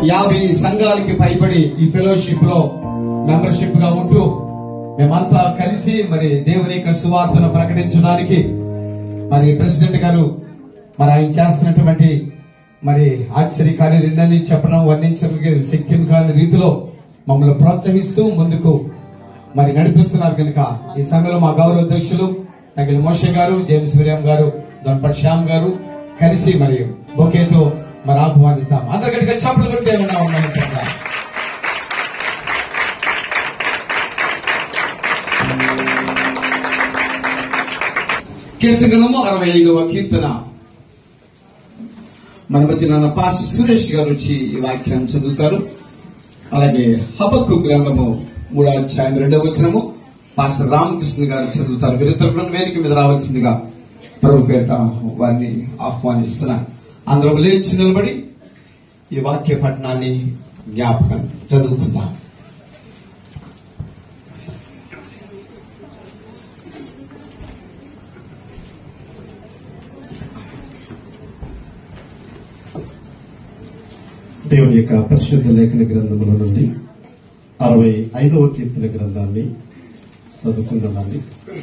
యాభై సంఘాలకి పైబడి ఈ ఫెలోషిప్ లో మెంబర్షిప్ గా ఉంటూ మేమంతా కలిసి మరి దేవుని యొక్క సువార్తను ప్రకటించడానికి మరి ప్రెసిడెంట్ గారు మరి ఆయన చేస్తున్నటువంటి మరి ఆశ్చర్యకారి రెండని చెప్పడం వర్ణించడానికి శక్తిని కాని రీతిలో మమ్మల్ని ప్రోత్సహిస్తూ ముందుకు మరి నడిపిస్తున్నారు కనుక ఈ సమయంలో మా గౌరవ అధ్యక్షులు తగిలి మోషే గారు జేమ్స్ విలియం గారు దొన్పట్ శ్యామ్ గారు కలిసి మరి బొకేతో మరి ఆహ్వానిస్తాం అందరికీ చప్పలు కొట్టే ఉన్నా ఉన్నాం కీర్తనము అరవై ఐదవ కీర్తన మన మధ్య నాన్న పాస్ సురేష్ గారు వచ్చి ఈ వాక్యాన్ని చదువుతారు అలాగే హబక్కు గ్రంథము మూడో అధ్యాయం రెండవ వచనము పాస్ రామకృష్ణ గారు చదువుతారు వీరిద్దరు కూడా వేదిక మీద రావాల్సిందిగా ప్రభు పేట వారిని ఆహ్వానిస్తున్నారు అందరం లేచి నిలబడి ఈ వాక్య పట్టణాన్ని జ్ఞాపకం చదువుకుందాం దేవుని యొక్క పరిశుద్ధ లేఖన గ్రంథముల నుండి అరవై ఐదవ కీర్తన గ్రంథాన్ని చదువుకుందామండి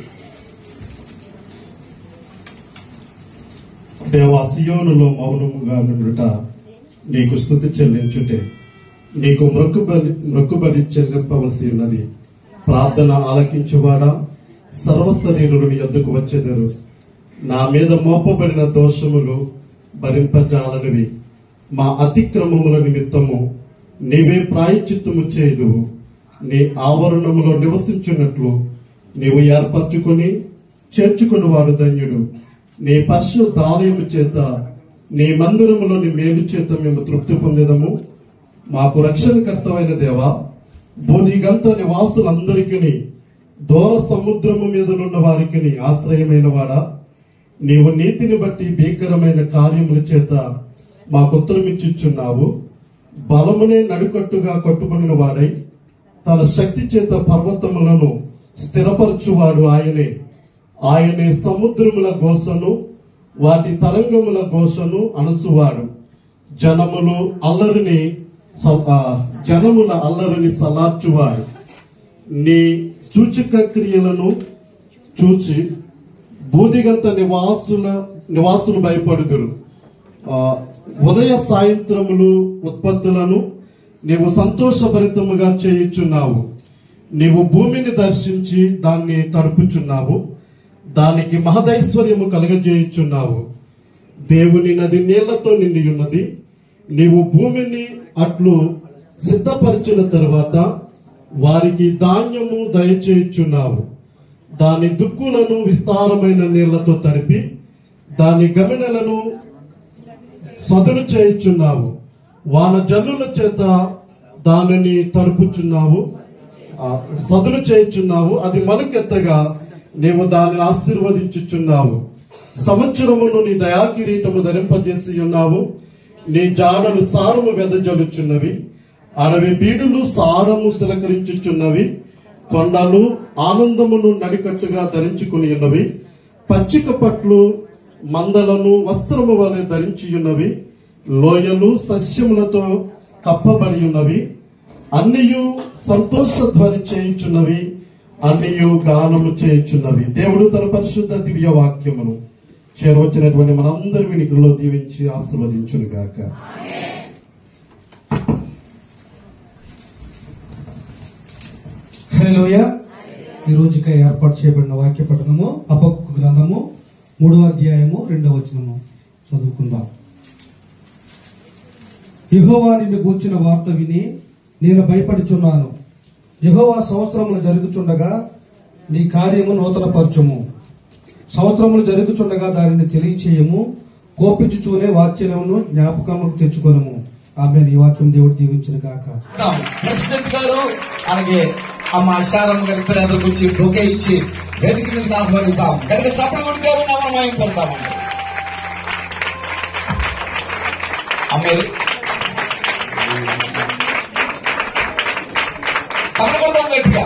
దేవా సియోనులో మౌనముగా నుండుట నీకు స్థుతి చెల్లించుటే నీకు మొక్కుబడి మొక్కుబడి చెల్లింపవలసి ఉన్నది ప్రార్థన ఆలకించువాడా సర్వశరీరులు నీ యొద్దకు వచ్చెదరు నా మీద మోపబడిన దోషములు భరింపజాలనివి మా అతిక్రమముల నిమిత్తము నీవే ప్రాయచిత్తము చేయుదువు నీ ఆవరణములో నివసించున్నట్లు నీవు ఏర్పరచుకొని చేర్చుకుని వాడు ధన్యుడు నీ పరిశుద్ధాలయము చేత నీ మందిరములోని మేలు చేత మేము తృప్తి పొందేదము మాకు రక్షణకర్తమైన దేవా బోధిగంత నివాసులందరికీ దూర సముద్రము మీదనున్న వారికి ఆశ్రయమైన వాడా నీవు నీతిని బట్టి భీకరమైన కార్యముల చేత మాకు ఉత్తరమిచ్చుచున్నావు బలమునే నడుకట్టుగా కట్టుబడిన వాడై తన శక్తి చేత పర్వతములను స్థిరపరచువాడు ఆయనే ఆయనే సముద్రముల గోసను వాటి తరంగముల గోసను అనసువాడు జనములు అల్లరిని స- ఆ, జనముల అల్లరిని సలార్చువాడు నీ సూచక క్రియలను చూచి బూదిగంత నివాసుల నివాసులు భయపడుదురు ఆ, ఉదయ సాయంత్రములు ఉత్పత్తులను నీవు సంతోషభరితముగా చేయుచున్నావు నీవు భూమిని దర్శించి దాన్ని తడుపుచున్నావు దానికి మహదైశ్వర్యము కలగజేయుచున్నావు దేవుని నది నీళ్లతో నిండి ఉన్నది నీవు భూమిని అట్లు సిద్ధపరిచిన తరువాత వారికి ధాన్యము దయచేయుచున్నావు దాని దుక్కులను విస్తారమైన నీళ్లతో తడిపి దాని గమనలను సదును చేయుచున్నావు వాన జల్లుల చేత దానిని తడుపుచున్నావు ఆ, సదును చేయుచున్నావు అది మలుకెత్తగా నీవు దానిని ఆశీర్వదించుచున్నావు సంవత్సరమును నీ దయాకిరీటము ధరింపజేసి ఉన్నావు నీ జాడలు సారము వెదజల్లుచున్నవి అడవి బీడులు సారము సిలకరించుచున్నవి కొండలు ఆనందమును నడికట్టుగా ధరించుకుని ఉన్నవి పచ్చిక పట్లు మందలను వస్త్రము వలె ధరించి ఉన్నవి లోయలు సస్యములతో కప్పబడి ఉన్నవి అన్నియు సంతోష ధ్వని చేయుచున్నవి అన్నియు గానము చేయుచున్నవి దేవుడు తన పరిశుద్ధ దివ్య వాక్యమును చేరవచ్చినటువంటి మనందరి వినికిలో దీవించి ఆశీర్వదించును గాక హలోయ ఈ రోజుకై ఏర్పాటు చేయబడిన వాక్య పఠనము అబ్బకు గ్రంథము మూడవ అధ్యాయము రెండవ వచనము చదువుకుందాం యెహోవా నిన్ను గూర్చిన వార్త విని నేను భయపడుచున్నాను యెహోవా సంవత్సరములు జరుగుచుండగా నీ కార్యము నూతనపరచుము సంవత్సరములు జరుగుచుండగా దానిని తెలియచేయము కోపించుచూనే వాక్యమును జ్ఞాపకములకు తెచ్చుకొనము ఆమె ఈ వాక్యం దేవుడు దీవించిన గాక ప్రెసిడెంట్ గారు అలాగే అమ్మ శారమ్మ గారి ఇద్దరు ఎదురుకు వచ్చి బొకే ఇచ్చి వేదిక మీద ఆహ్వానిద్దాం గడిక చప్పలు కొడి దేవుని నామమున మహిమ పడతామండి అమ్మాయి చప్పలు కొడదాం గట్టిగా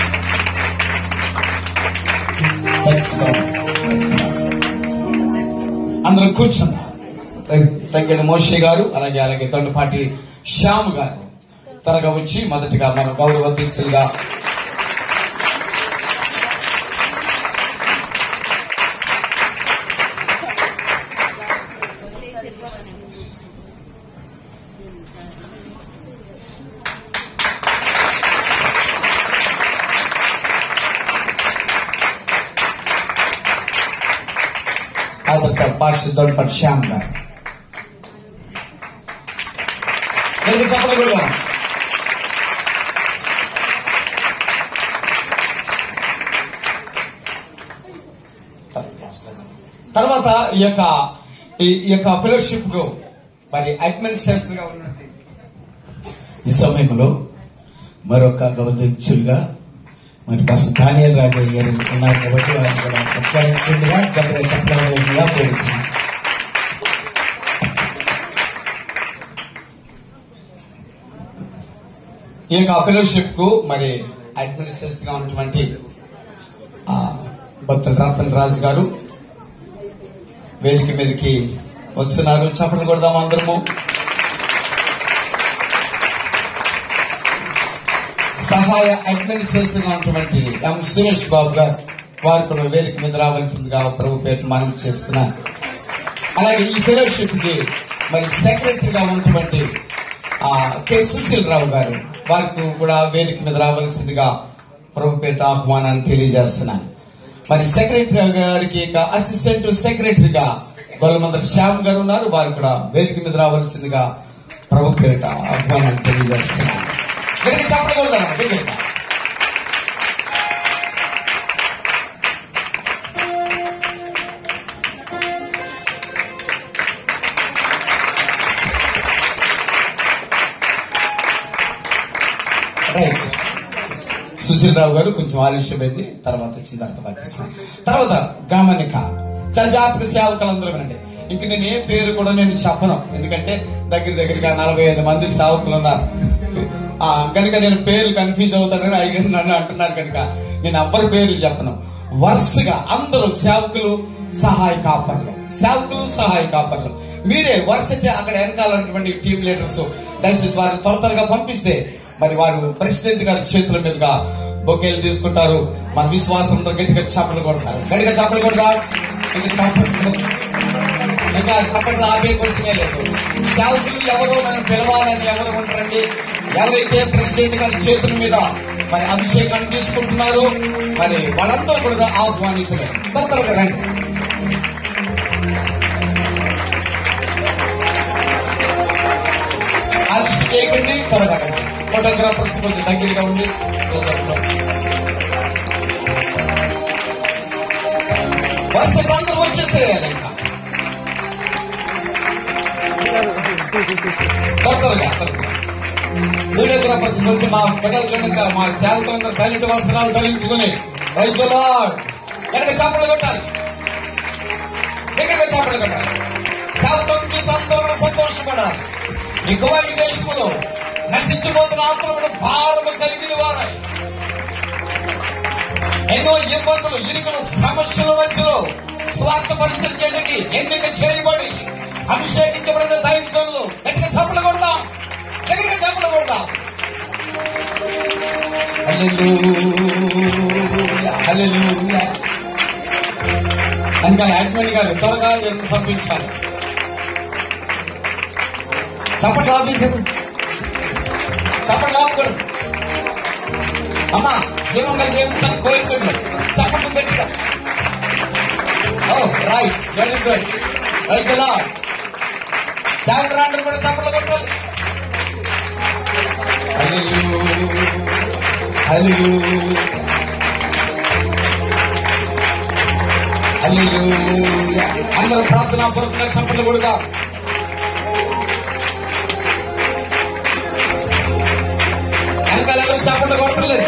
Excellent. Excellent. అందరం కూర్చుందాం తగ్గిన మోషే గారు అలాగే అలాగే తొండపాటి శ్యామ్ గారు త్వరగా వచ్చి మొదటిగా మన గౌరవ అధ్యక్షులుగా ఆ తర్వాత పాస్టర్ దొండపాటి శ్యామ్ గారు ఎందుకు చెప్పకూడదు తర్వాత ఈ యొక్క ఈ ఈ యొక్క ఫెలోషిప్ కు మరి అడ్మినిస్ట్రేషన్ గా ఉన్నట్టు ఈ సమయంలో మరొక గౌరవచ్చులుగా మరి బస్ దానియల్ రాజయ్య గారు ఉన్నారు కాబట్టి వారిని కూడా సత్కరించుగా గట్టిగా చెప్పగలిగినగా కోరుతున్నాను ఈ యొక్క ఫెలోషిప్ కు మరి అడ్మినిస్ట్రేషన్ గా ఉన్నటువంటి ఆ, భక్తుల రతన్ రాజు గారు వేదిక మీదకి వస్తున్నారు చప్పట్లు కొడదాం అందరము సహాయ అడ్మినిస్ట్రేషన్ గా ఉన్నటువంటి ఎం సురేష్ బాబు గారు వారు కూడా వేదిక మీద రావాల్సిందిగా ప్రభు పేరు మనం చేస్తున్నారు అలాగే ఈ ఫెలోషిప్ కి మరి సెక్రటరీగా ఉన్నటువంటి ఆ, కె సుశీల్ రావు గారు వారికి కూడా వేదిక మీద రావాల్సిందిగా ప్రభు పేట ఆహ్వానాన్ని తెలియజేస్తున్నాను మరి సెక్రటరీ గారికి ఇక అసిస్టెంట్ సెక్రటరీగా గొల్లమందరి శ్యామ్ గారు ఉన్నారు వారు కూడా వేదిక మీద రావాల్సిందిగా ప్రభు పేట ఆహ్వానాన్ని తెలియజేస్తున్నాను గట్టిగా చెప్పకూడదు గట్టిగా రైట్ సుశీల్ రావు గారు కొంచెం ఆలస్యమైంది తర్వాత వచ్చిన తర్వాత బాధ్యత తర్వాత గమనిక చాలా జాతక సేవకులందరూ వినండి ఇంక నేను ఏ పేరు కూడా నేను చెప్పను ఎందుకంటే దగ్గర దగ్గరగా నలభై ఐదు మంది సేవకులు ఉన్నారు ఆ, కనుక నేను పేర్లు కన్ఫ్యూజ్ అవుతానని అయ్యారు నన్ను అంటున్నారు కనుక నేను ఎవ్వరి పేర్లు చెప్పను వరుసగా అందరూ సేవకులు సహాయ కాపర్లు సేవకులు సహాయ కాపర్లు మీరే వరుసటి అక్కడ వెనకాలన్నటువంటి టీం లీడర్స్ దయచేసి వారిని త్వర త్వరగా పంపిస్తే మరి వారు ప్రెసిడెంట్ గారి చేతుల మీదుగా బొకేలు తీసుకుంటారు మన విశ్వాసం అందరూ గట్టిగా చప్పలు కొడతారు గట్టిగా చప్పలు కొడతా ఇంకా చప్పట్లు ఇంకా చప్పట్లు ఆపే కోసమే లేదు సేవకులు ఎవరో మనం పిలవాలని ఎవరు ఉంటారండి ఎవరైతే ప్రెసిడెంట్ గారి చేతుల మీద మరి అభిషేకాన్ని తీసుకుంటున్నారో మరి వాళ్ళందరూ కూడా ఆహ్వానితులే కొత్తగా రండి ఆలస్యం చేయకండి త్వరగా రండి ఫోటోగ్రాఫర్స్ కొంచెం దగ్గరగా ఉంది వర్షం అందరూ వచ్చేసేయాలి ఇంకా త్వరగా త్వరగా వీడియోగ్రాఫర్స్ గురించి మా బిడ్డలు చూడండి మా సేవకులందరూ తల్లిటి వస్త్రాలు ధరించుకుని రైతులా ఎక్కడ చేపలు కొట్టాలి దగ్గరగా చేపలు కొట్టాలి సేవకులను చూసి అందరూ కూడా సంతోషపడాలి ఎక్కువ ఈ దేశంలో నశించిపోతున్న ఆత్మలు భారము కలిగిన వారై ఎన్నో ఇబ్బందులు ఇరుకులు సమస్యల మధ్యలో స్వార్థ పరిచయం చేయడానికి ఎన్నిక చేయబడి అభిషేకించబడిన దైవజనులు గట్టిగా చప్పలు కొడదాం గట్టిగా చప్పలు కొడదాం హల్లెలూయా, హల్లెలూయా. ఇంకా అడ్మిన్ గారు త్వరగా వీరిని పంపించాలి చప్పట్లు ఆపేశారు చప్పట్లు ఆపకూడదు అమ్మా జీవం గల దేవుడు కోరుకోండి చప్పట్లు గట్టిగా oh right very good right ఎలా శాంతి రాండ్రు కూడా చప్పట్లు కొట్టాలి హల్లెలూయా. హల్లెలూయా. అందరూ ప్రార్థనా పూర్వకంగా చప్పట్లు కొడుగా వెనకాల చప్పట్లు కొడతలేదు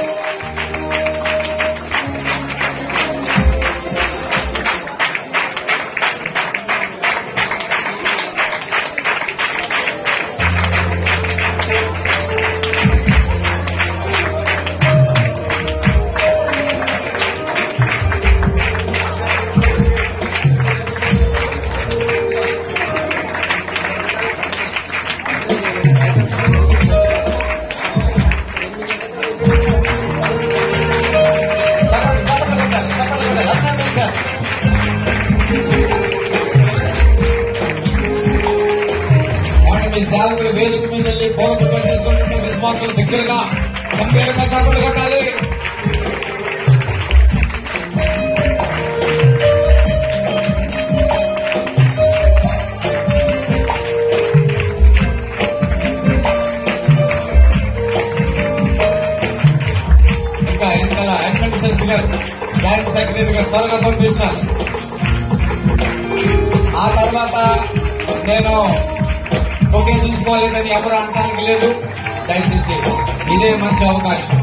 విశ్వాసులు దగ్గరగా గంభీరంగా చదువులు కొట్టాలి ఇంకా వెనకాల అడ్మినిస్ట్రేస్ గారు జాయింట్ సెక్రటరీ గారు త్వరగా పంపించాలి ఆ తర్వాత నేను ఒకే తీసుకోవాలని ఎవరు అనడానికి లేదు దయచేసి ఇదే మంచి అవకాశం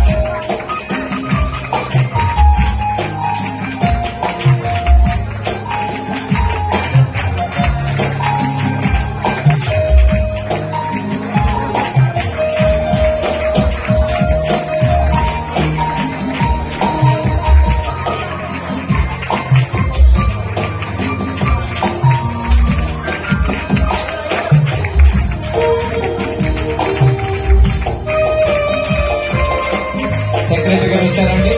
సెక్రటరీ గారు వచ్చారండి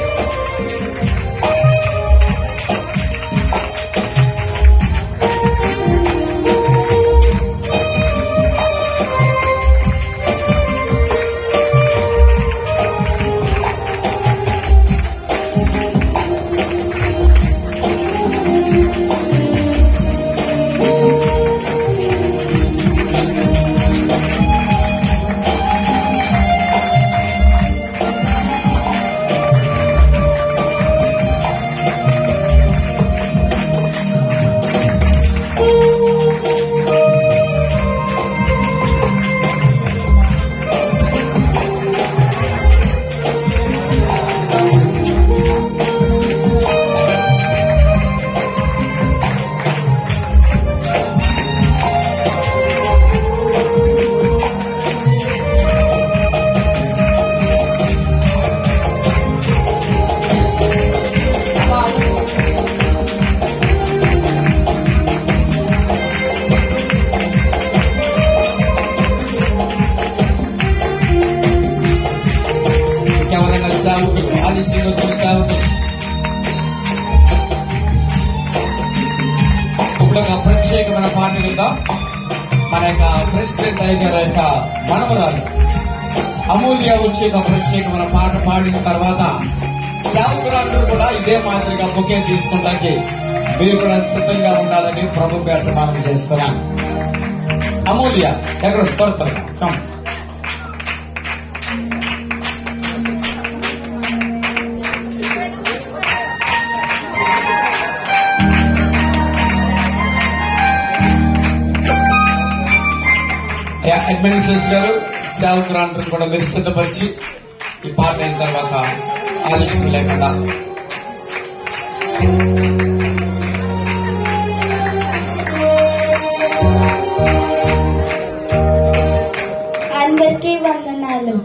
ఇంకెవరైనా సేవకులు ఆదిశ్రీలో వచ్చిన సేవకులు ఇప్పుడు ఒక ప్రత్యేకమైన పాట విందాం మన యొక్క ప్రెసిడెంట్ అయిన గారి యొక్క మనవరాలు అమూల్య వచ్చి ఒక ప్రత్యేకమైన పాట పాడిన తర్వాత సేవకులందరూ కూడా ఇదే మాదిరిగా బుకే తీసుకుంటానికి మీరు కూడా సిద్ధంగా ఉండాలని ప్రభు పేరు మనం చేస్తున్నాం అమూల్య ఎక్కడ త్వర త్వరగా కమ్ అడ్మినిస్ట్రేషన్ గారు సేవకురాండ్రు కూడా మీరు సిద్ధపరిచి ఈ పాట అయిన తర్వాత ఆలస్యం లేకుండా అందరికీ వందనాలు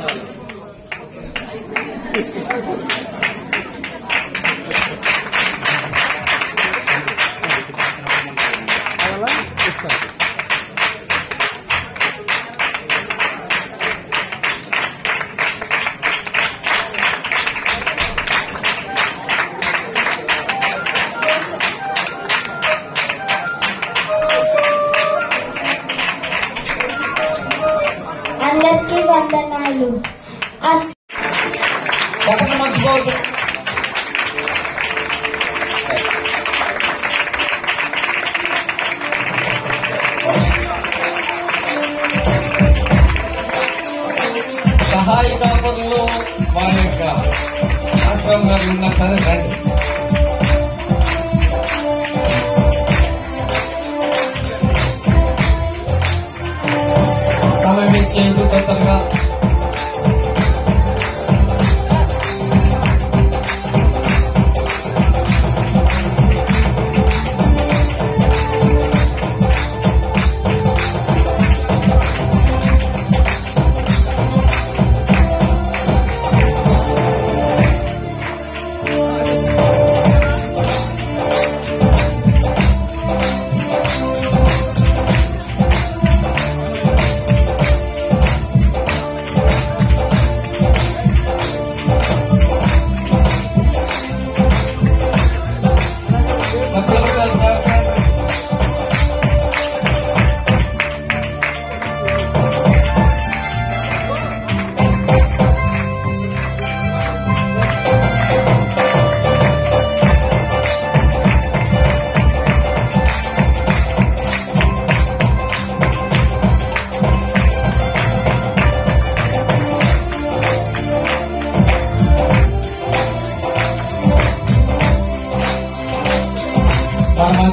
అందరికీ వందనాలు అస్- చెప్పండి మర్చిపోవద్దు సహాయక పనులు వారి యొక్క ఆశ్రమం గారు ఉన్నా సరే రండి సమయం ఇచ్చేందుకు తొందరగా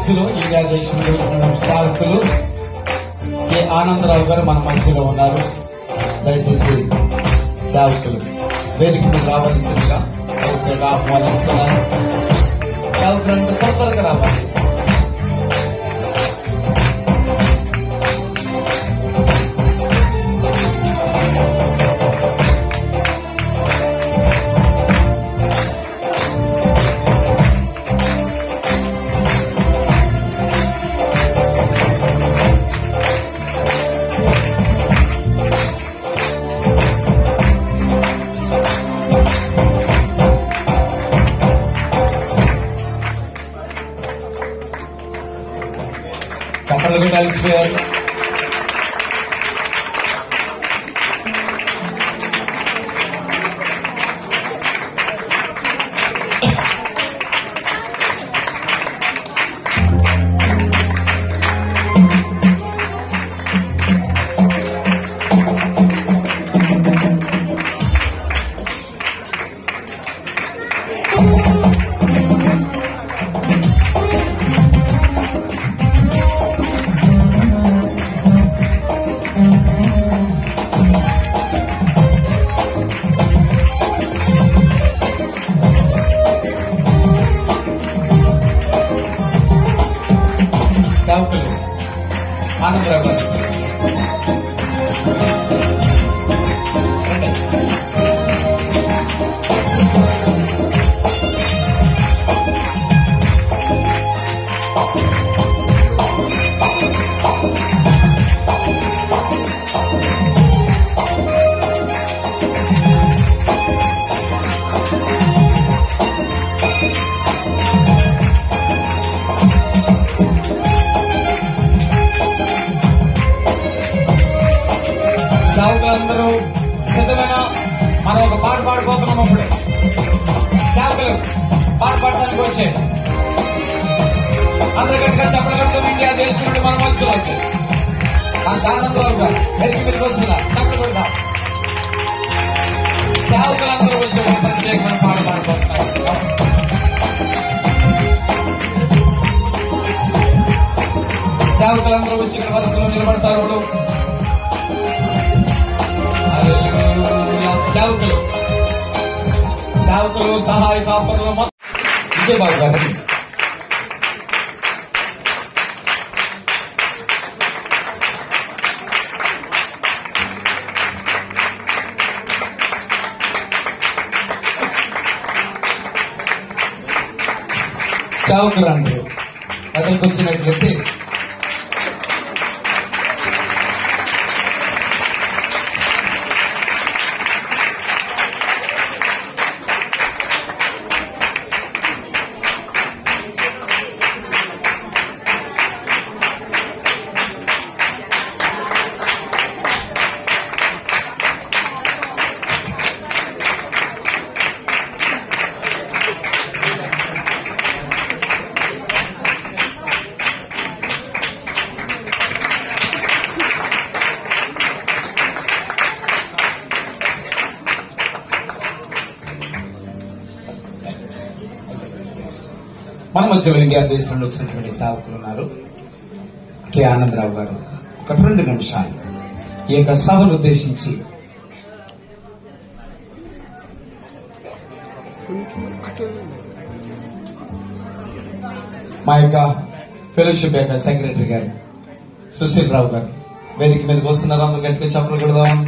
మధ్యలో ఇండియా దేశంలో వచ్చిన సేవకులు కె ఆనందరావు గారు మన మధ్యలో ఉన్నారు దయచేసి సేవకులు వేదిక మీద రావాల్సిందిగా ఓకేగా ఆహ్వానిస్తున్నారు సేవకులంతా తొందరగా రావాలి చప్పట్లు కూడా కలిసిపోయారు సేవకులు ఆనందరావు గారు రండి. సేవకులందరూ సిద్ధమైన మనం ఒక పాట పాడిపోతున్నాం అప్పుడే సేవకులు పాట పాడడానికి వచ్చేయండి అందరు గట్టిగా చెప్పలు కట్టుకుని ఇండియా దేశం నుండి మనం వచ్చేవాళ్ళకి ఆ శానందరావు గారు ఎదురు మీదకి వస్తున్నారు చప్పలు పెడతాం సేవకులందరూ వచ్చి ఒక ప్రత్యేకమైన పాట పాడిపోతున్నారు సేవకులందరూ వచ్చి ఇక్కడ వరుసలో నిలబడతారు ఇప్పుడు హల్లెలూయా. సేవకులు సేవకులు సహాయ కాపరులు మొత్తం విజయబాబు గారు సేవకులు అంటారు అతనికి వచ్చినట్లయితే మన మధ్యలో ఇండియా దేశంలో వచ్చినటువంటి సేవకులు ఉన్నారు కె ఆనందరావు గారు ఒక రెండు నిమిషాలు ఈ యొక్క సభను ఉద్దేశించి మా యొక్క ఫెలోషిప్ యొక్క సెక్రటరీ గారు సుశీల్ రావు గారు వేదిక మీదకి వస్తున్నారు అందరూ గట్టిగా చెప్పలు కొడదాం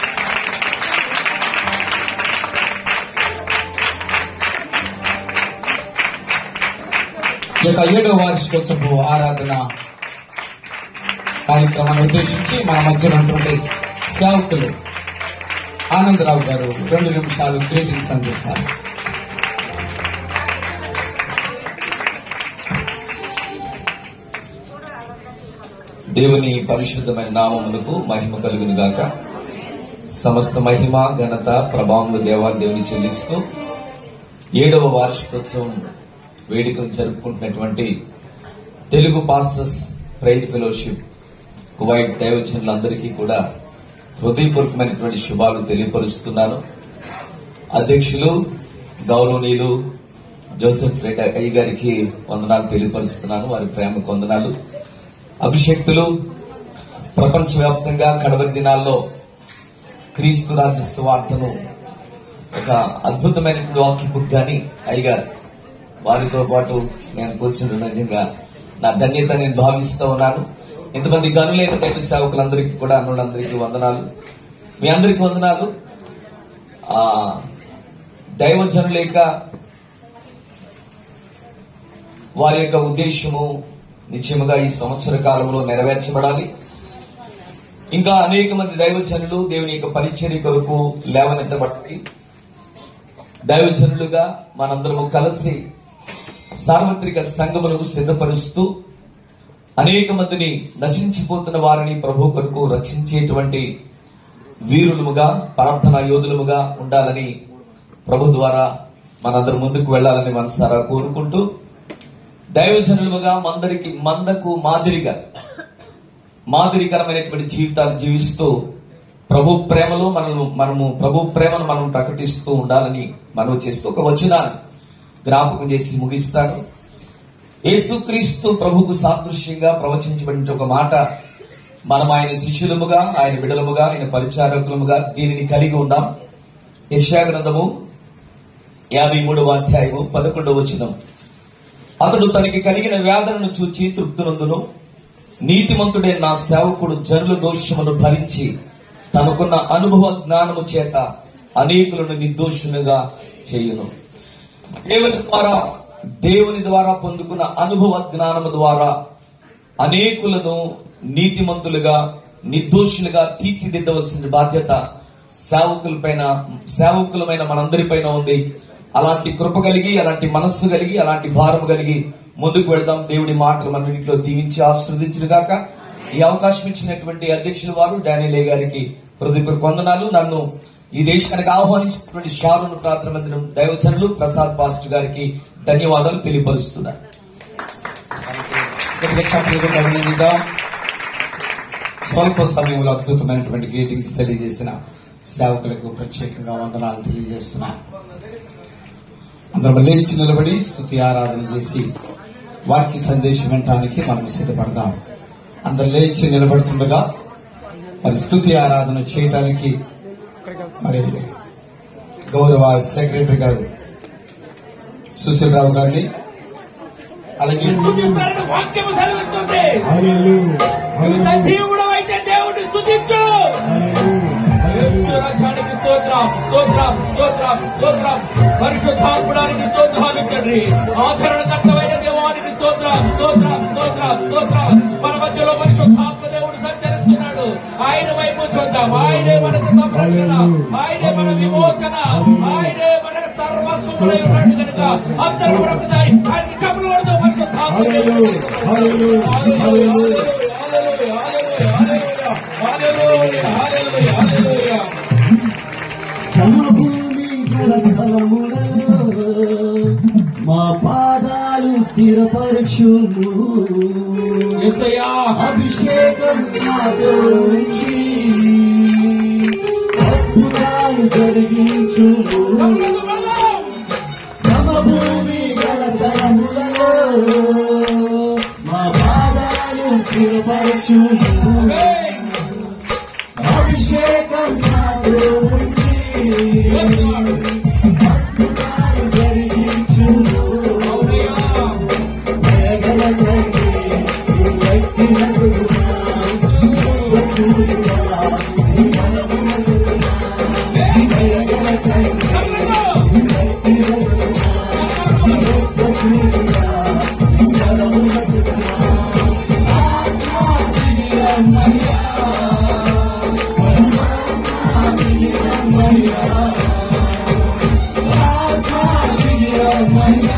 ఈ యొక్క ఏడవ వార్షికోత్సవ ఆరాధన కార్యక్రమాన్ని ఉద్దేశించి మన మధ్యలో ఉన్నటువంటి సేవకులు ఆనందరావు గారు రెండు నిమిషాలు గ్రీటింగ్స్ అందిస్తారు దేవుని పరిశుద్ధమైన నామమునకు మహిమ కలుగును గాక సమస్త మహిమ ఘనత ప్రభావములు దేవాన్ని దేవుని చెల్లిస్తూ ఏడవ వార్షికోత్సవం వేడుకను జరుపుకుంటున్నటువంటి Telugu pastors prayer fellowship Kuwait దైవజనులందరికీ కూడా హృదయపూర్వకమైనటువంటి శుభాలు తెలియపరుస్తున్నాను అధ్యక్షులు గౌరవనీయులు జోసెఫ్ రెడ్డి అయ్య గారికి వందనాలు తెలియపరుస్తున్నాను వారి ప్రేమకు వందనాలు అభిషక్తులు ప్రపంచవ్యాప్తంగా కడవరి దినాల్లో క్రీస్తు రాజ్య సువార్తను ఒక అద్భుతమైనటువంటి వాక్య బుక్ గాని అయ్యగారు వారితో పాటు నేను కూర్చుంటే నిజంగా నా ధన్యత నేను భావిస్తూ ఉన్నాను ఇంతమంది గనులైన దైవ సేవకులందరికీ కూడా అన్నులందరికీ వందనాలు మీ అందరికీ వందనాలు ఆ దైవజనుల యొక్క వారి యొక్క ఉద్దేశము నిశ్చయముగా ఈ సంవత్సర కాలంలో నెరవేర్చబడాలి ఇంకా అనేక మంది దైవజనులు దేవుని యొక్క పరిచర్య కొరకు లేవనెత్తబడి దైవజనులుగా మనందరము కలిసి సార్వత్రిక సంఘములకు సిద్ధపరుస్తూ అనేక మందిని నశించిపోతున్న వారిని ప్రభు కొరకు రక్షించేటువంటి వీరులముగా ప్రార్థన యోధులముగా ఉండాలని ప్రభు ద్వారా మనందరం ముందుకు వెళ్లాలని మనసారా కోరుకుంటూ దైవజనులుగా మందరికి మందకు మాదిరిగా మాదిరికరమైనటువంటి జీవితాలు జీవిస్తూ ప్రభు ప్రేమలో మనము మనము ప్రభు ప్రేమను మనం ప్రకటిస్తూ ఉండాలని మనం చేస్తూ ఒక వచనాన్ని జ్ఞాపకం చేసి ముగిస్తాను యేసుక్రీస్తు ప్రభుకు సాదృశ్యంగా ప్రవచించబడిన ఒక మాట మనం ఆయన శిష్యులముగా ఆయన బిడలముగా ఆయన పరిచారకులముగా దీనిని కలిగి ఉందాం యెషయా గ్రంథము యాభై మూడవ అధ్యాయము పదకొండవ వచనం అతడు తనకి కలిగిన వేదనను చూచి తృప్తునందును నీతిమంతుడే నా సేవకుడు జనుల దోషమును భరించి తనకున్న అనుభవ జ్ఞానము చేత అనేకులను నిర్దోషులుగా చేయును దేవుని ద్వారా దేవుని ద్వారా పొందుకున్న అనుభవ జ్ఞానము ద్వారా అనేకులను నీతిమంతులుగా నిర్దోషులుగా తీర్చిదిద్దవలసిన బాధ్యత సేవకులపైన సేవకులమైన మనందరిపైన ఉంది అలాంటి కృప కలిగి అలాంటి మనస్సు కలిగి అలాంటి భారం కలిగి ముందుకు వెళదాం దేవుడి మాటలు మన ఇంట్లో దీవించి ఆశీర్వదించిన గాక ఈ అవకాశం ఇచ్చినటువంటి అధ్యక్షుల వారు డానియలే గారికి హృదయపూర్వక వందనాలు నన్ను ఈ దేశానికి ఆహ్వానించినటువంటి షారును ప్రార్థన మందిరం దైవచనులు ప్రసాద్ పాస్టర్ గారికి ధన్యవాదాలు తెలియపరుస్తున్నారు గట్టిగా చప్పట్లు కొట్టి అభినందిద్దాం స్వల్ప సమయంలో అద్భుతమైనటువంటి గ్రీటింగ్స్ తెలియజేసిన సేవకులకు ప్రత్యేకంగా వందనాలు తెలియజేస్తున్నా అందరం లేచి నిలబడి స్థుతి ఆరాధన చేసి వాక్య సందేశం వినటానికి మనం సిద్ధపడదాం అందరు లేచి నిలబడుతుండగా మరి స్థుతి ఆరాధన చేయటానికి మరి గౌరవ సెక్రటరీ గారు సుశీల్ రావు గారిని అలాగే స్తుతిస్తారని వాక్యము సెలవిస్తుంది నువ్వు సజీవుడు అయితే దేవుడిని స్తుతించు యేసు రాజ్యానికి స్తోత్రం స్తోత్రం స్తోత్రం స్తోత్రం పరిశుద్ధాత్మడానికి స్తోత్రాలు తండ్రి ఆదరణకర్తమైన దేవానికి స్తోత్రం స్తోత్రం స్తోత్రం స్తోత్రం మన మధ్యలో పరిశుద్ధాత్మ దేవుడు సంచరిస్తున్నాడు ఆయన వైపు చూద్దాం ఆయనే మనకు సంరక్షణ ఆయనే మన విమోచన ఆయనే మన సర్వస్వములై ఉన్నాడు కనుక అందరూ కూడా ఒకసారి ఆయనకి కబులు కొడుతూ పరిశుద్ధాత్మ దేవుడు హల్లెలూయా హల్లెలూయా హల్లెలూయా హల్లెలూయా హల్లెలూయా హల్లెలూయా సమభూమి గల స్థలములలో మా పాదాలు స్థిరపరచుము యేసయ్యా అభిషేకం నాతో ఉంచి అద్భుతాలు జరిగించుము కబులు కొడదాం. సమభూమి గల స్థలములలో మా పాదాలు స్థిరపరచుము ఆమేన్. అభిషేకం నాతో ఉంచి యేసువాడు. అద్భుతాలు జరిగించుము అవునయ్యా. దయగల తండ్రి, నీ శక్తి నలుగునా, వస్తువులుగా, నీ బలము నలుగునా. దయగల తండ్రి, కబులు. నీ శక్తి నలుగునా, వస్తువులుగా, నీ బలము నలుగునా. ఆత్మా దివ్యమయ్యా, ఆత్మా దివ్యమయ్యా, ఆత్మా దివ్యమయ్యా.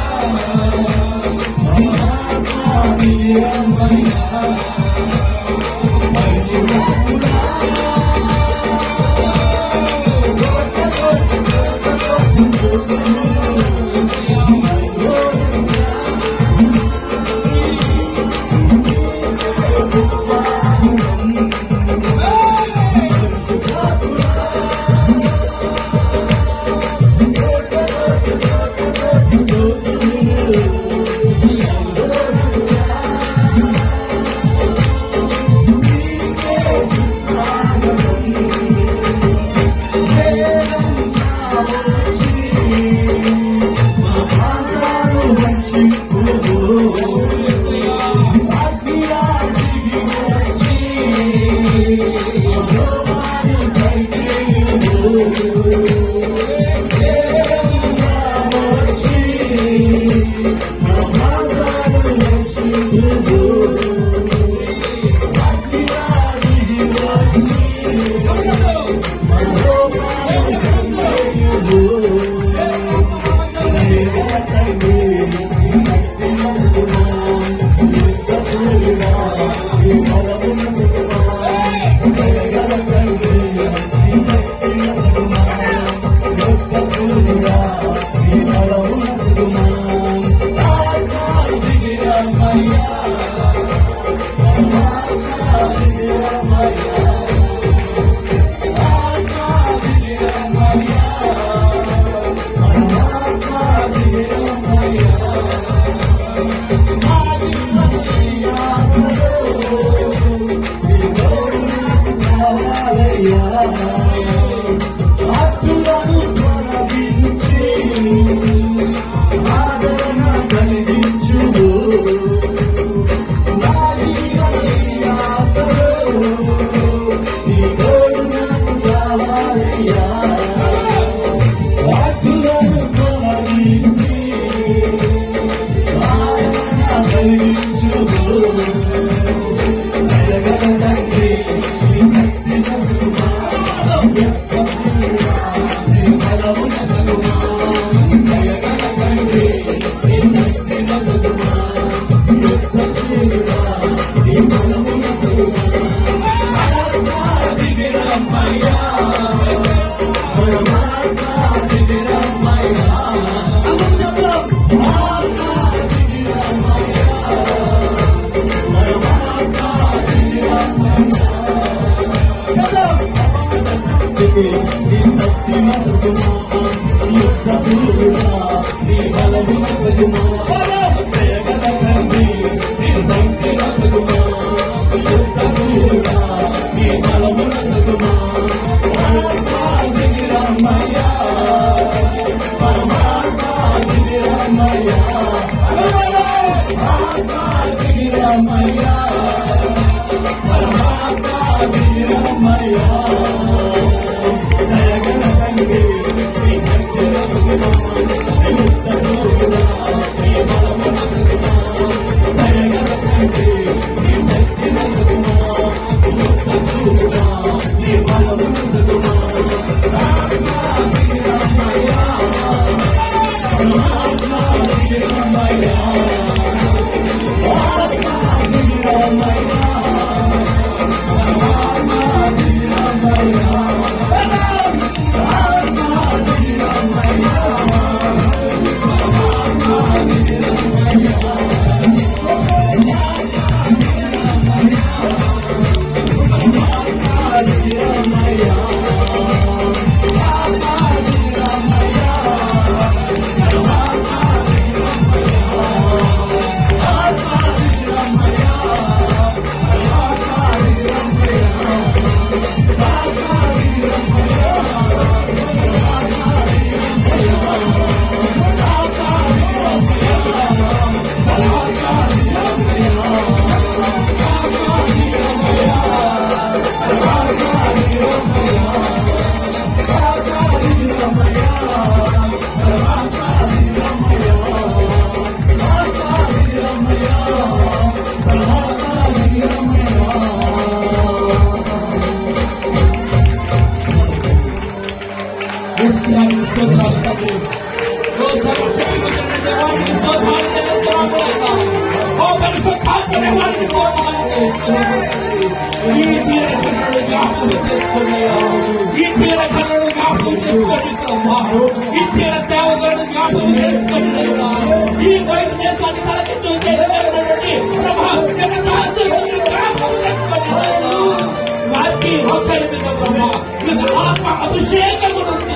అభిషేకం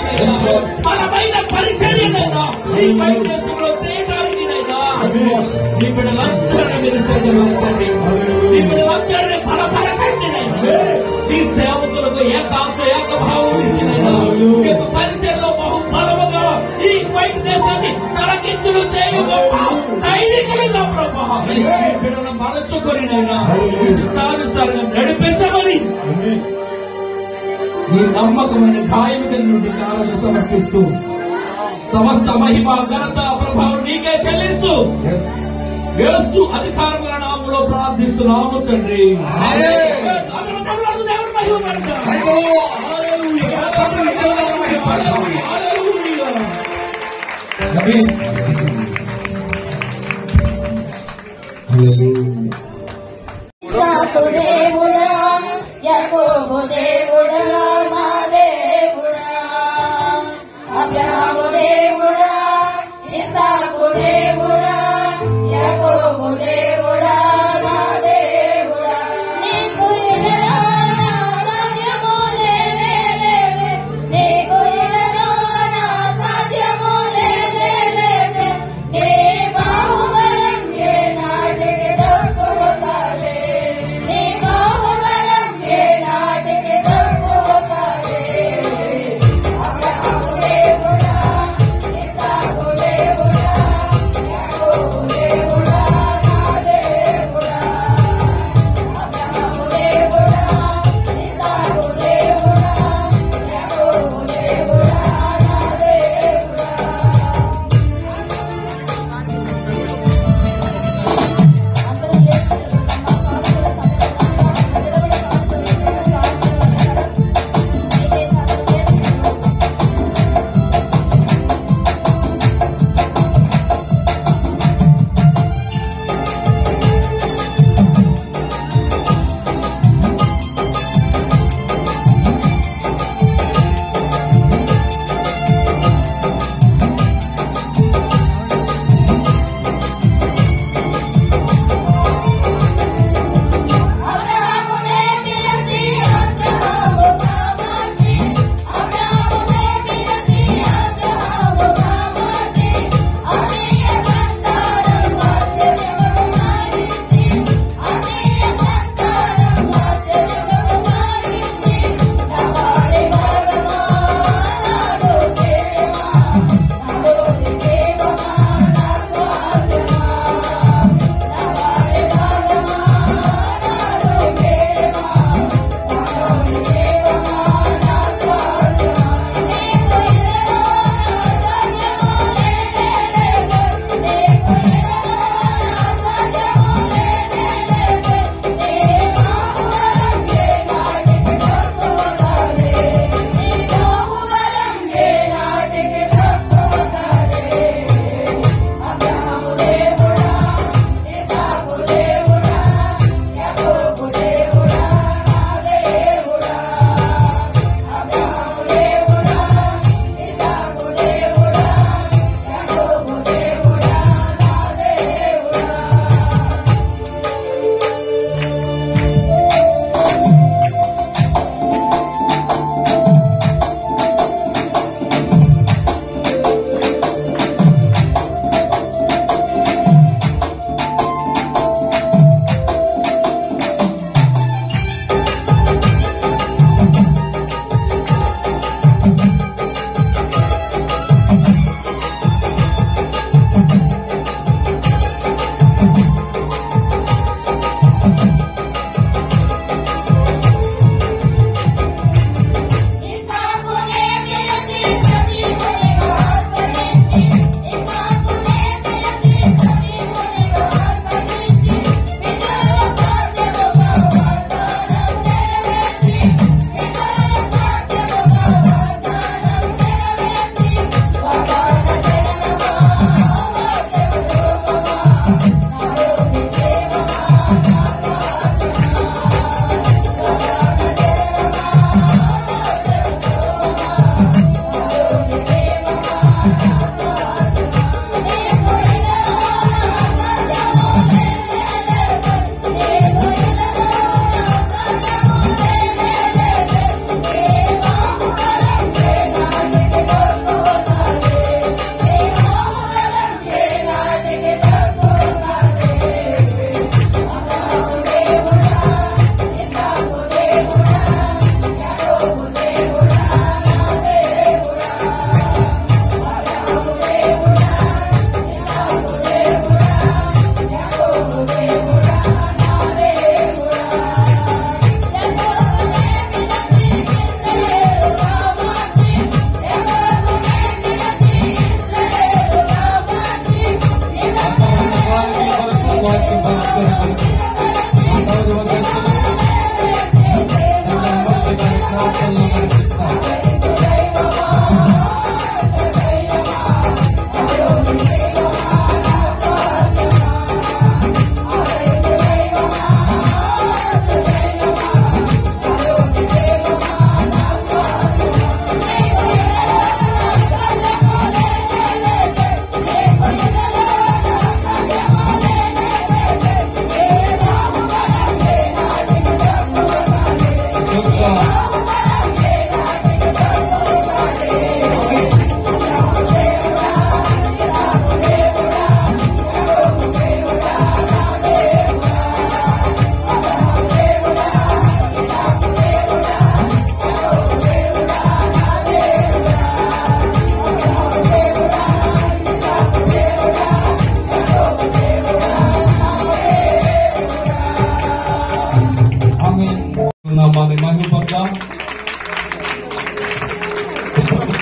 బలమైన పరిచర్యనైనా ఈ బయటలో చేయడానికి నీ బిడ్డలందరినీ మీరు సిద్ధపరచండి నీ బిడ్డలందరినీ బలపరచండి నాయనా. నీ సేవకులకు ఏకాత్మ ఏకభావం ఇచ్చినైనా ఈ యొక్క పరిచయలో బహు బలముగా ఈ వైట్ దేశాన్ని తలకిందులు చేయు గొప్ప సైనికులుగా ప్రభా ఈ బిడ్డలను మరచుకొని నైనా ఇష్టానుసారంగా నడిపించమని నీ నమ్మకమైన గాయముల నుండి కాలను సమర్పిస్తూ సమస్త మహిమ ఘనత ప్రభావం నీకే చెల్లిస్తూ యేసు అధికారముల నామంలో ప్రార్థిస్తున్నాము తండ్రి అందరూ తమిళనాడు దేవుని మహిమ పడతాం. హల్లెలూయా. హల్లెలూయా. ఇస్సాకు దేవుడా యాకోబు దేవుడా మా దేవుడా అబ్రహాము దేవుడా ఇస్సాకు దేవుడా యాకోబు దేవుడా మా దేవుడా నీకు ఇలానా సాధ్యము లేనే లేదే నీకు ఇలానా సాధ్యము లేనే లేదే నీ బాహుబలం ఏ నాటికి దొరుకుతాదే నీ బాహుబలం ఏ నాటికి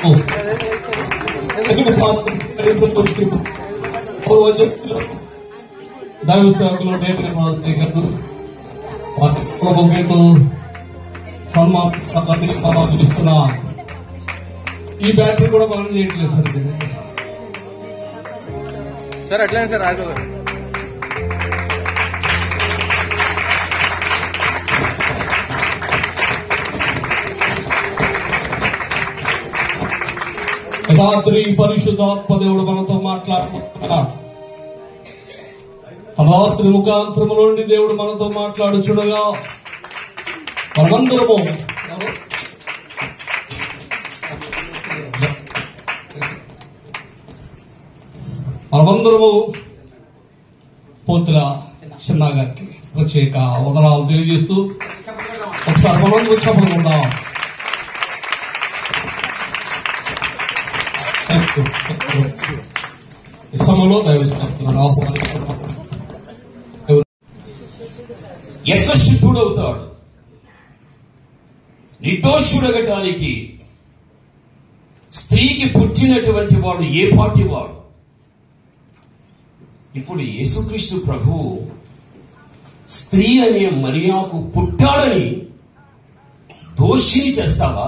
ఓ. తెలుగు పాత్ర తెలుగు పుస్తకం. పూర్వజన్మలో దైవ సేవకులు నేపథ్య గారు ప్రభుత్వం సన్మానాన్ని మనం ఇస్తున్న ఈ బ్యాటరీ కూడా మనం చేయట్లేదు సార్ ఇది. సార్ అట్లనే సార్ రాజు గారు రాత్రి పరిశుద్ధాత్మ దేవుడు మనతో మాట్లాడుతున్నాడు రాత్రి ముఖాంతరము నుండి దేవుడు మనతో మాట్లాడుచుడగా మనమందరము ఎవరు? మనమందరము పోతుల చిన్న గారికి ప్రత్యేక వదనాలు తెలియజేస్తూ ఒకసారి మనందరూ చెప్పనుకుందాం Thank you. Thank you. ఈ సమయంలో దయవిస్తున్నాను ఆహ్వానిస్తున్నాను ఎట్లా శుద్ధుడవుతాడు నిర్దోషుడగటానికి స్త్రీకి పుట్టినటువంటి వాడు ఏ పాటి వాడు ఇప్పుడు యేసుక్రీస్తు ప్రభువు స్త్రీ అనే మరియాకు పుట్టాడని దోషిని చేస్తావా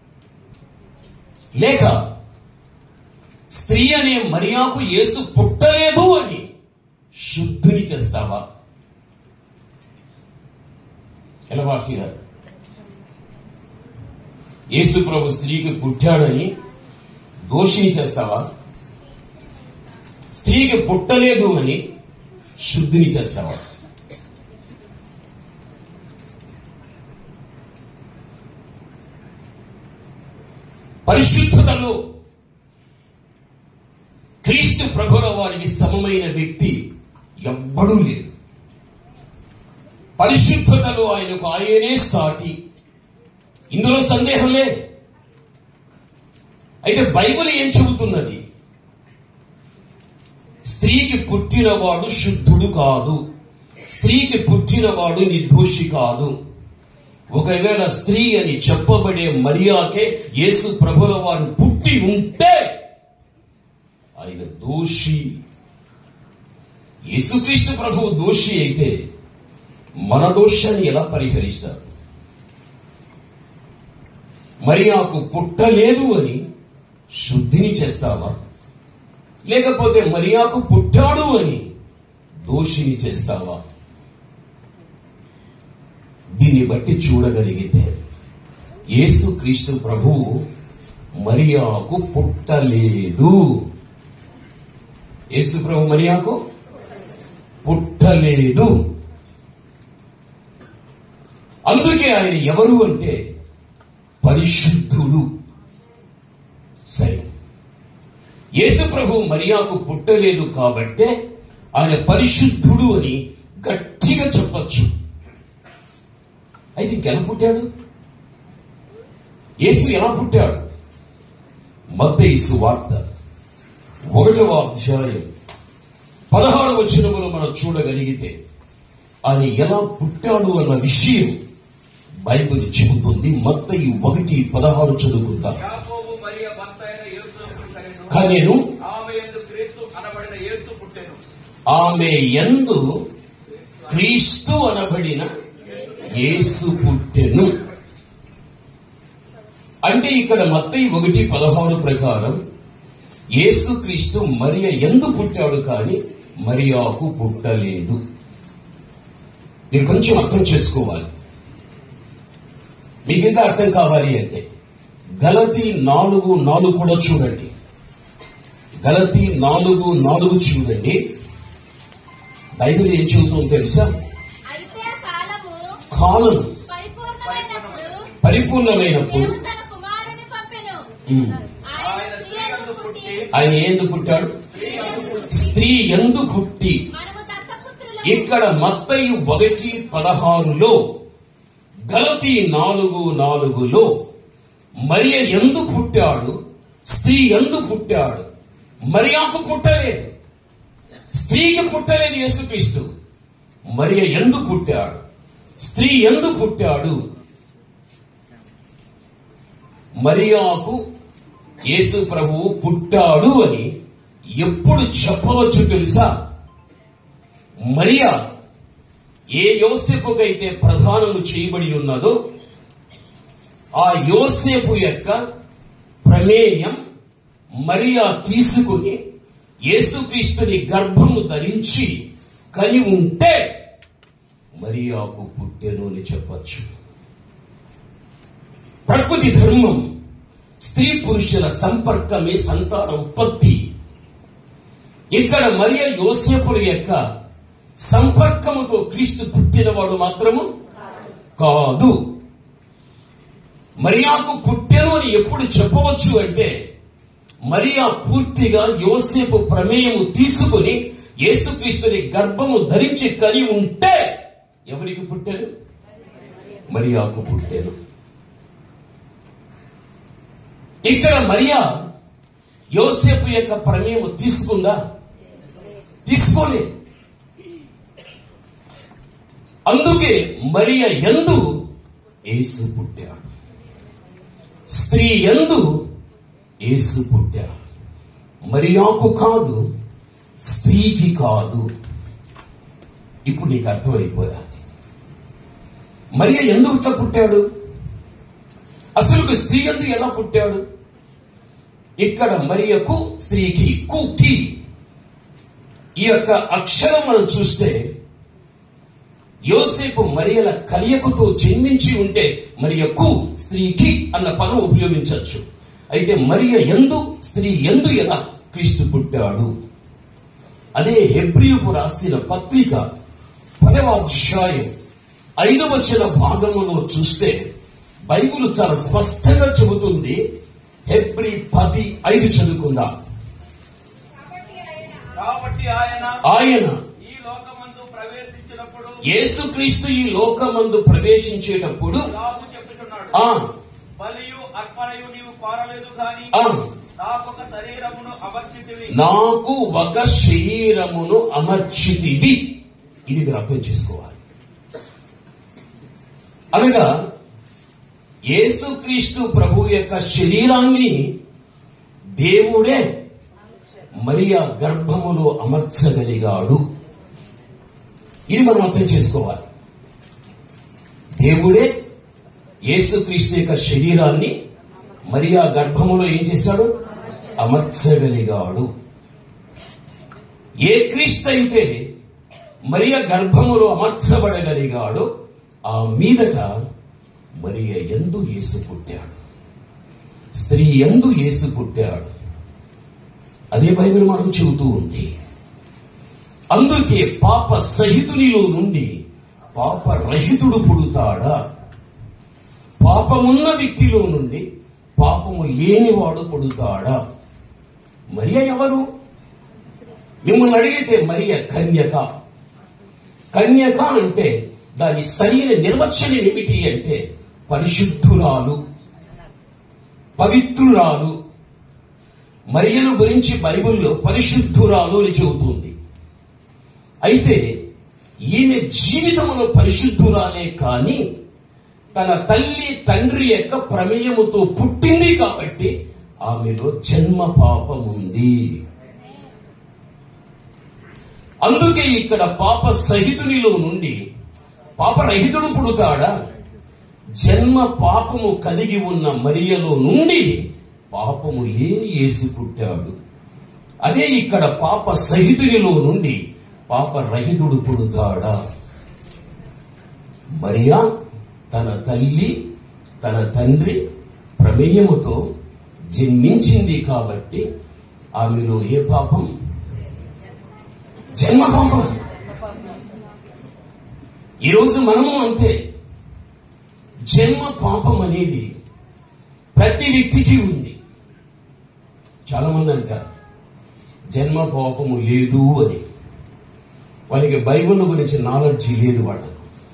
లేక స్త్రీ అనే మరియాకు యేసు పుట్టలేదు అని శుద్ధుని చేస్తావా ఎలవాసి గారు యేసు ప్రభు స్త్రీకి పుట్టాడని దోషిని చేస్తావా స్త్రీకి పుట్టలేదు అని శుద్ధిని చేస్తావా పరిశుద్ధతలో క్రీస్తు ప్రభుల వారికి సమమైన వ్యక్తి ఎవ్వడూ లేడు పరిశుద్ధతలో ఆయనకు ఆయనే సాటి ఇందులో సందేహం లేదు అయితే బైబిల్ ఏం చెబుతున్నది స్త్రీకి పుట్టినవాడు శుద్ధుడు కాదు స్త్రీకి పుట్టినవాడు నిర్దోషి కాదు ఒకవేళ స్త్రీ అని చెప్పబడే మరియాకే యేసు ప్రభుల వారు పుట్టి ఉంటే ఆయన దోషి యేసుక్రీస్తు ప్రభువు దోషి అయితే మన దోషాన్ని ఎలా పరిహరిస్తారు మరియాకు పుట్టలేదు అని శుద్ధిని చేస్తావా లేకపోతే మరియాకు పుట్టాడు అని దోషిని చేస్తావా దీన్ని బట్టి చూడగలిగితే యేసు క్రీస్తు ప్రభువు మరియాకు పుట్టలేదు యేసు ప్రభు మరియాకు పుట్టలేదు అందుకే ఆయన ఎవరు అంటే పరిశుద్ధుడు సరే యేసు ప్రభు మరియాకు పుట్టలేదు కాబట్టే ఆయన పరిశుద్ధుడు అని గట్టిగా చెప్పచ్చు అయితే ఇంకెలా పుట్టాడు యేసు ఎలా పుట్టాడు మత్తయి వార్త ఒకటవ అధ్యాయం పదహారు వచనములు మనం చూడగలిగితే ఆయన ఎలా పుట్టాడు అన్న విషయం బైబిల్ చెబుతుంది మత్తయి ఒకటి పదహారు చదువుకుందాం యాకోబు మరియ భర్త అయిన యేసు పుట్టెను. కనెను ఆమె యందు క్రీస్తు అనబడిన యేసు పుట్టెను ఆమె యందు క్రీస్తు అనబడిన యేసు పుట్టెను అంటే ఇక్కడ మత్తయి ఒకటి పదహారు ప్రకారం యేసు క్రీస్తు మరియ ఎందు పుట్టాడు కానీ మరియాకు పుట్టలేదు మీరు కొంచెం అర్థం చేసుకోవాలి మీకు ఇంకా అర్థం కావాలి అంటే గలతి నాలుగు నాలుగు కూడా చూడండి గలతి నాలుగు నాలుగు చూడండి బైబిల్ ఏం చెబుతుందో తెలుసా అయితే కాలము కాలం పరిపూర్ణమైనప్పుడు పరిపూర్ణమైనప్పుడు దేవుడు తన కుమారుని పంపెను ఉమ్, ఆయన స్త్రీ యందు పుట్టి ఆయన ఎందు పుట్టాడు స్త్రీ ఎందు పుట్టి మనము దత్తపుత్రుల ఇక్కడ మత్తయి ఒకటి పదహారులో గలతి నాలుగు నాలుగులో మరియ ఎందు పుట్టాడు స్త్రీ ఎందు పుట్టాడు మరియాకు పుట్టలేదు స్త్రీకి పుట్టలేదు యేసుక్రీస్తు మరియ ఎందు పుట్టాడు స్త్రీ ఎందు పుట్టాడు మరియాకు యేసు ప్రభువు పుట్టాడు అని ఎప్పుడు చెప్పవచ్చు తెలుసా మరియా ఏ యోసేపుకైతే ప్రధానము చేయబడి ఉన్నదో ఆ యోసేపు యొక్క ప్రమేయం మరియా తీసుకుని యేసుక్రీస్తుని గర్భము ధరించి కని ఉంటే మరియాకు పుట్టెను అని చెప్పచ్చు ప్రకృతి ధర్మం స్త్రీ పురుషుల సంపర్కమే సంతాన ఉత్పత్తి ఇక్కడ మరియ యోసేపుల యొక్క సంపర్కముతో క్రీస్తు పుట్టినవాడు మాత్రము కాదు మరియాకు పుట్టెను అని ఎప్పుడు చెప్పవచ్చు అంటే మరియా పూర్తిగా యోసేపు ప్రమేయము తీసుకుని యేసుక్రీస్తుని గర్భము ధరించి కని ఉంటే ఎవరికి పుట్టాను మరియాకు పుట్టాను ఇక్కడ మరియా యోసేపు యొక్క ప్రమేయము తీసుకుందా తీసుకోలే అందుకే మరియ ఎందు యేసు పుట్టాడు స్త్రీ ఎందు యేసు పుట్టాడు మరియాకు కాదు స్త్రీకి కాదు ఇప్పుడు నీకు అర్థమైపోయాలి మరియ ఎందుకు ఇట్లా పుట్టాడు అసలు స్త్రీ ఎందు ఎలా పుట్టాడు ఇక్కడ మరియకు స్త్రీకి కుకి ఈ యొక్క అక్షరం మనం చూస్తే యోసేపు మరియల కలియకుతో జన్మించి ఉంటే మరియకు స్త్రీకి అన్న పదం ఉపయోగించవచ్చు అయితే మరియ ఎందు స్త్రీ ఎందు ఎలా క్రీస్తు పుట్టాడు అదే హెబ్రియుకు రాసిన పత్రిక పదవ అధ్యాయం ఐదవ వచన భాగములో చూస్తే బైబిల్ చాలా స్పష్టంగా చెబుతుంది హెబ్రి పది ఐదు చదువుకుందాం కాబట్టి ఆయన ఆయన ఈ లోకమందు ప్రవేశించినప్పుడు యేసుక్రీస్తు ఈ లోకమందు ప్రవేశించేటప్పుడు ఇలాగు చెప్పుచున్నాడు ఆ బలియు అర్పణయు నీవు కోరలేదు కాని ఆ నాకొక శరీరమును అమర్చితివి నాకు ఒక శరీరమును అమర్చితివి ఇది మీరు అర్థం చేసుకోవాలి అనగా యేసుక్రీస్తు ప్రభు యొక్క శరీరాన్ని దేవుడే మరియా గర్భములో అమర్చగలిగాడు ఇది మనం అర్థం చేసుకోవాలి దేవుడే యేసుక్రీస్తు యొక్క శరీరాన్ని మరియా గర్భములో ఏం చేశాడు అమర్చగలిగాడు ఏ క్రీస్తు అయితే మరియ గర్భములో అమర్చబడగలిగాడో ఆ మీదట మరియ ఎందు యేసు పుట్టాడు స్త్రీ ఎందు యేసు పుట్టాడు అదే బైబిల్ మనకు చెబుతూ ఉంది అందుకే పాప సహితునిలో నుండి పాప రహితుడు పుడుతాడా పాపమున్న వ్యక్తిలో నుండి పాపము లేనివాడు పుడుతాడా మరియ ఎవరు మిమ్మల్ని అడిగితే మరియ కన్యక కన్యక అంటే దాని సరైన నిర్వచనం ఏమిటి అంటే పరిశుద్ధురాలు పవిత్రురాలు మరియను గురించి బైబిల్లో పరిశుద్ధురాలు అని చెబుతుంది అయితే ఈమె జీవితంలో పరిశుద్ధురాలే కానీ తన తల్లి తండ్రి యొక్క ప్రమేయముతో పుట్టింది కాబట్టి ఆమెలో జన్మ పాపం ఉంది అందుకే ఇక్కడ పాప సహితునిలో నుండి పాపరహితుడు పుడతాడా జన్మ పాపము కలిగి ఉన్న మరియలో నుండి పాపము లేని యేసు పుట్టాడు అదే ఇక్కడ పాప సహితునిలో నుండి పాపరహితుడు పుడతాడా మరియా తన తల్లి తన తండ్రి ప్రమేయముతో జన్మించింది కాబట్టి ఆమెలో ఏ పాపం జన్మ పాపం ఈరోజు మనము అంతే జన్మ పాపం అనేది ప్రతి వ్యక్తికి ఉంది చాలా మంది అంటారు జన్మ పాపము లేదు అని వాళ్ళకి బైబిల్ గురించి నాలెడ్జి లేదు వాళ్ళకు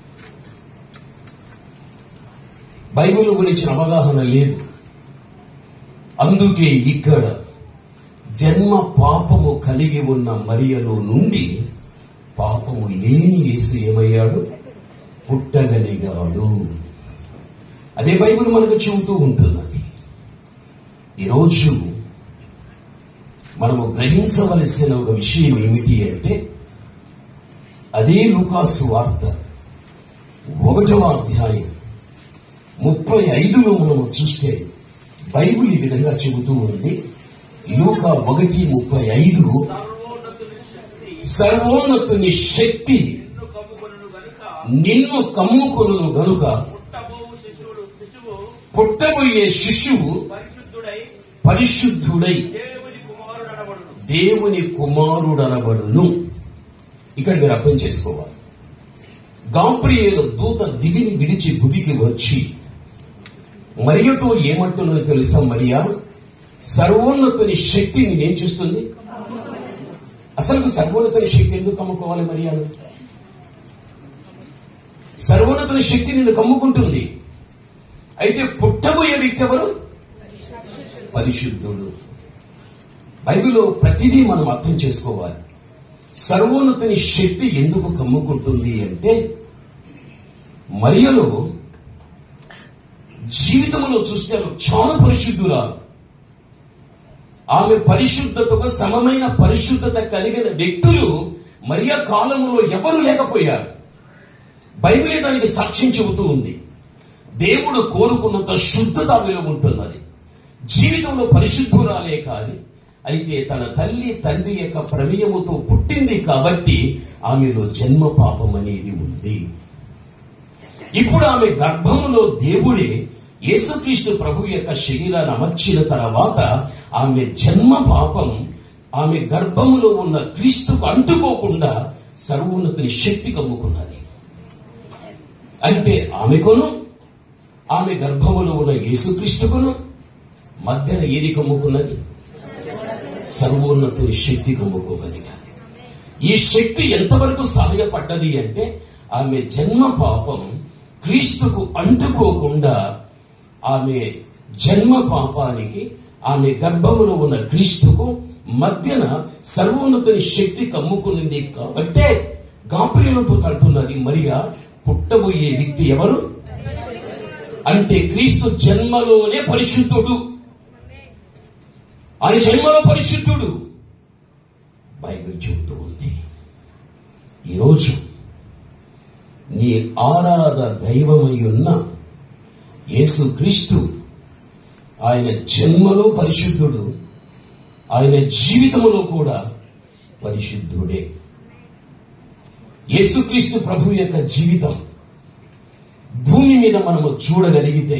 బైబిల్ గురించిన అవగాహన లేదు అందుకే ఇక్కడ జన్మ పాపము కలిగి ఉన్న మరియలో నుండి పాపము లేని యేసు ఏమయ్యాడు పుట్టగలిగాడు అదే బైబిల్ మనకు చెబుతూ ఉంటున్నది ఈరోజు మనము గ్రహించవలసిన ఒక విషయం ఏమిటి అంటే అదే లూకాసు వార్త ఒకటవ అధ్యాయం ముప్పై ఐదులో మనము చూస్తే బైబిల్ ఈ విధంగా చెబుతూ ఉంది లూకా ఒకటి ముప్పై ఐదు సర్వోన్నతుని శక్తి సర్వోన్నతుని శక్తి నిన్ను కమ్ముకొనును గనుక నిన్ను కమ్ముకొను గనుక పుట్టబోవు శిశువుడు శిశువు పుట్టబోయే శిశువు పరిశుద్ధుడై పరిశుద్ధుడై దేవుని కుమారుడనబడును దేవుని కుమారుడనబడును ఇక్కడ మీరు అర్థం చేసుకోవాలి గాంప్రియేలు దూత దివిని విడిచి భూమికి వచ్చి మరియతో ఏమంటున్నదో తెలుసా మరియా సర్వోన్నతుని శక్తి నేనేం చేస్తుంది అసలు సర్వోన్నతుని శక్తి ఎందుకు కమ్ముకోవాలి మరియాను సర్వోన్నతుని శక్తి నిన్ను కమ్ముకుంటుంది అయితే పుట్టబోయే వ్యక్తి ఎవరు పరిశుద్ధుడు బైబిల్లో ప్రతిదీ మనం అర్థం చేసుకోవాలి సర్వోన్నతుని శక్తి ఎందుకు కమ్ముకుంటుంది అంటే మరియలో జీవితంలో చూస్తే ఆమె చాలా పరిశుద్ధురాలు ఆమె పరిశుద్ధతకు సమమైన పరిశుద్ధత కలిగిన వ్యక్తులు మరియ కాలంలో ఎవరు లేకపోయారు బైబిలే దానికి సాక్ష్యం చెబుతూ ఉంది దేవుడు కోరుకున్నంత శుద్ధత ఆమెలో ఉంటున్నది జీవితంలో పరిశుద్ధురాలే కాని అయితే తన తల్లి తండ్రి యొక్క ప్రమేయముతో పుట్టింది కాబట్టి ఆమెలో జన్మ పాపం అనేది ఉంది ఇప్పుడు ఆమె గర్భములో దేవుడే యేసుక్రీస్తు ప్రభు యొక్క శరీరాన్ని అమర్చిన తర్వాత ఆమె జన్మ పాపం ఆమె గర్భములో ఉన్న క్రీస్తుకు అంటుకోకుండా సర్వోన్నతిని శక్తి కమ్ముకున్నది అంటే ఆమెకును ఆమె గర్భములో ఉన్న యేసుక్రీస్తుకును మధ్యన ఏది కమ్ముకున్నది సర్వోన్నతుని శక్తి కమ్ముకోగలిగాలి ఈ శక్తి ఎంతవరకు సహాయపడ్డది అంటే ఆమె జన్మ పాపం క్రీస్తుకు అంటుకోకుండా ఆమె జన్మ పాపానికి ఆమె గర్భములో ఉన్న క్రీస్తుకు మధ్యన సర్వోన్నతుని శక్తి కమ్ముకునింది కాబట్టే గాంప్రియలతో అంటున్నది మరియా పుట్టబోయే వ్యక్తి ఎవరు అంటే క్రీస్తు జన్మలోనే పరిశుద్ధుడు ఆయన జన్మలో పరిశుద్ధుడు బైబిల్ చెబుతూ ఉంది ఈరోజు నీ ఆరాధ దైవమై ఉన్న యేసుక్రీస్తు ఆయన జన్మలో పరిశుద్ధుడు ఆయన జీవితములో కూడా పరిశుద్ధుడే యేసుక్రీస్తు ప్రభు యొక్క జీవితం భూమి మీద మనము చూడగలిగితే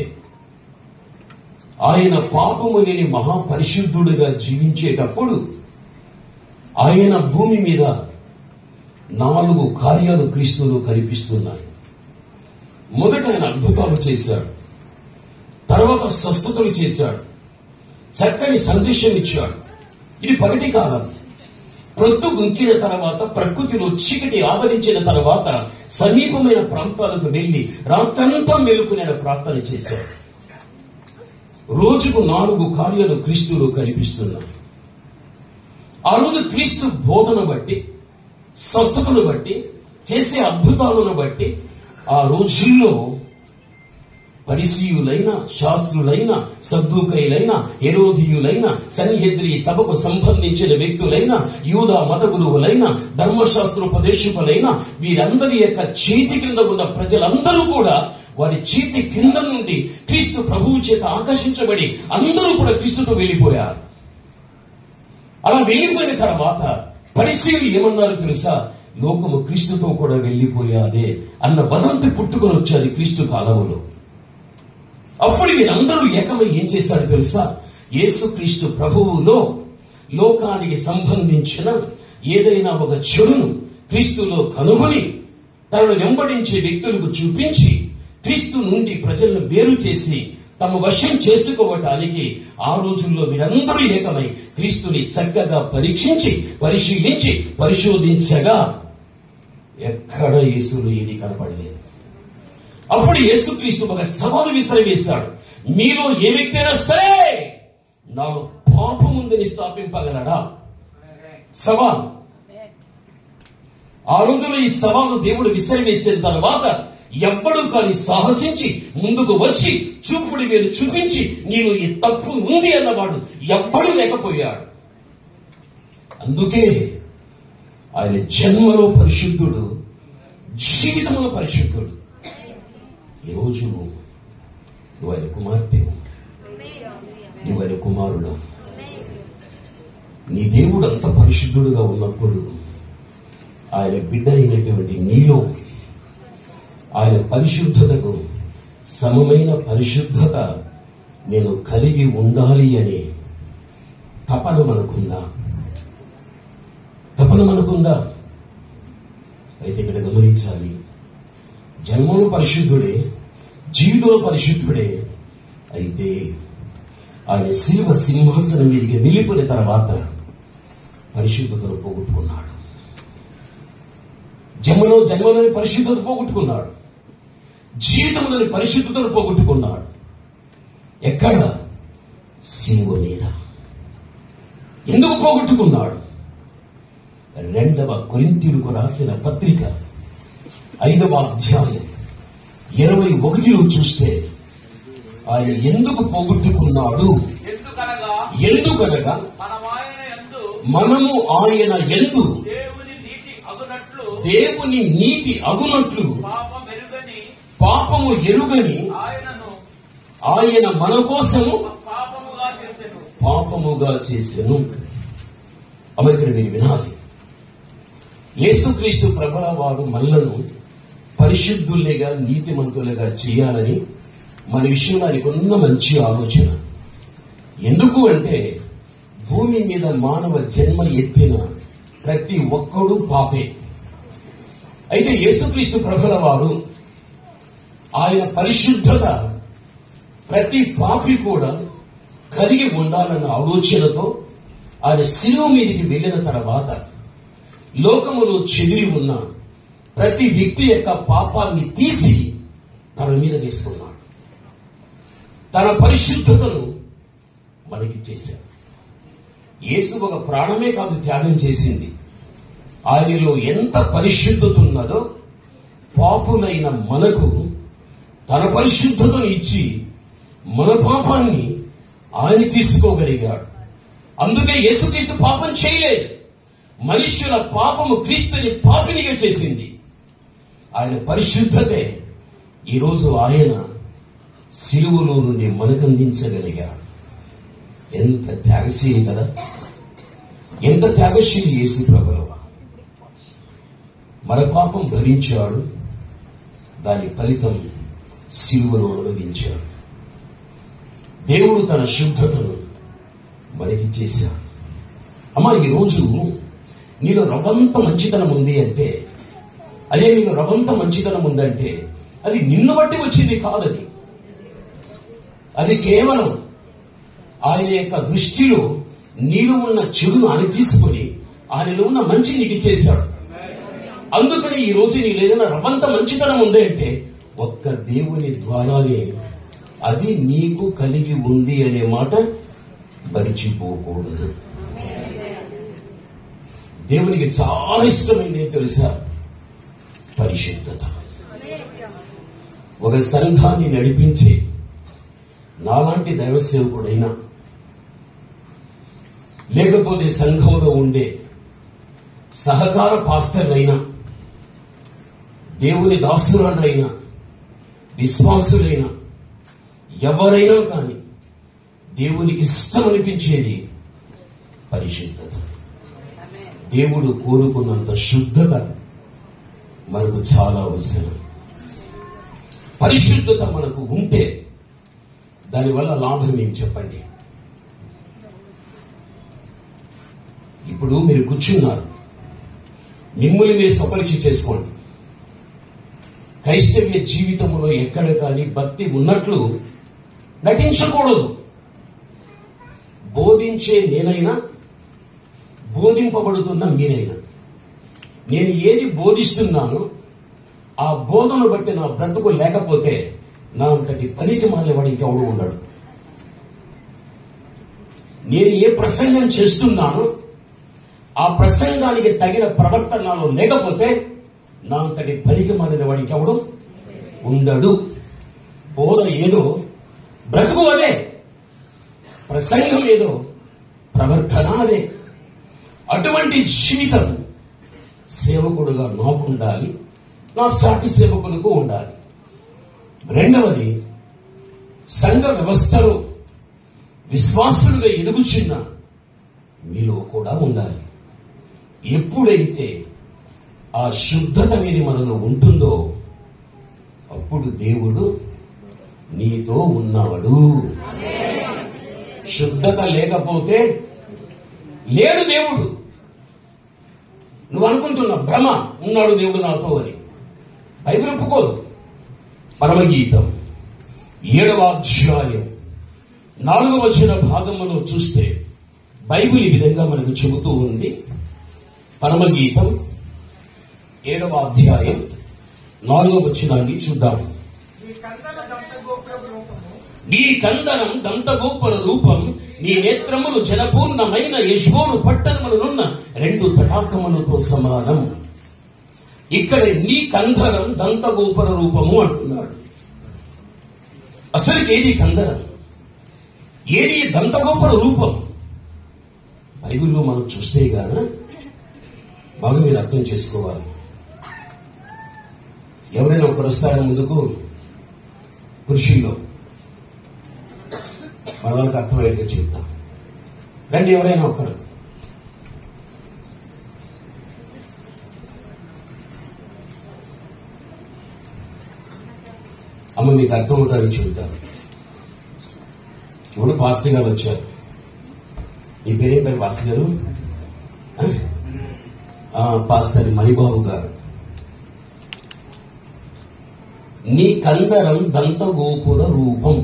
ఆయన పాపము లేని మహాపరిశుద్ధుడుగా జీవించేటప్పుడు ఆయన భూమి మీద నాలుగు కార్యాలు క్రీస్తులు కనిపిస్తున్నాయి మొదట ఆయన అద్భుతాలు చేశాడు తర్వాత స్వస్థతలు చేశాడు చక్కని సందేశం ఇచ్చాడు ఇది పగటి కాలం ప్రొద్దు గుంకిన తర్వాత ప్రకృతిలో చీకటి ఆవరించిన తర్వాత సమీపమైన ప్రాంతాలకు వెళ్లి రాత్రంతా మేలుకుని ఆయన ప్రార్థన చేశాడు రోజుకు నాలుగు కార్యాలు క్రీస్తులో కనిపిస్తున్నాయి ఆ రోజు క్రీస్తు బోధన బట్టి స్వస్థతను బట్టి చేసే అద్భుతాలను బట్టి ఆ రోజుల్లో పరిసీయులైన శాస్త్రులైన సద్దుకైలైన హెరోధియులైన సన్నిహద్రి సభకు సంబంధించిన వ్యక్తులైన యూదా మత గురువులైన ధర్మశాస్త్రోపదేశకులైన వీరందరి యొక్క చేతి కింద ఉన్న ప్రజలందరూ కూడా వారి చేతి కింద నుండి క్రీస్తు ప్రభువు చేత ఆకర్షించబడి అందరూ కూడా క్రీస్తుతో వెళ్ళిపోయారు అలా వెళ్ళిపోయిన తర్వాత పరిశీలి ఏమన్నారు తెలుసా లోకము క్రీస్తుతో కూడా వెళ్ళిపోయాదే అన్న వదంతి పుట్టుకొని వచ్చాది క్రీస్తు కాలంలో అప్పుడు వీరందరూ ఏకమై ఏం చేశారు తెలుసా యేసుక్రీస్తు ప్రభువులో లోకానికి సంబంధించిన ఏదైనా ఒక చెడును క్రీస్తులో కనుగొని తనను వెంబడించే వ్యక్తులకు చూపించి క్రీస్తు నుండి ప్రజలను వేరు చేసి తమ వశం చేసుకోవటానికి ఆ రోజుల్లో వీరందరూ ఏకమై క్రీస్తుని చక్కగా పరీక్షించి పరిశీలించి పరిశోధించగా ఎక్కడ యేసులు ఏది కనపడలేదు అప్పుడు యేసుక్రీస్తు ఒక సవాలు విసిరవేశాడు మీలో ఏ వ్యక్తి అయినా సరే నాలో పాపం ఉందని స్థాపింపగలడా సవాల్ ఆ రోజులో ఈ సవాలు దేవుడు విసిరివేసిన తర్వాత ఎవ్వడు కాని సాహసించి ముందుకు వచ్చి చూపుడి మీద చూపించి నీవు ఈ తప్పు ఉంది అన్నవాడు ఎవ్వడు లేకపోయాడు అందుకే ఆయన జన్మలో పరిశుద్ధుడు జీవితంలో పరిశుద్ధుడు ఈరోజు నువ్వు ఆయన కుమార్తె నువ్వు ఆయన కుమారుడు నీ దేవుడు అంత పరిశుద్ధుడుగా ఉన్నప్పుడు ఆయన బిడ్డ అయినటువంటి నీలో ఆయన పరిశుద్ధతకు సమమైన పరిశుద్ధత నేను కలిగి ఉండాలి అనే తపన మనకుందా తపన మనకుందా అయితే ఇక్కడ గమనించాలి జన్మలో పరిశుద్ధుడే జీవితంలో పరిశుద్ధుడే అయితే ఆయన శిల్వ సింహాసనం మీదికి వెళ్ళిపోయిన తర్వాత పరిశుద్ధతను పోగొట్టుకున్నాడు జన్మలో జన్మలోని పరిశుద్ధత పోగొట్టుకున్నాడు జీవితంలోని పరిశుద్ధతను పోగొట్టుకున్నాడు ఎక్కడ శిలువ మీద ఎందుకు పోగొట్టుకున్నాడు రెండవ కొరింతీలకు రాసిన పత్రిక ఐదవ అధ్యాయం ఇరవై ఒకటిలో చూస్తే ఆయన ఎందుకు పోగొట్టుకున్నాడు ఎందుకనగా ఎందుకనగా మనం ఆయన యందు మనము ఆయన ఎందు దేవుని నీతి అగునట్లు దేవుని నీతి అగునట్లు పాపం ఎరుగని పాపము ఎరుగని ఆయనను ఆయన మన కోసము పాపముగా చేసెను పాపముగా చేసెను అమ్మ ఇక్కడ మీరు వినాలి యేసుక్రీస్తు ప్రభా వారు మనలను పరిశుద్ధుల్నిగా నీతిమంతులుగా చేయాలని మన విషయంలో ఆయనకు ఉన్న మంచి ఆలోచన ఎందుకు అంటే భూమి మీద మానవ జన్మ ఎత్తిన ప్రతి ఒక్కడు పాపే అయితే యేసుక్రీస్తు ప్రభుల వారు ఆయన పరిశుద్ధత ప్రతి పాపి కూడా కలిగి ఉండాలన్న ఆలోచనతో ఆయన శిలువ మీదికి వెళ్ళిన తర్వాత లోకములో చెదిరి ఉన్న ప్రతి వ్యక్తి యొక్క పాపాన్ని తీసి తన మీద వేసుకున్నాడు తన పరిశుద్ధతను మనకి చేశాడు యేసు ఒక ప్రాణమే కాదు త్యాగం చేసింది ఆయనలో ఎంత పరిశుద్ధత ఉన్నదో పాపులైన మనకు తన పరిశుద్ధతను ఇచ్చి మన పాపాన్ని ఆయన తీసుకోగలిగాడు అందుకే యేసుక్రీస్తు పాపం చేయలేదు మనుష్యుల పాపము క్రీస్తుని పాపినిగా చేసింది ఆయన పరిశుద్ధతే ఈరోజు ఆయన సిలువలో నుండి మనకు అందించగలిగాడు ఎంత త్యాగశీలి కదా ఎంత త్యాగశీలి యేసు ప్రభులవ మన పాపం భరించాడు దాని ఫలితం సిలువలో అనుభవించాడు దేవుడు తన శుద్ధతను మనకి చేశాడు అమ్మా ఈరోజు నీలో రవంత మంచితనం ఉంది అంటే అదే నీలో రవంత మంచితనం ఉందంటే అది నిన్ను బట్టి వచ్చింది కాదని అది కేవలం ఆయన యొక్క దృష్టిలో నీలో ఉన్న చెడును ఆయన తీసుకొని ఆయనలో ఉన్న మంచి నీకు ఇచ్చేశాడు అందుకని ఈ రోజు నీలో ఏదైనా రవంత మంచితనం ఉంది అంటే ఒక్క దేవుని ద్వారానే అది నీకు కలిగి ఉంది అనే మాట మరిచిపోకూడదు దేవునికి చాలా ఇష్టమైనది తెలుసా పరిశుద్ధత ఒక సంఘాన్ని నడిపించే నాలాంటి దైవ సేవకుడైనా లేకపోతే సంఘంలో ఉండే సహకార పాస్టర్లైనా దేవుని దాసురాళ్ళైనా విశ్వాసులైనా ఎవరైనా కానీ దేవునికి ఇష్టం అనిపించేది పరిశుద్ధత దేవుడు కోరుకున్నంత శుద్ధత మనకు చాలా అవసరం పరిశుద్ధత మనకు ఉంటే దానివల్ల లాభం ఏం చెప్పండి ఇప్పుడు మీరు కూర్చున్నారు మిమ్మల్ని మీరు సపరీక్ష చేసుకోండి క్రైస్తవ్య జీవితంలో ఎక్కడ కానీ భక్తి ఉన్నట్లు నటించకూడదు బోధించే నేనైనా బోధింపబడుతున్న మీరైనా నేను ఏది బోధిస్తున్నానో ఆ బోధను బట్టి నా బ్రతుకు లేకపోతే నా అంతటి పనికి మాలేవాడు ఇంకెవడు ఉండడు నేను ఏ ప్రసంగం చేస్తున్నానో ఆ ప్రసంగానికి తగిన ప్రవర్తన నాలో లేకపోతే నా అంతటి పనికి మాలిన వాడు ఇంకెవడు ఉండడు బోధ ఏదో బ్రతుకు అదే ప్రసంగం ఏదో ప్రవర్తన అదే అటువంటి జీవితం సేవకుడుగా నాకు ఉండాలి నా సాటి సేవకులకు ఉండాలి రెండవది సంఘ వ్యవస్థలో విశ్వాసులుగా ఎదుగుచున్న మీలో కూడా ఉండాలి ఎప్పుడైతే ఆ శుద్ధత అనేది మనలో ఉంటుందో అప్పుడు దేవుడు నీతో ఉన్నాడు శుద్ధత లేకపోతే లేడు దేవుడు నువ్వు అనుకుంటున్న భ్రమ ఉన్నాడు దేవుడు నాతో అని బైబిల్ ఒప్పుకోదు పరమగీతం ఏడవ అధ్యాయం నాలుగవ వచ్చిన భాగములో చూస్తే బైబిల్ ఈ విధంగా మనకు చెబుతూ ఉంది పరమగీతం ఏడవ అధ్యాయం నాలుగవ వచనాన్ని చూద్దాం నీ కందనం దంతగోపుర రూపం నీ నేత్రములు జనపూర్ణమైన యశ్వోను పట్టణములనున్న రెండు తటాకములతో సమానం ఇక్కడ నీ కంధరం దంతగోపుర రూపము అంటున్నాడు అసలుకి ఏది కందరం ఏది దంతగోపుర రూపం బైబిల్లో మనం చూస్తే గాన బాగా మీరు అర్థం చేసుకోవాలి ఎవరైనా ఒకరు వస్తారా ముందుకు పురుషుల్లో మన వాళ్ళకి అర్థమయ్యేట్టుగా చెప్తాం రండి ఎవరైనా ఒకరు అమ్మ మీకు అర్థం అవుతారని చెబుతాను ఇప్పుడు పాస్టర్ గారు వచ్చారు మీ పేరేం పేరు పాస్టర్ గారు ఆ? ఆ, పాస్టర్ మణిబాబు గారు నీ కందరం దంతగోపుర రూపం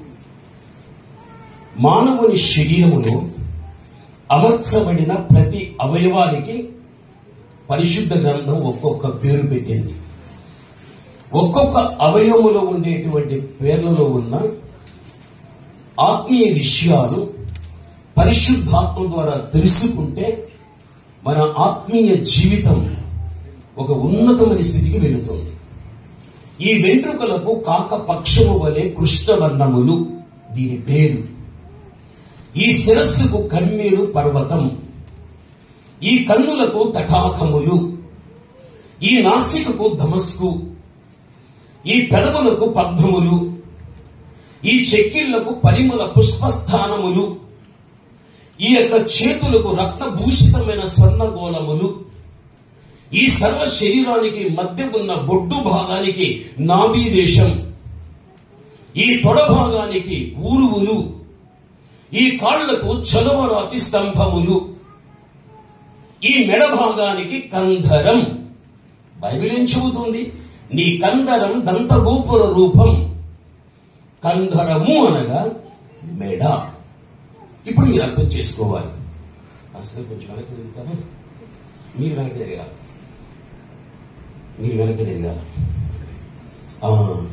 మానవుని శరీరములో అమర్చబడిన ప్రతి అవయవానికి పరిశుద్ధ గ్రంథం ఒక్కొక్క పేరు పెట్టింది ఒక్కొక్క అవయవములో ఉండేటువంటి పేర్లలో ఉన్న ఆత్మీయ విషయాలు పరిశుద్ధాత్మ ద్వారా తెలుసుకుంటే మన ఆత్మీయ జీవితం ఒక ఉన్నతమైన స్థితికి వెళుతుంది ఈ వెంట్రుకలకు కాక పక్షము వలె కృష్ణవర్ణములు దీని పేరు ఈ శిరస్సుకు కర్మేలు పర్వతం ఈ కన్నులకు తటాకములు ఈ నాసికకు ధమస్కు ఈ పెదవులకు పద్మములు ఈ చెక్కిళ్లకు పరిమళ పుష్పస్థానములు ఈ యొక్క చేతులకు రత్నభూషితమైన స్వర్ణగోళములు ఈ సర్వ శరీరానికి మధ్య ఉన్న బొడ్డు భాగానికి నాభీ దేశం ఈ తొడ భాగానికి ఊరువులు ఈ కాళ్లకు చలువరాతి స్తంభములు ఈ మెడ భాగానికి కంధరం బైబిల్ ఏం చెబుతుంది నీ కందరం దంతగోపుర రూపం కంధరము అనగా మెడ ఇప్పుడు మీరు అర్థం చేసుకోవాలి అసలు కొంచెం వెనక్కి తిరుగుతారా మీరు వెనక్కి తిరగాలి మీరు వెనక్కి తిరగాలి ఆ,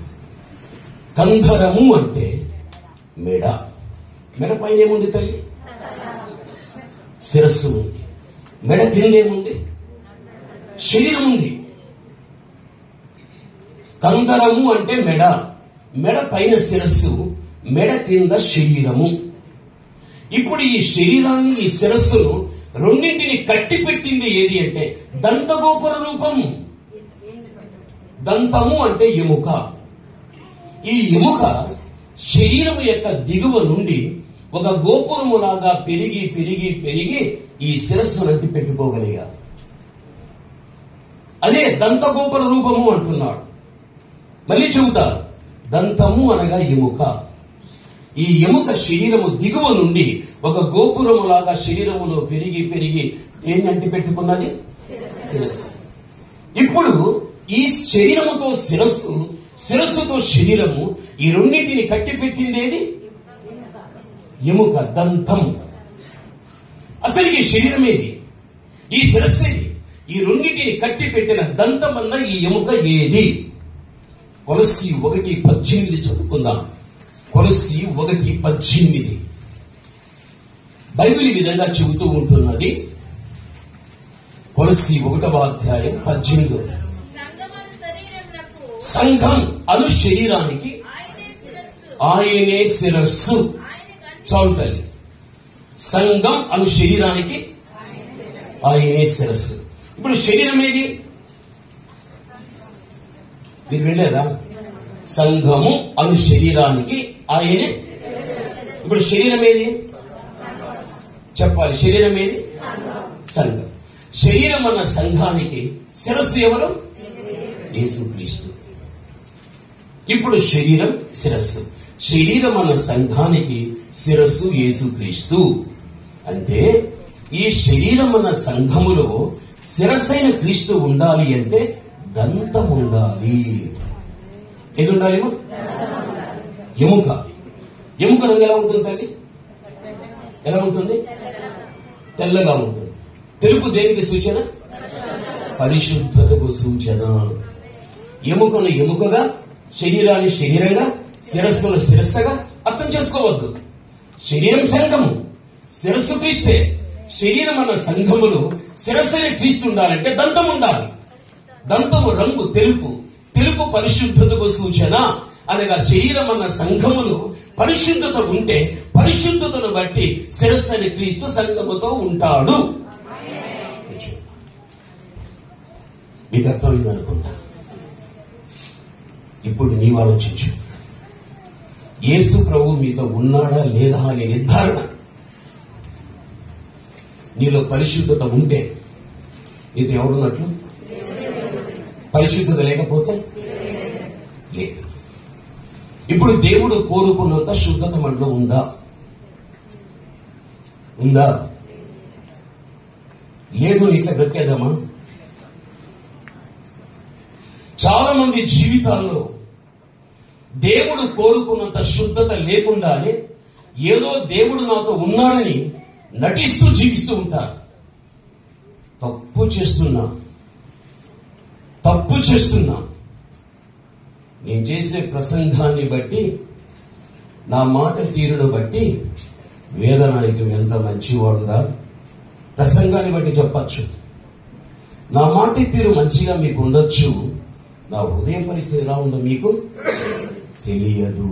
కంధరము అంటే మెడ మెడ పైన ఏముంది తల్లి శిరస్సు ఉంది మెడ కింద ఏముంది శరీరం ఉంది కందరము అంటే మెడ మెడ పైన శిరస్సు మెడ కింద శరీరము ఇప్పుడు ఈ శరీరాన్ని ఈ శిరస్సును రెండింటిని కట్టి పెట్టింది ఏది అంటే దంతగోపుర రూపం దంతము అంటే ఎముక ఈ ఎముక శరీరం యొక్క దిగువ నుండి ఒక గోపురములాగా పెరిగి పెరిగి పెరిగి ఈ శిరస్సు నంటి పెట్టుకోగలిగారు అదే దంతగోపుర రూపము అంటున్నాడు మళ్ళీ చెబుతారు దంతము అనగా ఎముక ఈ ఎముక శరీరము దిగువ నుండి ఒక గోపురములాగా శరీరములో పెరిగి పెరిగి దేన్ని అంటి పెట్టుకున్నది శిరస్సు ఇప్పుడు ఈ శరీరముతో శిరస్సు శిరస్సుతో శరీరము ఈ రెండింటిని కట్టి పెట్టింది ఏది ఎముక దంతం అసలు ఈ శరీరం ఏది ఈ శిరస్సు ఏది ఈ రెండింటిని కట్టి పెట్టిన దంతమన్న ఈ ఎముక ఏది కొలసి ఒకటి పద్దెనిమిది చదువుకుందాం కొలసి ఒకటి పద్దెనిమిది బైబిల్ ఈ విధంగా చెబుతూ ఉంటున్నది కొలసి ఒకటవ అధ్యాయం పద్దెనిమిది సంగమన శరీరమునకు సంఘం అను శరీరానికి ఆయనే శిరస్సు ఆయనే శిరస్సు ఆయన కంటి చాలు తల్లి సంఘం అను శరీరానికి ఆయనే శిరస్సు ఇప్పుడు శరీరం ఏది మీరు వెళ్ళారా సంఘము అను శరీరానికి ఆయనే ఇప్పుడు శరీరం ఏది చెప్పాలి శరీరం ఏది సంఘం శరీరం అన్న సంఘానికి శిరస్సు ఎవరు యేసుక్రీస్తు ఇప్పుడు శరీరం శిరస్సు శరీరం అన్న సంఘానికి శిరస్సు యేసుక్రీస్తు అంటే ఈ శరీరం అన్న సంఘములో శిరస్సైన క్రీస్తు ఉండాలి అంటే దంతం ఉండాలి ఏది ఉండాలి ఏమో? ఎముక ఎముక రంగు ఎలా ఉంటుంది తల్లి ఎలా ఉంటుంది తెల్లగా ఉంటుంది తెలుపు దేనికి సూచన పరిశుద్ధతకు సూచన ఎముకను ఎముకగా శరీరాన్ని శరీరంగా శిరస్సును శిరస్సుగా అర్థం చేసుకోవద్దు శరీరం సంఘము శిరస్సు క్రీస్తే శరీరం అన్న సంఘములో శిరస్సుని క్రీస్తు ఉండాలంటే దంతం ఉండాలి దంతము రంగు తెలుపు తెలుపు పరిశుద్ధతకు సూచన అనగా శరీరం అన్న సంఘములు పరిశుద్ధత ఉంటే పరిశుద్ధతను బట్టి శిరస్సు అని క్రీస్తు సంఘముతో ఉంటాడు మీకు అర్థమైంది అనుకుంటా ఇప్పుడు నీవు ఆలోచించు యేసు ప్రభు మీతో ఉన్నాడా లేదా అనే నిర్ధారణ నీలో పరిశుద్ధత ఉంటే నీతో ఎవరున్నట్లు పరిశుద్ధత లేకపోతే లేదు ఇప్పుడు దేవుడు కోరుకున్నంత శుద్ధత మనలో ఉందా ఉందా లేదు ఇట్లా బ్రతికేద్దామా చాలా మంది జీవితాల్లో దేవుడు కోరుకున్నంత శుద్ధత లేకుండానే ఏదో దేవుడు నాతో ఉన్నాడని నటిస్తూ జీవిస్తూ ఉంటారు తప్పు చేస్తున్నా తప్పు చేస్తున్నా నేను చేసే ప్రసంగాన్ని బట్టి నా మాట తీరును బట్టి వేదనాయకం ఎంత మంచివాడుగా ప్రసంగాన్ని బట్టి చెప్పచ్చు నా మాట తీరు మంచిగా మీకు ఉండొచ్చు నా హృదయ పరిస్థితి ఎలా ఉందో మీకు తెలియదు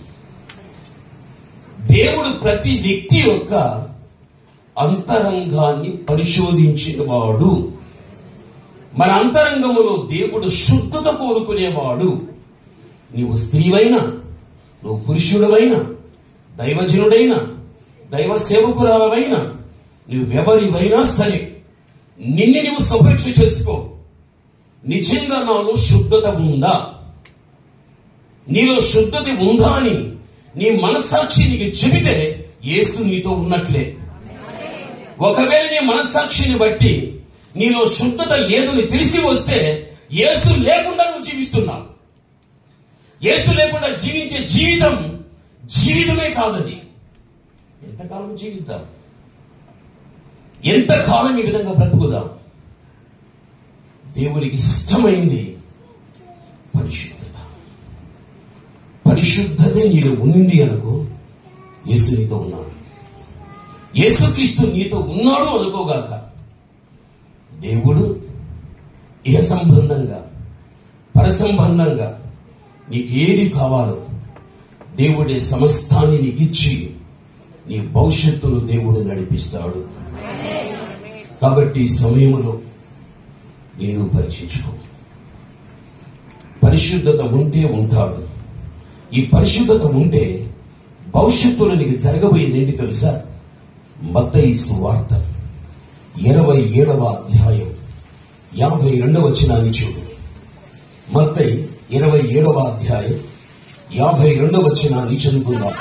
దేవుడు ప్రతి వ్యక్తి యొక్క అంతరంగాన్ని పరిశోధించేవాడు మన అంతరంగములో దేవుడు శుద్ధత కోరుకునేవాడు నీవు స్త్రీవైనా నువ్వు పురుషుడవైనా దైవజనుడైనా దైవ సేవకురాలవైనా నువ్వెవరివైనా సరే నిన్ను నీవు సంపరీక్ష చేసుకో నిజంగా నాలో శుద్ధత ఉందా నీలో శుద్ధత ఉందా అని నీ మనస్సాక్షి నీకు చెబితే యేసు నీతో ఉన్నట్లే ఒకవేళ నీ మనస్సాక్షిని బట్టి నీలో శుద్ధత లేదని తెలిసి వస్తే యేసు లేకుండా నువ్వు జీవిస్తున్నావు యేసు లేకుండా జీవించే జీవితం జీవితమే కాదది ఎంతకాలం జీవిద్దాం ఎంతకాలం ఈ విధంగా బ్రతుకుదాం దేవునికి ఇష్టమైంది పరిశుద్ధత పరిశుద్ధతే నీలో ఉంది అనుకో యేసు నీతో ఉన్నాడు యేసుక్రీస్తు నీతో ఉన్నాడు అనుకోగాక దేవుడు ఇహ సంబంధంగా పరసంబంధంగా నీకు ఏది కావాలో దేవుడే సమస్తాన్ని నీకు ఇచ్చి నీ భవిష్యత్తును దేవుడు నడిపిస్తాడు కాబట్టి ఈ సమయంలో నేను పరీక్షించుకో పరిశుద్ధత ఉంటే ఉంటాడు ఈ పరిశుద్ధత ఉంటే భవిష్యత్తులో నీకు జరగబోయేది ఏంటి తెలుసా మత్తయి సువార్త ఇరవై ఏడవ అధ్యాయం యాభై రెండవ వచనాన్ని చూడు మత్తయి ఇరవై ఏడవ అధ్యాయం యాభై రెండవ వచనాన్ని చదువుకుందాం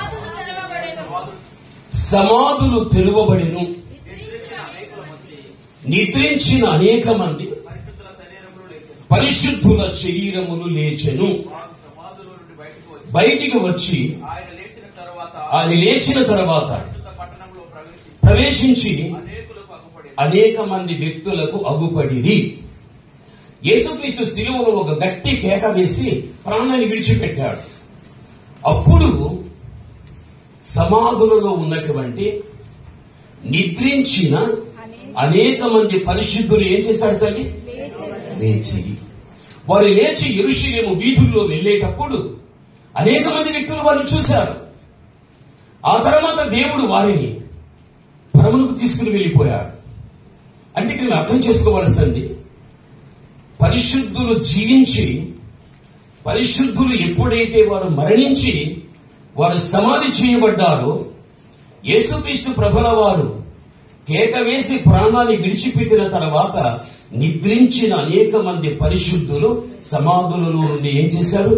సమాధులు తెరవబడెను సమాధులు తెరువబడిను నిద్రించిన అనేక మంది పరిశుద్ధుల శరీరములు లేచెను పరిశుద్ధుల శరీరములు లేచెను వారు సమాధుల నుండి బయటకు వచ్చి బయటికి వచ్చి ఆయన లేచిన తర్వాత ఆయన లేచిన తర్వాత పరిశుద్ధ పట్టణంలో ప్రవేశించి ప్రవేశించి అనేకులకు అగుపడి అనేక మంది వ్యక్తులకు అగుపడిరి యేసుక్రీస్తు శిలువలో ఒక గట్టి కేక వేసి ప్రాణాన్ని విడిచిపెట్టాడు అప్పుడు సమాధులలో ఉన్నటువంటి నిద్రించిన అనేక మంది పరిశుద్ధులు ఏం చేశారు తల్లి లేచి వారు లేచి ఎరుషలేము వీధుల్లో వెళ్ళేటప్పుడు అనేక మంది వ్యక్తులు వారిని చూశారు ఆ తర్వాత దేవుడు వారిని పరములకు తీసుకుని వెళ్ళిపోయాడు అంటే ఇక్కడ అర్థం చేసుకోవలసింది పరిశుద్ధులు జీవించి పరిశుద్ధులు ఎప్పుడైతే వారు మరణించి వారు సమాధి చేయబడ్డారో యేసుక్రీస్తు ప్రభుల వారు కేక వేసి ప్రాణాన్ని విడిచిపెట్టిన తర్వాత నిద్రించిన అనేక మంది పరిశుద్ధులు సమాధులలో నుండి ఏం చేశారు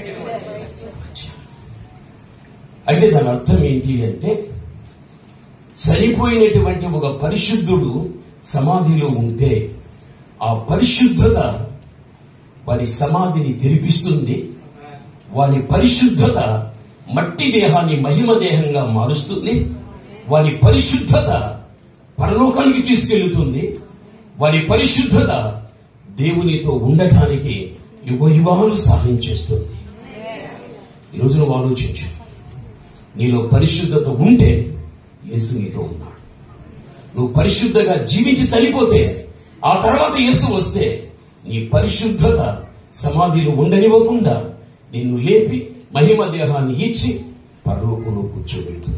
అయితే దాని అర్థం ఏంటి అంటే చనిపోయినటువంటి ఒక పరిశుద్ధుడు సమాధిలో ఉంటే ఆ పరిశుద్ధత వారి సమాధిని తెరిపిస్తుంది వారి పరిశుద్ధత మట్టి దేహాన్ని మహిమ దేహంగా మారుస్తుంది వారి పరిశుద్ధత పరలోకానికి తీసుకెళ్తుంది వారి పరిశుద్ధత దేవునితో ఉండటానికి యుగ యుగాలు సహాయం చేస్తుంది ఈ రోజు నువ్వు ఆలోచించు నీలో పరిశుద్ధత ఉంటే యేసు నీతో ఉన్నాడు నువ్వు పరిశుద్ధంగా జీవించి చనిపోతే ఆ తర్వాత యేసు వస్తే నీ పరిశుద్ధత సమాధిలో ఉండనివ్వకుండా నిన్ను లేపి మహిమ దేహాన్ని ఇచ్చి పరలోకంలో కూర్చోబెడుతుంది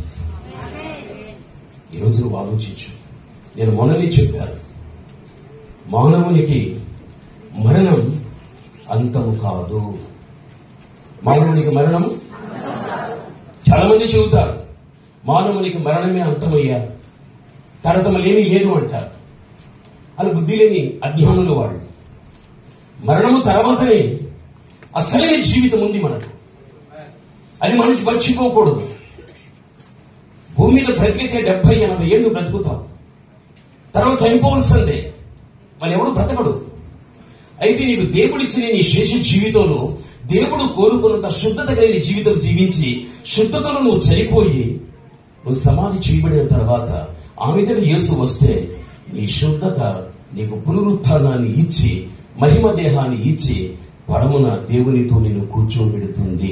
ఈరోజు నువ్వు ఆలోచించు నేను మొన్ననే చెప్పాను మానవునికి మరణం అంతము కాదు మానవునికి మరణం చాలా మంది చెబుతారు మానవునికి మరణమే అంతమయ్యా తరతమలేమీ లేదు అంటారు అది బుద్ధి లేని అజ్ఞానులు వాళ్ళు మరణము తర్వాతనే అసలైన జీవితం ఉంది మనకు అది మనిషి మర్చిపోకూడదు భూమి మీద బ్రతికితే డెబ్బై ఎనభై ఏళ్ళు బ్రతుకుతాం తర్వాత చనిపోవలసిందే మరి ఎవడు బ్రతకడు అయితే నీకు దేవుడిచ్చిన నీ శేష జీవితంలో దేవుడు కోరుకున్నంత శుద్ధత కలిగిన జీవితం జీవించి శుద్ధతలో నువ్వు చనిపోయి నువ్వు సమాధి చేయబడిన తర్వాత ఆమెతో యేసు వస్తే నీ శుద్ధత నీకు పునరుత్థానాన్ని ఇచ్చి మహిమ దేహాన్ని ఇచ్చి పరమున దేవునితో నిన్ను కూర్చోబెడుతుంది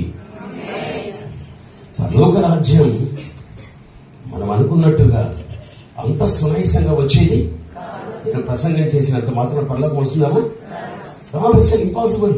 పరలోక రాజ్యం మనం అనుకున్నట్టుగా అంత సునాయసంగా వచ్చేది నేను ప్రసంగం చేసినంత మాత్రం పరలోకం వస్తుందామా రాదు అసలు ఇంపాసిబుల్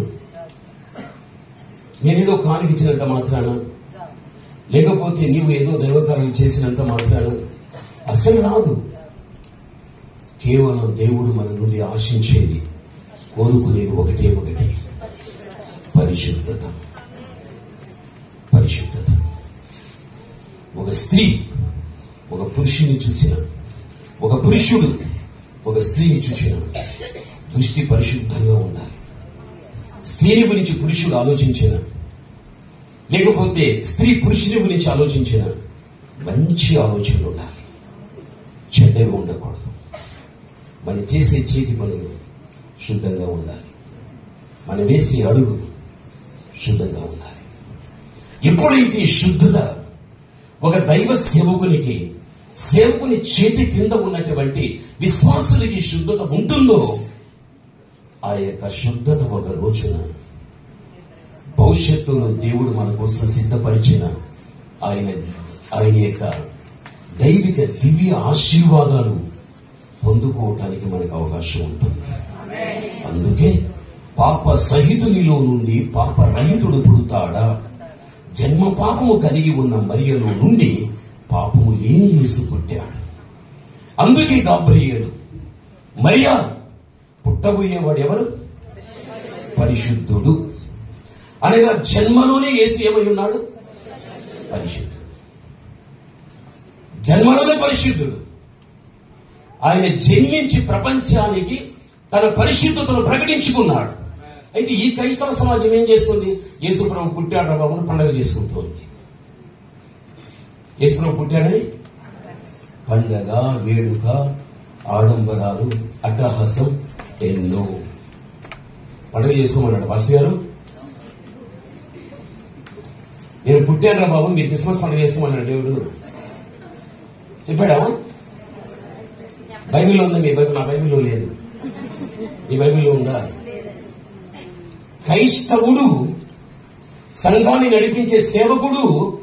నేనేదో కానికిచ్చినంత మాత్రాన లేకపోతే నీవు ఏదో దైవకార్యం చేసినంత మాత్రాన అస్సలు రాదు కేవలం దేవుడు మన నుండి ఆశించేది కోరుకునేది ఒకటే ఒకటి పరిశుద్ధత పరిశుద్ధత ఒక స్త్రీ ఒక పురుషుని చూసిన ఒక పురుషుడు ఒక స్త్రీని చూసిన దృష్టి పరిశుద్ధంగా ఉండాలి స్త్రీని గురించి పురుషుడు ఆలోచించిన లేకపోతే స్త్రీ పురుషుని గురించి ఆలోచించిన మంచి ఆలోచనలు ఉండాలి చెడ్డవి ఉండకూడదు మనం చేసే చేతి పనులు శుద్ధంగా ఉండాలి మనం వేసే అడుగు శుద్ధంగా ఉండాలి ఎప్పుడైతే ఈ శుద్ధత ఒక దైవ సేవకునికి సేవకుని చేతి కింద ఉన్నటువంటి విశ్వాసులకి శుద్ధత ఉంటుందో ఆ యొక్క శుద్ధత ఒక రోజున భవిష్యత్తులో దేవుడు మన కోసం సిద్ధపరిచిన ఆయన ఆయన యొక్క దైవిక దివ్య ఆశీర్వాదాలు పొందుకోవటానికి మనకు అవకాశం ఉంటుంది అందుకే పాప సహితునిలో నుండి పాప రహితుడు పుడతాడా జన్మ పాపము కలిగి ఉన్న మరియలో నుండి పాపము లేని యేసు పుట్టాడు అందుకే గాబ్రియలు మరియా పుట్టబోయేవాడు ఎవరు పరిశుద్ధుడు అనగా జన్మలోనే యేసు ఏమై ఉన్నాడు పరిశుద్ధుడు జన్మలోనే పరిశుద్ధుడు ఆయన జన్మించి ప్రపంచానికి తన పరిశుద్ధతను ప్రకటించుకున్నాడు అయితే ఈ క్రైస్తవ సమాజం ఏం చేస్తుంది యేసుప్రభు పుట్టాడు బాబును పండగ చేసుకుంటోంది యేసుప్రభు పుట్టాడని పండగ వేడుక ఆడంబరాలు అట్టహాసం ఎన్నో పండుగ చేసుకోమన్నాడు పాస్టర్ గారు నేను పుట్టాను బాబు మీరు క్రిస్మస్ పండుగ చేసుకోమన్నాడు దేవుడు చెప్పాడా బైబిల్లో ఉందా మీ బైబిల్ నా బైబిల్లో లేదు మీ బైబిల్లో ఉందా క్రైస్తవుడు సంఘాన్ని నడిపించే సేవకుడు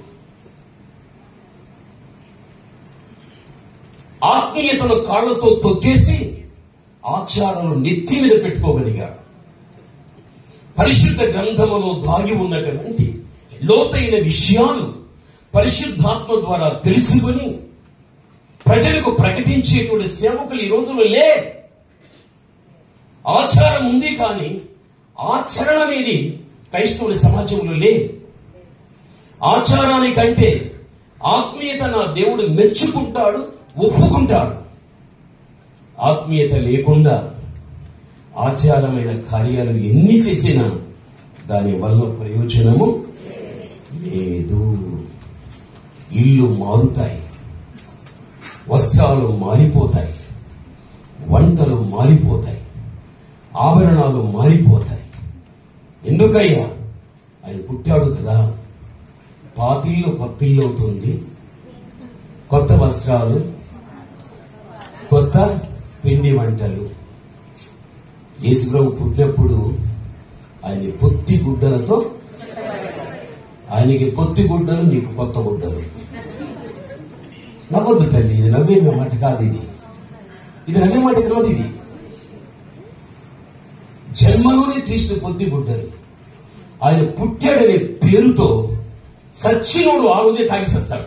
ఆత్మీయతను కాళ్లతో తొక్కేసి ఆచారాలు నెత్తి మీద పెట్టుకోగలిగాడు పరిశుద్ధ గ్రంథములో దాగి ఉన్నటువంటి లోతైన విషయాలు పరిశుద్ధాత్మ ద్వారా తెలుసుకొని ప్రజలకు ప్రకటించేటువంటి సేవకులు ఈ రోజుల్లో లే ఆచారం ఉంది కానీ ఆచరణ అనేది క్రైస్తవుల సమాజంలో లే ఆచారానికంటే ఆత్మీయత నా దేవుడు మెచ్చుకుంటాడు ఒప్పుకుంటాడు ఆత్మీయత లేకుండా ఆచారమైన కార్యాలు ఎన్ని చేసినా దాని వల్ల ప్రయోజనము లేదు ఇల్లు మారుతాయి వస్త్రాలు మారిపోతాయి వంటలు మారిపోతాయి ఆభరణాలు మారిపోతాయి ఎందుకయ్యా ఆయన పుట్టాడు కదా పాతిల్లు కొత్తిల్లు అవుతుంది కొత్త వస్త్రాలు కొత్త పిండి వంటలు యేసుప్రభు పుట్టినప్పుడు ఆయన పొత్తి గుడ్డలతో ఆయనకి పొత్తి గుడ్డలు నీకు కొత్త గుడ్డలు నవ్వద్దు తల్లి ఇది నవ్వే మాట కాదు ఇది ఇది నవ్వే మాట కాదు ఇది జన్మలోనే క్రీస్తు పొత్తి గుడ్డలు ఆయన పుట్టాడనే పేరుతో సచ్చినోడు ఆ రోజే తాగిసేస్తాడు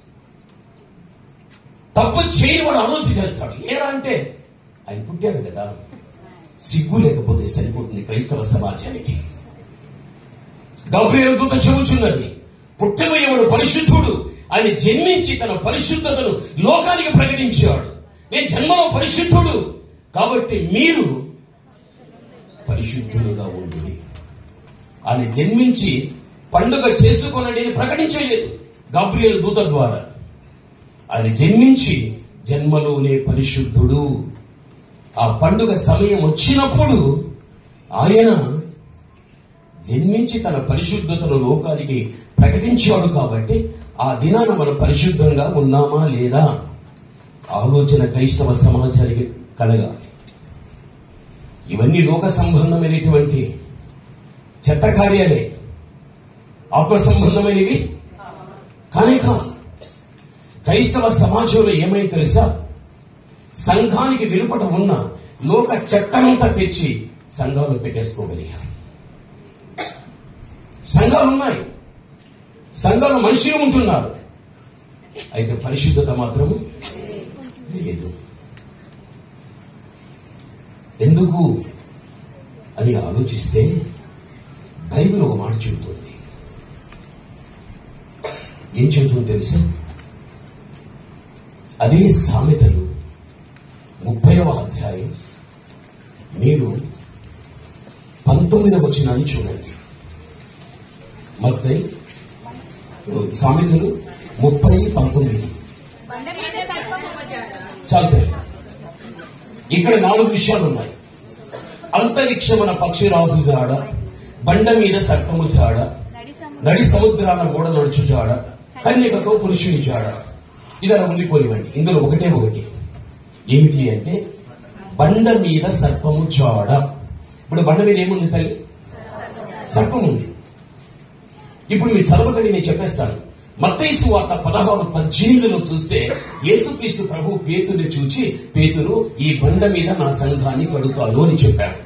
తప్పు చేయని వాడు ఆలోచన చేస్తాడు ఏరా అంటే ఆయన పుట్టాడు కదా సిగ్గు లేకపోతే సరిపోతుంది క్రైస్తవ సమాజానికి గబ్రియల్ దూత చెబుచున్నది పుట్టబోయేవాడు పరిశుద్ధుడు ఆయన జన్మించి తన పరిశుద్ధతను లోకానికి ప్రకటించాడు నేను జన్మలో పరిశుద్ధుడు కాబట్టి మీరు పరిశుద్ధులుగా ఉండు ఆయన జన్మించి పండుగ చేసుకోనండి అని ప్రకటించలేదు గాబ్రియల్ దూత ద్వారా ఆయన జన్మించి జన్మలోనే పరిశుద్ధుడు ఆ పండుగ సమయం వచ్చినప్పుడు ఆయన జన్మించి తన పరిశుద్ధతను లోకానికి ప్రకటించాడు కాబట్టి ఆ దినాన మనం పరిశుద్ధంగా ఉన్నామా లేదా ఆలోచన క్రైస్తవ సమాజానికి కలగాలి ఇవన్నీ లోక సంబంధమైనటువంటి చెత్త కార్యాలే ఆత్మ సంబంధమైనవి కానీ కాదు క్రైస్తవ సమాజంలో ఏమైంది తెలుసా సంఘానికి వెలుపట ఉన్న లోక చట్టమంతా తెచ్చి సంఘాలు పెట్టేసుకోగలిగారు సంఘాలు ఉన్నాయి సంఘాలు మనుషులు ఉంటున్నారు అయితే పరిశుద్ధత మాత్రము లేదు ఎందుకు అని ఆలోచిస్తే బైబిల్ ఒక మాట చెబుతుంది ఏం చెబుతుంది తెలుసా అదే సామెతలు ముప్పైవ అధ్యాయం మీరు పంతొమ్మిదవ వచనాన్ని చూడండి మత్తయి సామెతలు ముప్పై పంతొమ్మిది చాలు ఇక్కడ నాలుగు విషయాలు ఉన్నాయి అంతరిక్షమున పక్షిరాజు జాడ బండ మీద సర్పము జాడ నడి సముద్రాన గోడ నడుచు జాడ కన్యకతో పురుషుని జాడ ఇది అలా ఉండిపోనివ్వండి ఇందులో ఒకటే ఒకటి ఏమిటి అంటే బండ మీద సర్పము జాడ ఇప్పుడు బండ మీద ఏముంది తల్లి సర్పం ఉంది ఇప్పుడు మీరు చదవకండి నేను చెప్పేస్తాను మత్తైసు వార్త పదహారు పద్దెనిమిదిలో చూస్తే యేసుక్రీస్తు ప్రభు పేతుని చూచి పేతురు ఈ బండ మీద నా సంఘాన్ని కడుతాను అని చెప్పాడు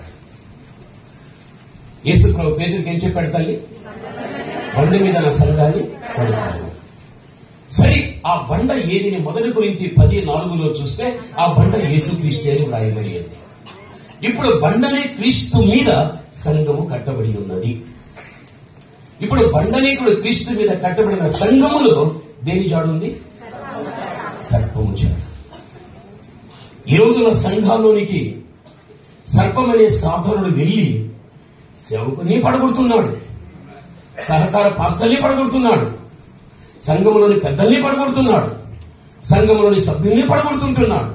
యేసు ప్రభు పేతురికి ఏం చెప్పాడు తల్లి బండ మీద నా సంఘాన్ని కడుతాను సరే ఆ బండ ఏదిని మొదటి గురించి పది నాలుగులో చూస్తే ఆ బండ యేసుక్రీస్తే అని వ్రాయబడి ఉంది ఇప్పుడు బండనే క్రీస్తు మీద సంఘము కట్టబడి ఉన్నది ఇప్పుడు బండనేకుడు క్రీస్తు మీద కట్టబడిన సంఘములో దేని జాడుంది సర్పము జాడు ఈ రోజున సంఘాల్లోనికి సర్పం అనే సాధనుడు వెళ్ళి సేవకుని పడగొడుతున్నాడు సహకార పాస్టర్ని పడగొడుతున్నాడు సంఘములోని పెద్దల్ని పడగొడుతున్నాడు సంఘములోని సభ్యుల్ని పడగొడుతుంటున్నాడు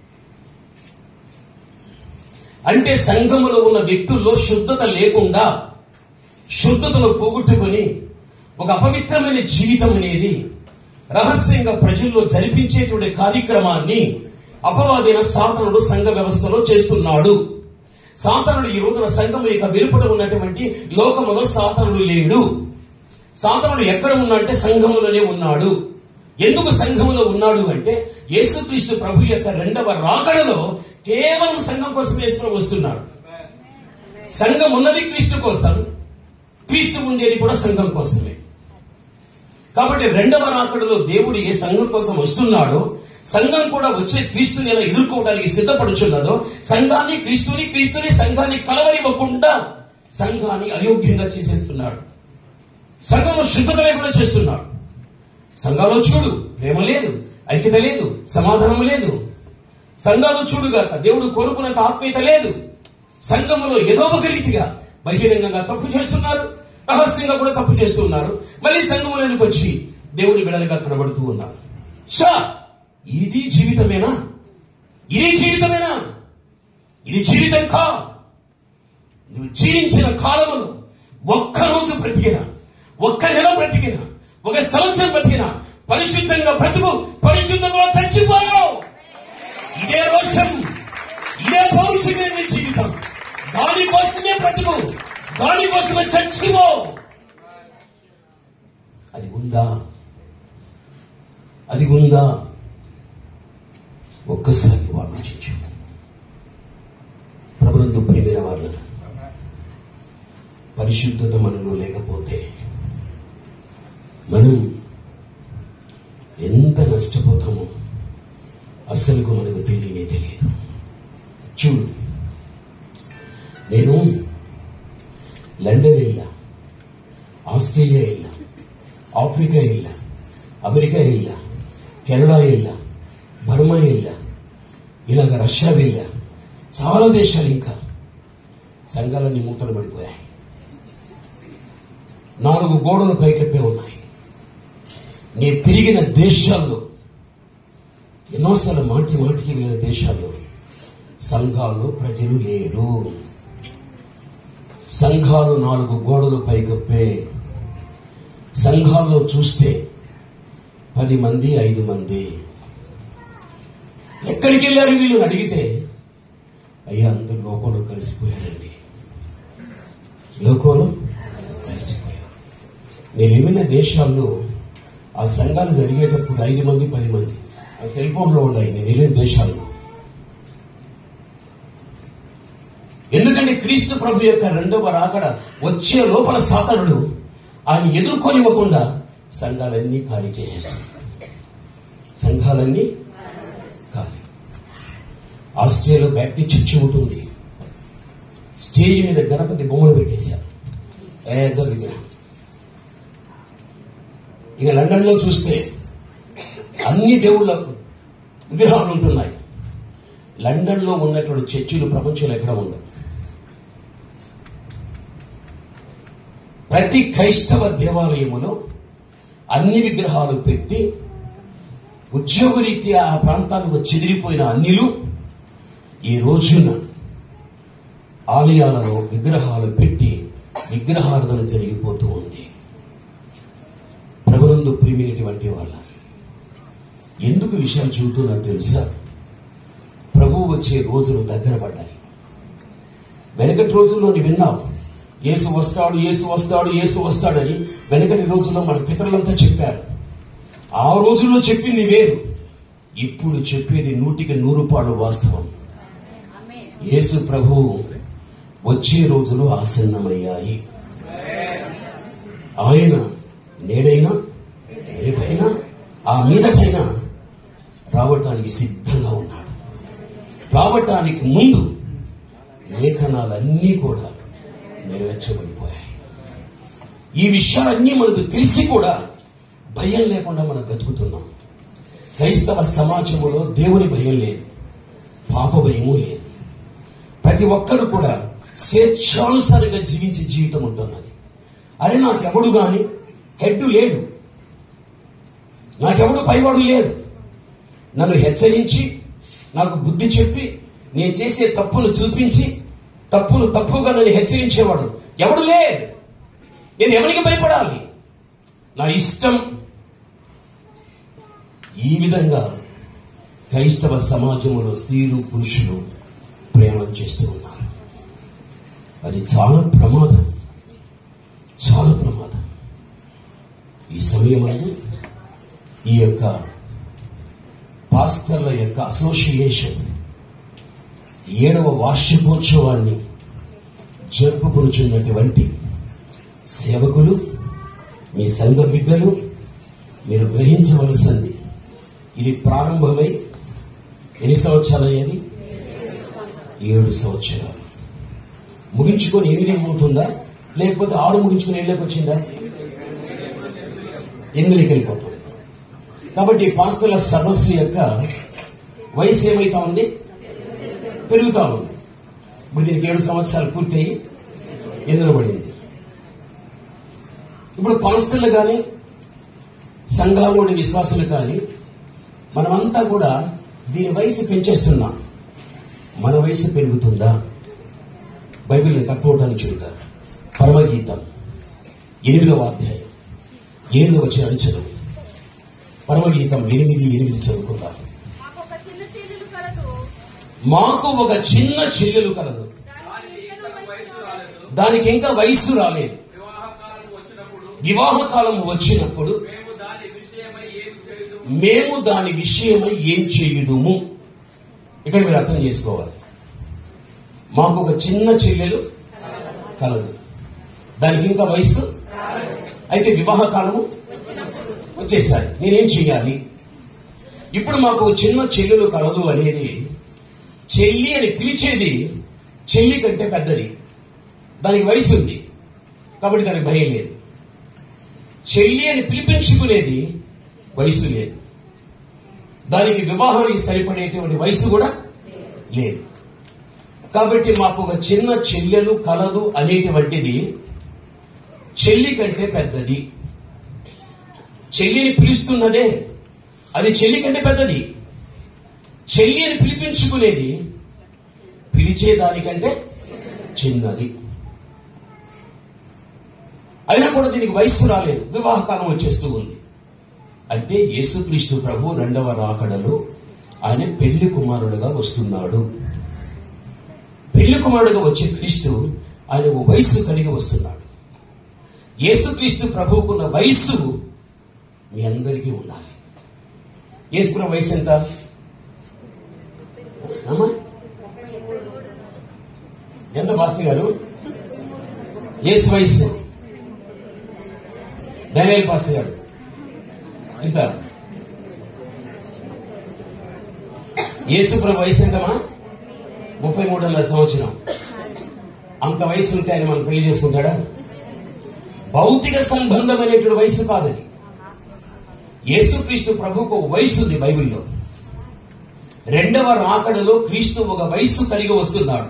అంటే సంఘములో ఉన్న వ్యక్తుల్లో శుద్ధత లేకుండా శుద్ధతను పోగొట్టుకొని ఒక అపవిత్రమైన జీవితం అనేది రహస్యంగా ప్రజల్లో జరిపించేటువంటి కార్యక్రమాన్ని అపవాదైన సాతనుడు సంఘ వ్యవస్థలో చేస్తున్నాడు సాతనుడు ఈ రోజున సంఘం యొక్క వెలుపట ఉన్నటువంటి లోకములో సాతనుడు లేడు సాతనుడు ఎక్కడ ఉన్నాడంటే సంఘములోనే ఉన్నాడు ఎందుకు సంఘములో ఉన్నాడు అంటే యేసుక్రీస్తు ప్రభు యొక్క రెండవ రాకడలో కేవలం సంఘం కోసం యేసుప్రభు వస్తున్నాడు సంఘం ఉన్నది క్రీస్తు కోసం క్రీస్తు ఉండేది కూడా సంఘం కోసమే కాబట్టి రెండవ రాకడలో దేవుడు ఏ సంఘం కోసం వస్తున్నాడో సంఘం కూడా వచ్చే క్రీస్తుని ఎలా ఎదుర్కోవడానికి సిద్ధపడుచున్నదో సంఘాన్ని క్రీస్తుని క్రీస్తుని సంఘాన్ని కలవనివ్వకుండా సంఘాన్ని అయోగ్యంగా చేసేస్తున్నాడు సంఘంలో శుద్ధత లేకుండా చేస్తున్నాడు సంఘాలో చూడు ప్రేమ లేదు ఐక్యత లేదు సమాధానం లేదు సంఘాలు చూడుగాక దేవుడు కోరుకున్నంత ఆత్మీయత లేదు సంఘములో ఏదో ఒక రీతిగా బహిరంగంగా తప్పు చేస్తున్నారు రహస్యంగా కూడా తప్పు చేస్తున్నారు మళ్ళీ సంఘములోనికి వచ్చి దేవుని బిడలుగా కనబడుతూ ఉన్నారు షా ఇది జీవితమేనా ఇది జీవితమేనా ఇది జీవితం కా నువ్వు జీవించిన కాలమును ఒక్క రోజు బ్రతికిన ఒక్క నెల బ్రతికిన ఒక సంవత్సరం బ్రతికిన పరిశుద్ధంగా బ్రతుకు పరిశుద్ధంగా చచ్చిపోయావు ఇదే రోషం ఇదే పౌరుషమైన జీవితం దానికోసమే బ్రతుకు దానికోసమే చచ్చిపో అది ఉందా అది ఉందా ఒక్కసారి ఆలోచించు ప్రభుత్వ ప్రేమైన వాళ్ళు పరిశుద్ధత మనలో లేకపోతే మనం ఎంత నష్టపోతామో అస్సలుకు మనకు తెలియనే తెలియదు చూడు నేను లండన్ వెళ్ళా ఆస్ట్రేలియా వెళ్ళా ఆఫ్రికా వెళ్ళా అమెరికా వెళ్ళా కెనడా వెళ్ళా బర్మా వెళ్ళా ఇలాగ రష్యా వెళ్ళా చాలా దేశాలు ఇంకా సంఘాలన్నీ మూతలు పడిపోయాయి నాలుగు గోడలు పైకెప్పే ఉన్నాయి నేను తిరిగిన దేశాల్లో ఎన్నోసార్లు మాటి మాటికి వెళ్ళిన దేశాల్లో సంఘాల్లో ప్రజలు లేరు సంఘాలు నాలుగు గోడలు పైకప్పే సంఘాల్లో చూస్తే పది మంది ఐదు మంది ఎక్కడికి వెళ్ళారు వీళ్ళు అడిగితే అయ్యా అందరు లోకంలో కలిసిపోయారండి లోకంలో కలిసిపోయారు నేను వెళ్ళిన దేశాల్లో ఆ సంఘాలు జరిగేటప్పుడు ఐదు మంది పది మంది ఆ సెల్ ఫోన్ లో ఉన్నాయి నేను వెళ్ళిన దేశాల్లో ఎందుకంటే క్రీస్తు ప్రభు యొక్క రెండవ రాకడ వచ్చే లోపల సాతనుడు ఆయన ఎదుర్కొనివ్వకుండా సంఘాలన్నీ ఖాళీ చేసేస్తాడు సంఘాలన్నీ ఖాళీ ఆస్ట్రేలియాలో బ్యాప్టిస్ట్ చర్చి ఉంటుంది స్టేజ్ మీద గణపతి బొమ్మలు పెట్టేశారు పెద్ద విగ్రహం ఇక లండన్ లో చూస్తే అన్ని దేవుళ్ళ విగ్రహాలు ఉంటున్నాయి లండన్ లో ఉన్నటువంటి చర్చిలు ప్రపంచంలో ఎక్కడ ఉండవు ప్రతి క్రైస్తవ దేవాలయములో అన్ని విగ్రహాలు పెట్టి ఉద్యోగరీత్యా ఆ ప్రాంతాలకు చెదిరిపోయిన అన్నిలు ఈ రోజున ఆలయాలలో విగ్రహాలు పెట్టి విగ్రహారాధన జరిగిపోతూ ఉంది ప్రభునందు ప్రిమినటువంటి వాళ్ళ ఎందుకు విషయాలు చెబుతున్నా తెలుసా ప్రభువు వచ్చే రోజులు దగ్గర పడ్డాయి వెనకటి రోజుల్లో నీ విన్నావు యేసు వస్తాడు యేసు వస్తాడు యేసు వస్తాడని వెనకటి రోజుల్లో మన పితరులంతా చెప్పారు ఆ రోజుల్లో చెప్పింది వేరు ఇప్పుడు చెప్పేది నూటికి నూరు పాడు వాస్తవం యేసు ప్రభువు వచ్చే రోజులు ఆసన్నమయ్యాయి ఆయన నేడైనా రేపైనా ఆ మీదకైనా రావటానికి సిద్ధంగా ఉన్నాడు రావటానికి ముందు లేఖనాలన్నీ కూడా నెరవేర్చబడిపోయాయి ఈ విషయాలన్నీ మనకు తెలిసి కూడా భయం లేకుండా మనం బతుకుతున్నాం క్రైస్తవ సమాజంలో దేవుని భయం లేదు పాప భయము లేదు ప్రతి ఒక్కరు కూడా స్వేచ్ఛానుసారంగా జీవించే జీవితం ఉంటున్నది అరే నాకెవడు గాని హెడ్ లేడు నాకెవడు పైవాడు లేడు నన్ను హెచ్చరించి నాకు బుద్ధి చెప్పి నేను చేసే తప్పును చూపించి తప్పును తప్పుగా నన్ను హెచ్చరించేవాడు ఎవడు లేడు నేను ఎవరికి భయపడాలి నా ఇష్టం ఈ విధంగా క్రైస్తవ సమాజంలో స్త్రీలు పురుషులు ప్రయాణం చేస్తూ ఉన్నారు అది చాలా ప్రమాదం చాలా ప్రమాదం ఈ సమయంలో ఈ యొక్క పాస్టర్ల యొక్క అసోసియేషన్ ఏడవ వార్షికోత్సవాన్ని జరుపుకొనుచున్నటువంటి సేవకులు మీ సంఘ బిడ్డలు మీరు గ్రహించవలసింది ఇది ప్రారంభమై ఎన్ని సంవత్సరాలు అయ్యేది ఏడు సంవత్సరాలు ముగించుకొని ఎనిమిది ఉంటుందా లేకపోతే ఆరు ముగించుకొని ఏళ్ళకి వచ్చిందా ఎనిమిదికి వెళ్ళిపోతుంది కాబట్టి పాస్తల సదస్సు యొక్క వయసు ఏమైతా ఉంది పెరుగుతా ఉంది ఇప్పుడు దీనికి ఏడు సంవత్సరాలు పూర్తయి ఎందులో పడింది ఇప్పుడు పాస్టర్లు కానీ సంఘాల్లోని విశ్వాసులు కానీ మనమంతా కూడా దీని వయసు పెంచేస్తున్నాం మన వయసు పెరుగుతుందా బైబిల్ని కట్టుకోవడానికి చూద్దాం పరమగీతం ఎనిమిదవ అధ్యాయం ఎనిమిదవ వచ్చిన చదువు పరమగీతం ఎనిమిది ఎనిమిది చదువుకుందాం మాకు ఒక చిన్న చెల్లెలు కలదు మాకు ఒక చిన్న చెల్లెలు కలదు దానికి ఇంకా వయసు రాలేదు. దానికి ఇంకా వయస్సు రాలేదు వివాహకాలం వచ్చినప్పుడు వివాహ కాలం వచ్చినప్పుడు మేము దాని విషయమై ఏమి చేయదు మేము దాని విషయమై ఏం చేయుదుము ఇక్కడ మీరు అర్థం చేసుకోవాలి మాకు ఒక చిన్న చెల్లెలు కలదు దానికి ఇంకా వయస్సు అయితే వివాహ కాలము వచ్చేసారి నేనేం చేయాలి ఇప్పుడు మాకు ఒక చిన్న చెల్లెలు కలదు అనేది చెల్లి అని పిలిచేది చెల్లి కంటే పెద్దది దానికి వయసు ఉంది కాబట్టి దానికి భయం లేదు చెల్లి అని పిలిపించుకునేది వయసు లేదు దానికి వివాహానికి సరిపడేటువంటి వయసు కూడా లేదు కాబట్టి మాకు ఒక చిన్న చెల్లెలు కలదు అనేటువంటిది చెల్లి కంటే పెద్దది చెల్లిని పిలుస్తున్నదే అది చెల్లి కంటే పెద్దది చెల్లి అని పిలిపించుకునేది పిలిచేదానికంటే చిన్నది అయినా కూడా దీనికి వయస్సు రాలేదు వివాహకాలం వచ్చేస్తూ ఉంది అంటే యేసుక్రీస్తు ప్రభు రెండవ రాకడలో ఆయన పెళ్లి కుమారుడుగా వస్తున్నాడు పెళ్లి కుమారుడుగా వచ్చే క్రీస్తు ఆయన ఓ వయస్సు కలిగి వస్తున్నాడు యేసుక్రీస్తు ప్రభువుకున్న వయస్సు మీ అందరికీ ఉండాలి యేసుకున్న వయసు ఎంత అమ్మా ఎంత మాస్టర్ గారు యేసు వయస్సు డేనియల్ పాస్టర్ గారు ఎంత యేసుప్రభు వయసు ఎంతమా ముప్పై మూడున్నర సంవత్సరం అంత వయసు ఉంటే ఆయన మనం పెళ్లి చేసుకుంటాడా భౌతిక సంబంధమైనటువంటి వయసు కాదది యేసుక్రీస్తు ప్రభుకు ఒక వయసు ఉంది బైబిల్లో రెండవ రాకడలో క్రీస్తు ఒక వయస్సు కలిగి వస్తున్నాడు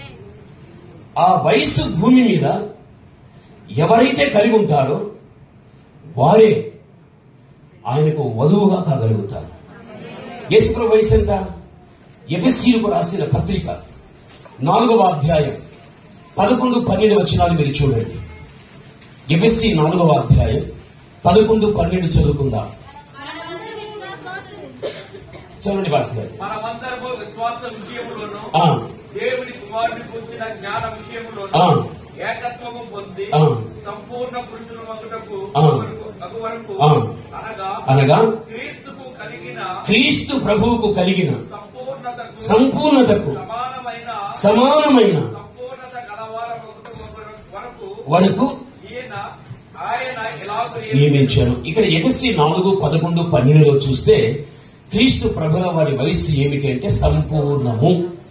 ఆ వయస్సు భూమి మీద ఎవరైతే కలిగి ఉంటారో వారే ఆయనకు వధువుగా కాగలుగుతారు యేసుప్రభు వయసు ఎంత ఎఫెస్సీలకు రాసిన పత్రిక నాలుగవ అధ్యాయం పదకొండు పన్నెండు వచనాలు మీరు చూడండి ఎఫెస్సి నాలుగవ అధ్యాయం పదకొండు పన్నెండు చదువుకుందాం మనమందరి విశ్వాసవంతులు. చదవండి భాష గారు మనమందరము విశ్వాస విషయములోను ఆ, దేవుని కుమారుని కూర్చిన జ్ఞాన ఆ. విషయములోను ఏకత్వము పొంది ఆ. సంపూర్ణ పురుషుల మగుటకు ఆ. అగు వరకు ఆ. అనగా అనగా క్రీస్తుకు కలిగిన క్రీస్తు ప్రభువుకు కలిగిన సంపూర్ణతకు సంపూర్ణతకు సమానమైన సమానమైన సంపూర్ణత గలవార వరకు వరకు ఈయన ఆయన ఎలాగో నియమించాను ఇక్కడ ఎగసి నాలుగు పదకొండు పన్నెండులో చూస్తే క్రీస్తు ప్రభుల వారి వయస్సు ఏమిటి అంటే సంపూర్ణము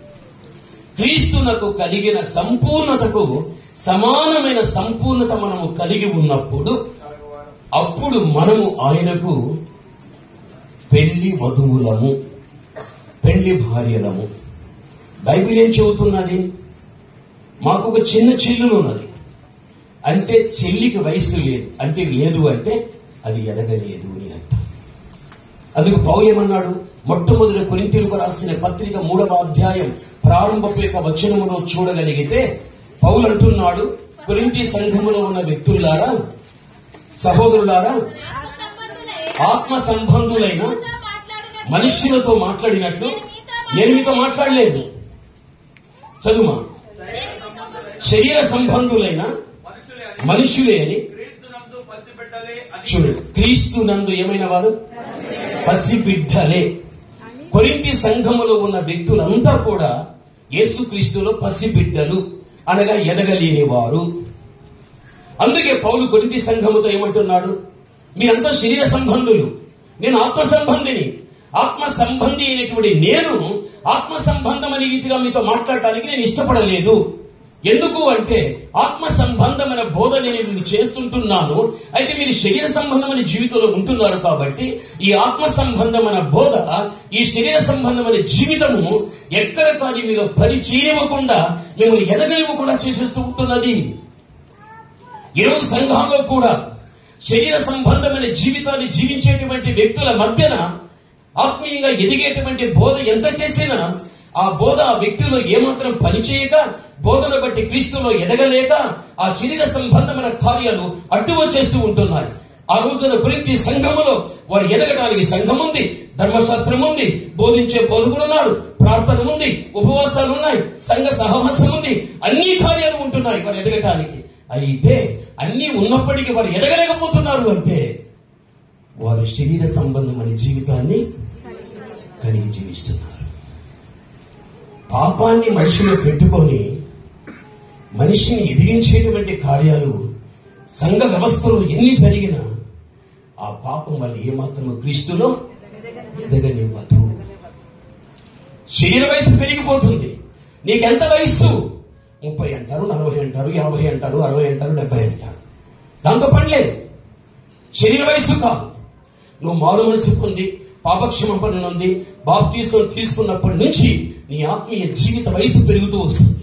క్రీస్తునకు కలిగిన సంపూర్ణతకు సమానమైన సంపూర్ణత మనము కలిగి ఉన్నప్పుడు అప్పుడు మనము ఆయనకు పెళ్లి వధువులము పెళ్లి భార్యలము బైబిల్ ఏం చెబుతున్నది మాకు ఒక చిన్న చెల్లులు ఉన్నది అంటే చెల్లికి వయస్సు లేదు అంటే లేదు అంటే అది ఎదగలేదు అని అర్థం అందుకు పౌలు ఏమన్నాడు మొట్టమొదటి కొరింతీలకు రాసిన పత్రిక మూడవ అధ్యాయం ప్రారంభపు యొక్క వచనమును చూడగలిగితే పౌలు అంటున్నాడు కొరింతి సంఘములో ఉన్న వ్యక్తులారా సహోదరులారా ఆత్మ సంబంధులై ఆత్మ సంబంధులైన మీతో మాట్లాడినట్లు మనుష్యులతో మాట్లాడినట్లు నేను మీతో మాట్లాడలేదు చదుమా శరీర సంబంధులైన మనుషులే అని క్రీస్తునందు పసిబిడ్డలే అని చూడండి క్రీస్తు నందు ఏమైన వారు పసిబిడ్డలే కొరింతి సంఘములో ఉన్న వ్యక్తులంతా కూడా యేసుక్రీస్తులో పసిబిడ్డలు అనగా ఎదగలేని వారు అందుకే పౌలు కొరితి సంఘముతో ఏమంటున్నాడు మీరంతా శరీర సంబంధులు నేను ఆత్మ సంబంధిని ఆత్మ సంబంధి అయినటువంటి నేను ఆత్మ సంబంధమని రీతిగా మీతో మాట్లాడటానికి నేను ఇష్టపడలేదు ఎందుకు అంటే ఆత్మ సంబంధమైన బోధ నేను మీకు చేస్తుంటున్నాను అయితే మీరు శరీర సంబంధమైన జీవితంలో ఉంటున్నారు కాబట్టి ఈ ఆత్మ సంబంధమైన బోధ ఈ శరీర సంబంధమైన జీవితము ఎక్కడ కానీ మీరు పని చేయనివ్వకుండా మిమ్మల్ని ఎదగనివ్వకుండా చేసేస్తూ ఉంటున్నది ఈరోజు సంఘంలో కూడా శరీర సంబంధమైన జీవితాన్ని జీవించేటువంటి వ్యక్తుల మధ్యన ఆత్మీయంగా ఎదిగేటువంటి బోధ ఎంత చేసినా ఆ బోధ ఆ వ్యక్తిలో ఏమాత్రం పనిచేయక బోధన బట్టి క్రీస్తులో ఎదగలేక ఆ శరీర సంబంధమైన కార్యాలు అడ్డు వచ్చేస్తూ ఉంటున్నాయి ఆ రోజున గురించి సంఘములో వారు ఎదగడానికి సంఘం ఉంది ధర్మశాస్త్రం ఉంది బోధించే బోధకుడు ఉన్నాడు ప్రార్థన ఉంది ఉపవాసాలు ఉన్నాయి సంఘ సహవాసం ఉంది అన్ని కార్యాలు ఉంటున్నాయి వారు ఎదగటానికి అయితే అన్ని ఉన్నప్పటికీ వారు ఎదగలేకపోతున్నారు అంటే వారు శరీర సంబంధమైన జీవితాన్ని కలిగి జీవిస్తున్నారు పాపాన్ని మనిషిలో పెట్టుకొని మనిషిని ఎదిరించేటువంటి కార్యాలు సంఘ వ్యవస్థలో ఎన్ని జరిగినా ఆ పాపం మళ్ళీ ఏమాత్రము క్రీస్తులో ఎదగనివ్వదు శరీర వయసు పెరిగిపోతుంది నీకెంత వయస్సు ముప్పై అంటారు నలభై అంటారు యాభై అంటారు అరవై అంటారు డెబ్బై అంటారు దాంతో పని లేదు శరీర వయస్సు కాదు నువ్వు మారు మనసు పొంది పాపక్షమాపణ నుండి బాప్తీసం తీసుకున్నప్పటి నుంచి నీ ఆత్మీయ జీవిత వయసు పెరుగుతూ వస్తుంది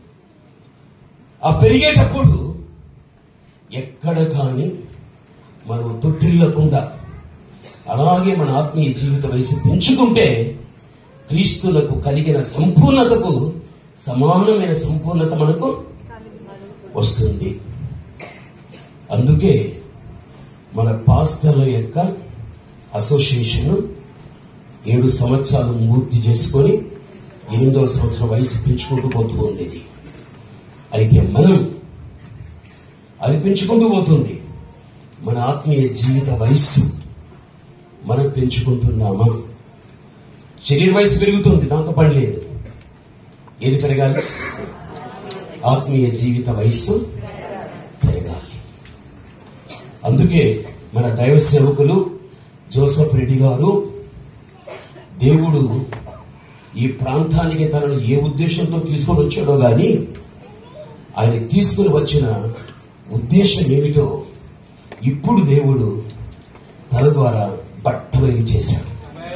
ఆ పెరిగేటప్పుడు ఎక్కడ కానీ మనం తొట్టిల్లకుండా అలాగే మన ఆత్మీయ జీవిత వయసు పెంచుకుంటే క్రీస్తులకు కలిగిన సంపూర్ణతకు సమానమైన సంపూర్ణత మనకు వస్తుంది అందుకే మన పాస్టర్ల యొక్క అసోసియేషన్ ఏడు సంవత్సరాలు పూర్తి చేసుకొని ఎనిమిదవ సంవత్సరం వయసు పెంచుకుంటూ పోతూ ఉంది ఇది. అయితే మనం అది పెంచుకుంటూ పోతుంది మన ఆత్మీయ జీవిత వయస్సు మనం పెంచుకుంటున్నామా శరీర వయసు పెరుగుతుంది దాంతో పని లేదు ఏది పెరగాలి ఆత్మీయ జీవిత వయస్సు పెరగాలి అందుకే మన దైవ సేవకులు జోసఫ్ రెడ్డి గారు దేవుడు ఈ ప్రాంతానికి తనను ఏ ఉద్దేశంతో తీసుకొని వచ్చాడో గాని ఆయన తీసుకుని వచ్చిన ఉద్దేశం ఏమిటో ఇప్పుడు దేవుడు తన ద్వారా బట్టబయలు చేశాడు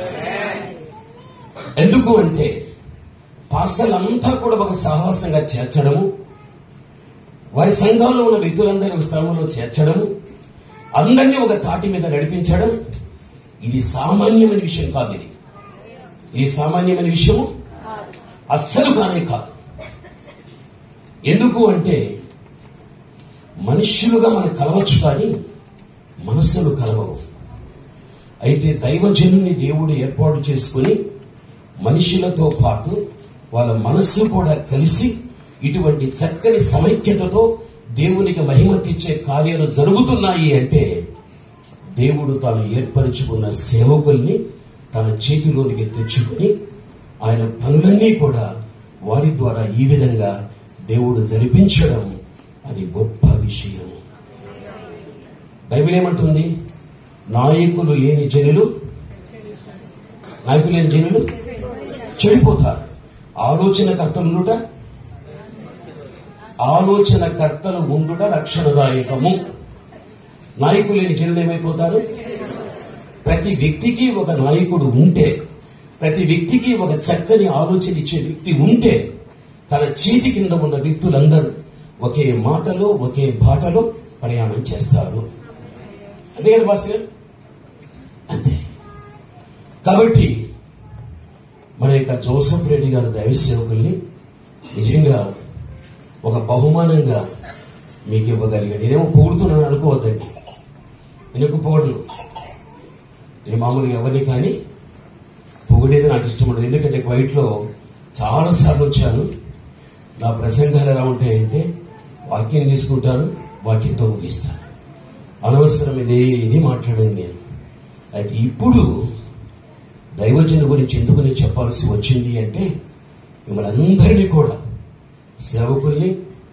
ఎందుకు అంటే పాసలంతా కూడా ఒక సాహసంగా చేర్చడము వారి సంఘంలో ఉన్న వ్యక్తులందరినీ ఒక స్థలంలో చేర్చడము అందరినీ ఒక తాటి మీద నడిపించడం ఇది సామాన్యమైన విషయం కాదు ఇది ఇది సామాన్యమైన విషయము అస్సలు కానే కాదు ఎందుకు అంటే మనుష్యులుగా మనం కలవచ్చు కానీ మనస్సులు కలవవు అయితే దైవజనుని దేవుడు ఏర్పాటు చేసుకుని మనుషులతో పాటు వాళ్ళ మనస్సు కూడా కలిసి ఇటువంటి చక్కని సమైక్యతతో దేవునికి మహిమ తెచ్చే కార్యాలు జరుగుతున్నాయి అంటే దేవుడు తాను ఏర్పరచుకున్న సేవకుల్ని తన చేతిలోనికి తెచ్చుకొని ఆయన పనులన్నీ కూడా వారి ద్వారా ఈ విధంగా దేవుడు జరిపించడం అది గొప్ప విషయం బైబిల్ ఏమంటుంది నాయకులు లేని జనులు నాయకులు లేని జనులు చెడిపోతారు ఆలోచనకర్తలు ఉండుట ఆలోచనకర్తలు ఉండుట రక్షణదాయకము నాయకులు లేని జనులు ఏమైపోతారు ప్రతి వ్యక్తికి ఒక నాయకుడు ఉంటే ప్రతి వ్యక్తికి ఒక చక్కని ఆలోచన ఇచ్చే వ్యక్తి ఉంటే తన చేతి కింద ఉన్న వ్యక్తులందరూ ఒకే మాటలో ఒకే బాటలో ప్రయాణం చేస్తారు అంతే కదా భాస్కర్ గారు? అంతే కాబట్టి మన యొక్క జోసఫ్ రెడ్డి గారి దైవ సేవకుల్ని నిజంగా ఒక బహుమానంగా మీకు ఇవ్వగలిగాడు నేనేమో పొగుడుతున్నాను అనుకోవద్దండి నేను ఎక్కువ పొగడను నేను మామూలుగా ఎవరిని కానీ పొగిడేది నాకు ఇష్టం ఉండదు ఎందుకంటే వైట్లో చాలా సార్లు వచ్చాను నా ప్రసంగాలు ఎలా ఉంటాయంటే వాక్యం తీసుకుంటాను వాక్యంతో ముగిస్తాను అనవసరం ఇదే ఇది మాట్లాడాను నేను అయితే ఇప్పుడు దైవజన గురించి ఎందుకు నేను చెప్పాల్సి వచ్చింది అంటే మిమ్మల్ని అందరినీ కూడా సేవకుల్ని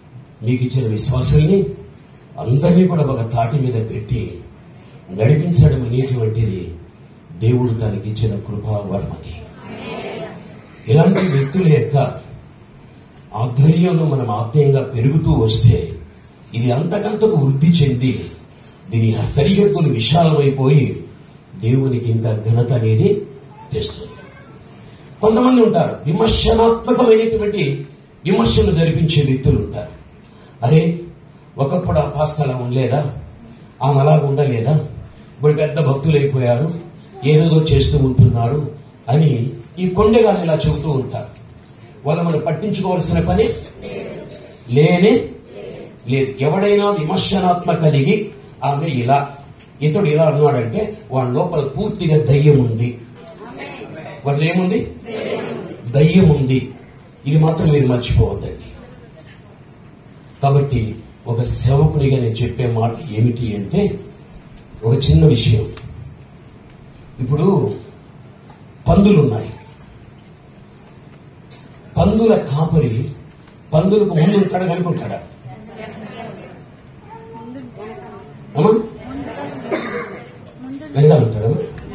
మీకు ఇచ్చిన విశ్వాసాన్ని అందరినీ కూడా ఒక తాటి మీద పెట్టి నడిపించడం అనేటువంటిది దేవుడు తనకి ఇచ్చిన కృపావరం అది ఇలాంటి వ్యక్తుల యొక్క ఆధ్వర్యంలో మనం ఆత్మీయంగా పెరుగుతూ వస్తే ఇది అంతకంతకు వృద్ధి చెంది దీని సరిహద్దులు విశాలమైపోయి దేవునికి ఇంకా ఘనత అనేది తెస్తుంది కొంతమంది ఉంటారు విమర్శనాత్మకమైనటువంటి విమర్శలు జరిపించే వ్యక్తులు ఉంటారు అరే ఒకప్పుడు ఆ పాస్త అలా ఉండలేదా ఆమె అలా ఉండలేదా ఇప్పుడు పెద్ద భక్తులు అయిపోయారు ఏదేదో చేస్తూ ఉంటున్నారు అని ఈ కొండగాని ఇలా చెబుతూ ఉంటారు వాళ్ళు మనం పట్టించుకోవాల్సిన పని లేనే లేదు ఎవడైనా విమర్శనాత్మ కలిగి ఆమె ఇలా ఇతడు ఇలా అన్నాడంటే వాడి లోపల పూర్తిగా దయ్యం ఉంది వాళ్ళు ఏముంది దయ్యం ఉంది ఇది మాత్రం మీరు మర్చిపోవద్దండి కాబట్టి ఒక సేవకునిగా నేను చెప్పే మాట ఏమిటి అంటే ఒక చిన్న విషయం ఇప్పుడు పందులు ఉన్నాయి పందుల కాపరి పందులకు ముందు ఉంటాడా కనుకుంటాడా అమ్మా వెనకాల ఉంటాడా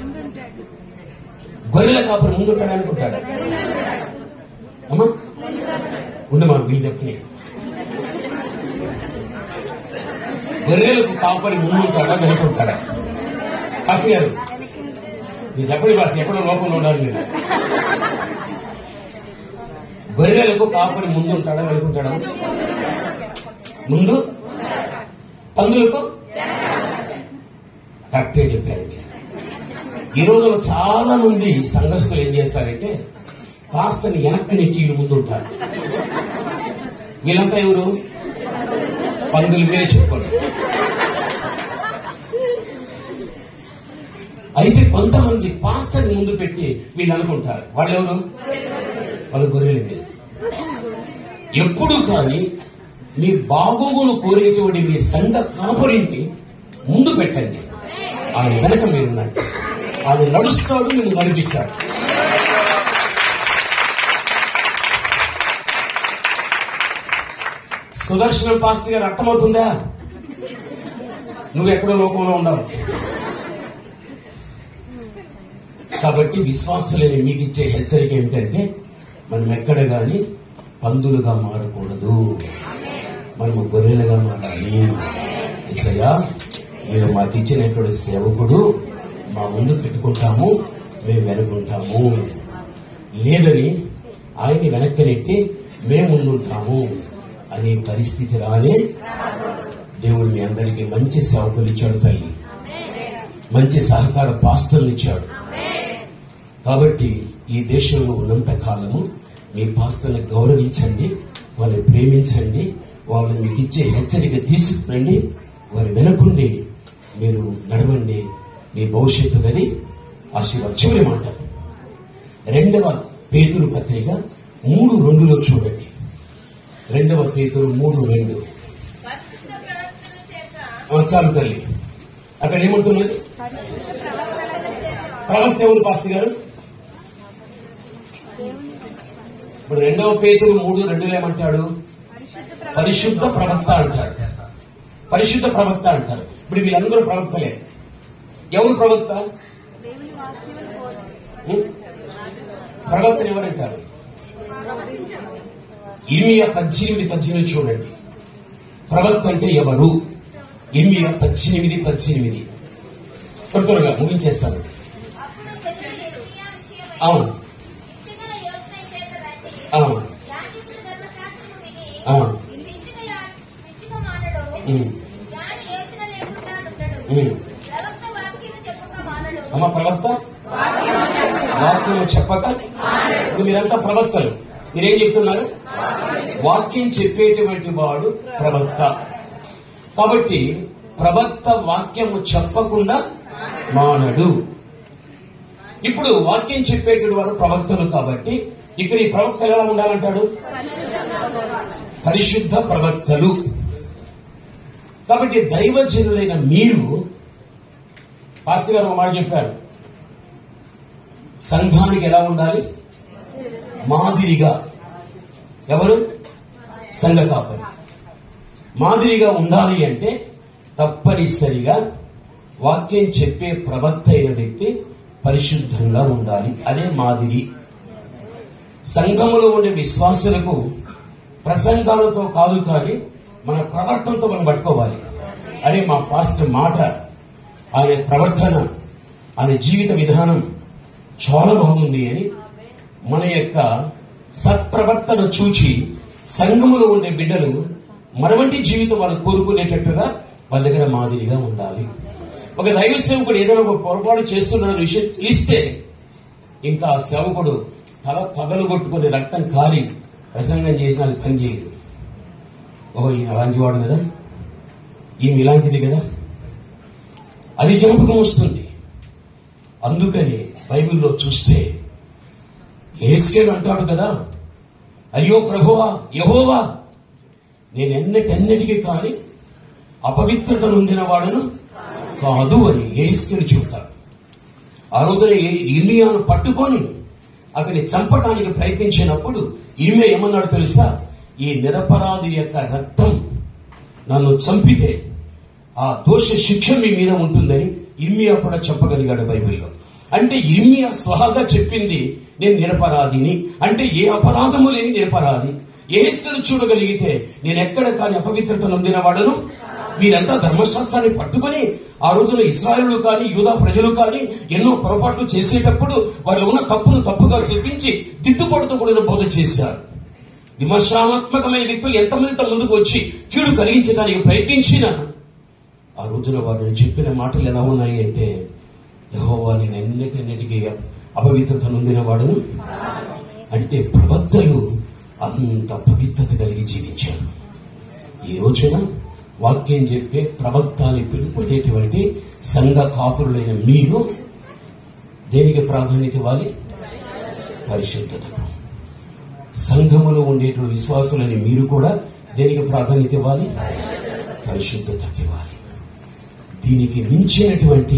గొర్రెల కాపరి ముందు ఉంటాడా అనుకుంటాడా అమ్మా ఉండు మా వీళ్ళు చెప్పని గొర్రెలకు కాపరి ముందు ఉంటాడా వెనుకుంటాడా కాస్త గారు మీరు చెప్పండి బాస్ ఎక్కడో లోపంలో ఉన్నారు మీరు గొర్రెలకు కాపరి ముందు ఉంటాడా వెనుకుంటాడా ముందు పందులకు కరెక్టే చెప్పారు మీరు ఈ రోజులో చాలా మంది సంఘస్థులు ఏం చేస్తారంటే కాస్తని వెనక్కి నెట్టి వీళ్ళు ముందు ఉంటారు వీళ్ళంతా ఎవరు పందులు మీరే చెప్పుకోండి అయితే కొంతమంది పాస్తని ముందు పెట్టి వీళ్ళు అనుకుంటారు వాళ్ళు ఎవరు వాళ్ళ గొర్రెల మీద ఎప్పుడు కానీ మీ బాగోగులు కోరేటువంటి మీ సంఘ కాపరిని ముందు పెట్టండి ఆయన వెనక మీరున్నాడు ఆయన నడుస్తాడు నేను నడిపిస్తాడు సుదర్శనం పాస్తి గారు అర్థమవుతుందా నువ్వు ఎక్కడో లోకంలో ఉండవు కాబట్టి విశ్వాసులని మీకు ఇచ్చే హెచ్చరిక ఏమిటంటే మనం ఎక్కడ గాని పందులుగా మారకూడదు మనము గొర్రెలుగా మారాలి ఇసయ్యా మీరు మాకు ఇచ్చినటువంటి సేవకుడు మా ముందు పెట్టుకుంటాము మేము వెనుకుంటాము లేదని ఆయన్ని వెనక్కి నెట్టి మేము ముందుంటాము అనే పరిస్థితి రానే దేవుడు మీ అందరికీ మంచి సేవకులు ఇచ్చాడు తల్లి మంచి సహకార పాస్తులను ఇచ్చాడు కాబట్టి ఈ దేశంలో ఉన్నంత కాలము మీ పాస్తులను గౌరవించండి వాళ్ళని ప్రేమించండి వాళ్ళని మీకు ఇచ్చే హెచ్చరిక తీసుకురండి వారి వెనకుండి మీరు నడవండి మీ భవిష్యత్తు గది ఆశీర్వాద చివరి మాట రెండవ పేతురు పత్రిక మూడు రెండులో చూడండి రెండవ పేతురు మూడు రెండు పరిశుద్ధ ప్రవర్తన చేత ఆ, చాలు తల్లి అక్కడ ఏమంటున్నది ప్రవక్త ఎవరు పాస్తి గారు ఇప్పుడు రెండవ పేతురు మూడు రెండులో ఏమంటాడు పరిశుద్ధ ప్రవక్త అంటాడు పరిశుద్ధ ప్రవక్త అంటారు ఇప్పుడు వీళ్ళందరూ ప్రవక్తలే ఎవరు ప్రవక్త ఉం? ప్రవక్తను ఎవరంటారు ఇర్మియా పద్దెనిమిది పద్దెనిమిది చూడండి ప్రవక్త అంటే ఎవరు ఇర్మియా పద్దెనిమిది పద్దెనిమిది త్వర త్వరగా ముగించేస్తాను అప్పుడు జనులు యెషయా విషయమై అవును ఇచ్చగల యోచన చేత రండి. అవును యాజకుడు ధర్మశాస్త్రము విని ఆ. వినిపించక యా- విచ్చుక మానడు. ఉం. దాని యోచన లేకుండా నుండడు. ఉం. ప్రవక్త వాక్యము చెప్పక మానడు. అమ్మ ప్రవక్త వాక్యం చెప్పక ఇప్పుడు మీరంతా ప్రవక్తలు మీరేం చెప్తున్నారు వాక్యం చెప్పేటువంటి వాడు ప్రవక్త కాబట్టి ప్రవక్త వాక్యము చెప్పకుండా మానడు ఇప్పుడు వాక్యం చెప్పేటువంటి వాడు ప్రవక్తలు కాబట్టి ఇక్కడ ఈ ప్రవక్తలు ఎలా ఉండాలంటాడు పరిశుద్ధ ప్రవక్తలు కాబట్టి దైవజనులైన మీరు పాస్తి గారు ఒక మాట చెప్పారు సంఘానికి ఎలా ఉండాలి మాదిరిగా ఎవరు సంఘ కాపరి మాదిరిగా ఉండాలి అంటే తప్పనిసరిగా వాక్యం చెప్పే ప్రవక్త అయిన వ్యక్తి పరిశుద్ధంగా ఉండాలి అదే మాదిరి సంఘములో ఉండే విశ్వాసులకు ప్రసంగాలతో కాదు కానీ మన ప్రవర్తనతో మనం పట్టుకోవాలి అరే మా పాస్టర్ మాట ఆయన ప్రవర్తన ఆయన జీవిత విధానం చాలా బాగుంది అని మన యొక్క సత్ప్రవర్తన చూచి సంఘములో ఉండే బిడ్డలు మనవంటి జీవితం వాళ్ళు కోరుకునేటట్టుగా వాళ్ళ దగ్గర మాదిరిగా ఉండాలి ఒక దైవ సేవకుడు ఏదైనా ఒక పొరపాటు చేస్తున్న విషయం తెలిస్తే ఇంకా ఆ సేవకుడు తల పగలు కొట్టుకుని రక్తం కారి ప్రసంగం చేసిన అది పని చేయదు ఓ ఈయన అలాంటి వాడు కదా ఈమె ఇలాంటిది కదా అది జ్ఞాపకం వస్తుంది అందుకని బైబిల్లో చూస్తే ఏస్కేల్ అంటాడు కదా అయ్యో ప్రభువా యహోవా నేను ఎన్నటెన్నటికి కాని అపవిత్రత నొందిన వాడను కాదు అని ఏస్కేలు చెబుతాడు ఆ రోజున ఏ- ఇర్మియాను పట్టుకొని అతన్ని చంపటానికి ప్రయత్నించినప్పుడు ఇర్మియా ఏమన్నాడు తెలుసా ఈ నిరపరాధి యొక్క రక్తం నన్ను చంపితే ఆ దోష శిక్ష మీ మీద ఉంటుందని ఇర్మియా కూడా చెప్పగలిగాడు బైబిల్లో అంటే ఇర్మియా స్వహాగా చెప్పింది నేను నిరపరాధిని అంటే ఏ అపరాధము లేని నిరపరాధి ఏసుకలు చూడగలిగితే నేను ఎక్కడ కాని అపవిత్రత నొందిన వాడను మీరంతా ధర్మశాస్త్రాన్ని పట్టుకొని ఆ రోజున ఇస్రాయేలు కానీ యూదా ప్రజలు కానీ ఎన్నో పొరపాట్లు చేసేటప్పుడు వాళ్ళు ఉన్న తప్పును తప్పుగా చూపించి దిద్దుబాటుతో కూడిన బోధ చేశారు విమర్శనాత్మకమైన వ్యక్తులు ఎంతమంది తమ ముందుకు వచ్చి కీడు కలిగించడానికి ప్రయత్నించిన ఆ రోజున వారు చెప్పిన మాటలు ఎలా ఉన్నాయి అంటే యహోవా నేను ఎన్నిటిన్నిటికీ అపవిత్రత నొందిన వాడును అంటే ప్రవక్తలు అంత పవిత్రత కలిగి జీవించారు ఈ రోజున వాక్యం చెప్పే ప్రవక్త అని పిలుపునేటువంటి సంఘ కాపురులైన మీరు దేనికి ప్రాధాన్యత ఇవ్వాలి పరిశుద్ధతకు సంఘములో ఉండేటువంటి విశ్వాసులని మీరు కూడా దేనికి ప్రాధాన్యత ఇవ్వాలి పరిశుద్ధతకి ఇవ్వాలి దీనికి మించినటువంటి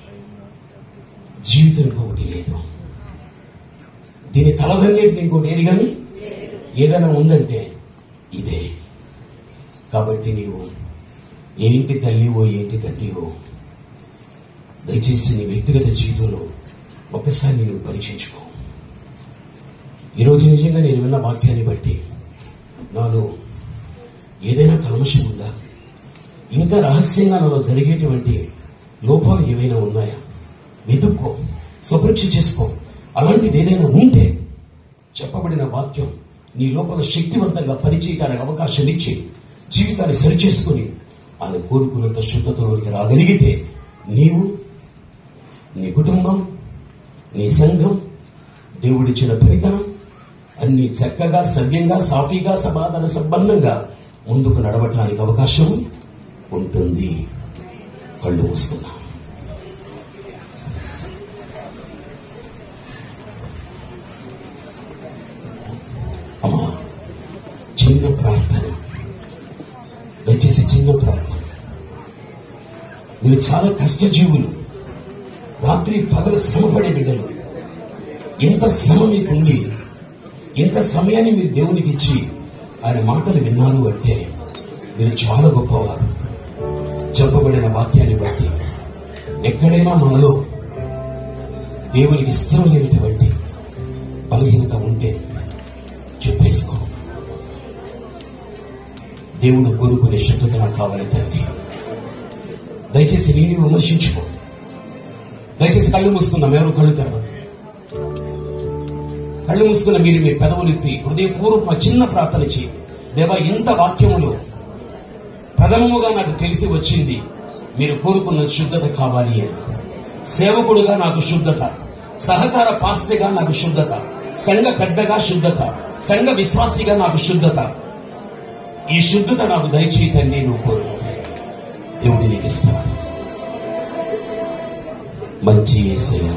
జీవితం ఇంకొకటి లేదు దీని తలదన్నేటిది ఇంకోటి ఏది కానీ ఏదైనా ఉందంటే ఇదే కాబట్టి నీవు ఏంటి తల్లివో ఏంటి తండ్రివో దయచేసి నీ వ్యక్తిగత జీవితంలో ఒక్కసారి నేను పరీక్షించుకో ఈరోజు నిజంగా నేను విన్న వాక్యాన్ని బట్టి నాలో ఏదైనా కల్మషం ఉందా ఇంకా రహస్యంగా నాలో జరిగేటువంటి లోపాలు ఏవైనా ఉన్నాయా వెతుక్కో స్వపరీక్ష చేసుకో అలాంటిది ఏదైనా ఉంటే చెప్పబడిన వాక్యం నీ లోపల శక్తివంతంగా పనిచేయడానికి అవకాశం ఇచ్చి జీవితాన్ని సరిచేసుకుని ఆయన కోరుకున్నంత శుద్ధతలోనికి రాగలిగితే నీవు నీ కుటుంబం నీ సంఘం దేవుడిచ్చిన ఫలితనం అన్ని చక్కగా సవ్యంగా సాఫీగా సమాధాన సంబంధంగా ముందుకు నడవటానికి అవకాశం ఉంటుంది కళ్ళు మూసుకుందాం అమ్మా చిన్న ప్రార్థన దయచేసి చిన్న ప్రార్థన మీరు చాలా కష్టజీవులు రాత్రి పగలు శ్రమపడే బిడ్డలు ఎంత శ్రమ మీకుంది ఎంత సమయాన్ని మీరు దేవునికి ఇచ్చి ఆయన మాటలు విన్నారు అంటే మీరు చాలా గొప్పవారు చెప్పబడిన వాక్యాన్ని బట్టి ఎక్కడైనా మనలో దేవునికి ఇష్టం లేనటువంటి బలహీనత ఉంటే చెప్పేసుకో దేవుడు కోరుకునే శుద్ధత నాకు కావాలి తండ్రి దయచేసి నేను విమర్శించుకో దయచేసి కళ్ళు మూసుకుందాం ఎవరు కళ్ళు తెరవద్దు కళ్ళు మూసుకున్న మీరు మీ పెదవులు ఇప్పి హృదయపూర్వక చిన్న ప్రార్థన చేయండి దేవా ఇంత వాక్యములో ప్రథమముగా నాకు తెలిసి వచ్చింది మీరు కోరుకున్న శుద్ధత కావాలి అని సేవకుడుగా నాకు శుద్ధత సహకార పాస్టగా నాకు శుద్ధత సంఘ పెద్దగా శుద్ధత సంఘ విశ్వాసిగా నాకు శుద్ధత ఈ శుద్ధత నాకు దయచేయి తండ్రి నువ్వు కోరు దేవుడి నీకు ఇస్తాను మంచి ఏసయ్య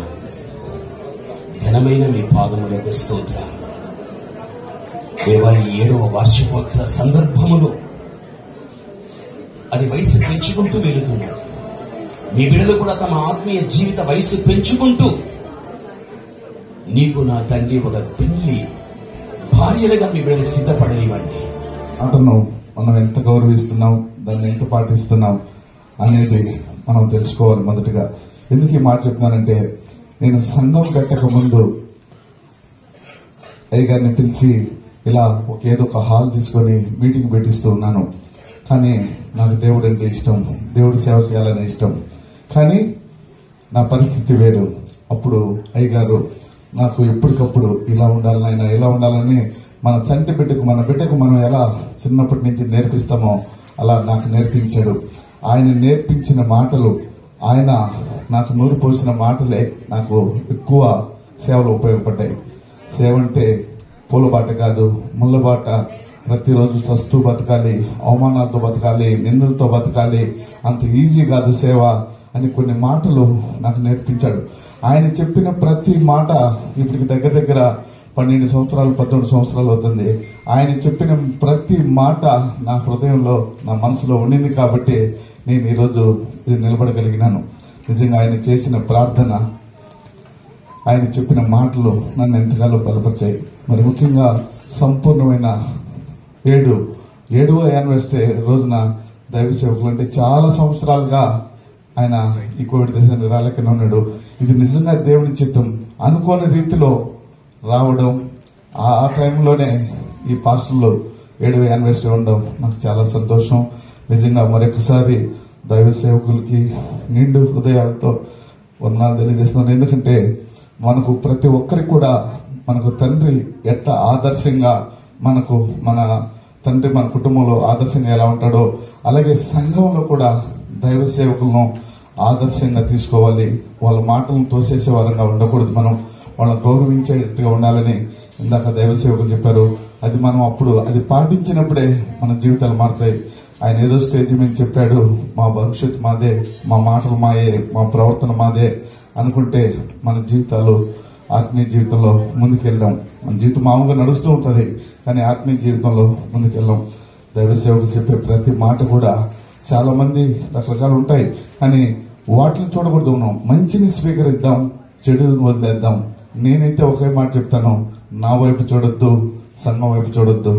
ఘనమైన మీ పాదములకు స్తోత్రాలు దేవా ఈ ఏడవ వార్షికోత్సవ సందర్భములో అది వయసు పెంచుకుంటూ వెళుతున్నాడు మీ బిడ్డలు కూడా తమ ఆత్మీయ జీవిత వయసు పెంచుకుంటూ నీకు నా తండ్రి ఒక పెళ్లి భార్యలుగా మీ బిడ్డలు సిద్ధపడనివ్వండి అంటున్నాం మనం ఎంత గౌరవిస్తున్నాం దాన్ని ఎంత పాటిస్తున్నాం అనేది మనం తెలుసుకోవాలి మొదటిగా ఎందుకు ఈ మాట చెప్తున్నానంటే నేను సంఘం కట్టక ముందు అయ్య గారిని పిలిచి ఇలా ఒక ఏదో ఒక హాల్ తీసుకొని మీటింగ్ పెట్టిస్తూ ఉన్నాను కానీ నాకు దేవుడు అంటే ఇష్టం దేవుడు సేవ చేయాలని ఇష్టం కానీ నా పరిస్థితి వేరు అప్పుడు అయ్యగారు నాకు ఎప్పటికప్పుడు ఇలా ఉండాలని ఆయన ఇలా ఉండాలని మన చంటి బిడ్డకు మన బిడ్డకు మనం ఎలా చిన్నప్పటి నుంచి నేర్పిస్తామో అలా నాకు నేర్పించాడు ఆయన నేర్పించిన మాటలు ఆయన నాకు నూరు పోసిన మాటలే నాకు ఎక్కువ సేవలు ఉపయోగపడ్డాయి సేవ అంటే పూలబాట కాదు ముళ్ళబాట ప్రతిరోజు చస్తూ బతకాలి అవమానాలతో బతకాలి నిందలతో బతకాలి అంత ఈజీ కాదు సేవ అని కొన్ని మాటలు నాకు నేర్పించాడు ఆయన చెప్పిన ప్రతి మాట ఇప్పటికి దగ్గర దగ్గర పన్నెండు సంవత్సరాలు పద్దెనిమిది సంవత్సరాలు అవుతుంది ఆయన చెప్పిన ప్రతి మాట నా హృదయంలో నా మనసులో ఉండింది కాబట్టి నేను ఈరోజు ఇది నిలబడగలిగినాను నిజంగా ఆయన చేసిన ప్రార్థన ఆయన చెప్పిన మాటలు నన్ను ఎంతగానో బలపరిచాయి మరి ముఖ్యంగా సంపూర్ణమైన ఏడు ఏడవ యానివర్సరీ రోజున దైవ సేవకులు అంటే చాలా సంవత్సరాలుగా ఆయన ఈ కోవిడ్ దేశానికి రాలేకనే ఉన్నాడు ఇది నిజంగా దేవుని చిత్తం అనుకోని రీతిలో రావడం ఆ ఆ టైంలోనే ఈ పాస్టర్లు ఏడవ యానివర్సరీ ఉండడం నాకు చాలా సంతోషం నిజంగా మరొకసారి దైవ సేవకులకి నిండు హృదయాలతో వందనాలు తెలియజేస్తున్నాను ఎందుకంటే మనకు ప్రతి ఒక్కరికి కూడా మనకు తండ్రి ఎట్ట ఆదర్శంగా మనకు మన తండ్రి మన కుటుంబంలో ఆదర్శంగా ఎలా ఉంటాడో అలాగే సంఘంలో కూడా దైవ సేవకులను ఆదర్శంగా తీసుకోవాలి వాళ్ళ మాటలను తోసేసే వారంగా ఉండకూడదు మనం వాళ్ళని గౌరవించేట్టుగా ఉండాలని ఇందాక దైవ సేవకులు చెప్పారు అది మనం అప్పుడు అది పాటించినప్పుడే మన జీవితాలు మారుతాయి ఆయన ఏదో స్టేజ్ మీద చెప్పాడు మా భవిష్యత్ మాదే మా మాటలు మాయే మా ప్రవర్తన మాదే అనుకుంటే మన జీవితాలు ఆత్మీయ జీవితంలో ముందుకెళ్ళాం మన జీవితం మామూలుగా నడుస్తూ ఉంటది కానీ ఆత్మీయ జీవితంలో ముందుకెళ్ళాం దైవ సేవకులు చెప్పే ప్రతి మాట కూడా చాలా మంది రకరకాలు ఉంటాయి కానీ వాటిని చూడకూడదు మనం మంచిని స్వీకరిద్దాం చెడుని వదిలేద్దాం నేనైతే ఒకే మాట చెప్తాను నా వైపు చూడొద్దు సంఘం వైపు చూడొద్దు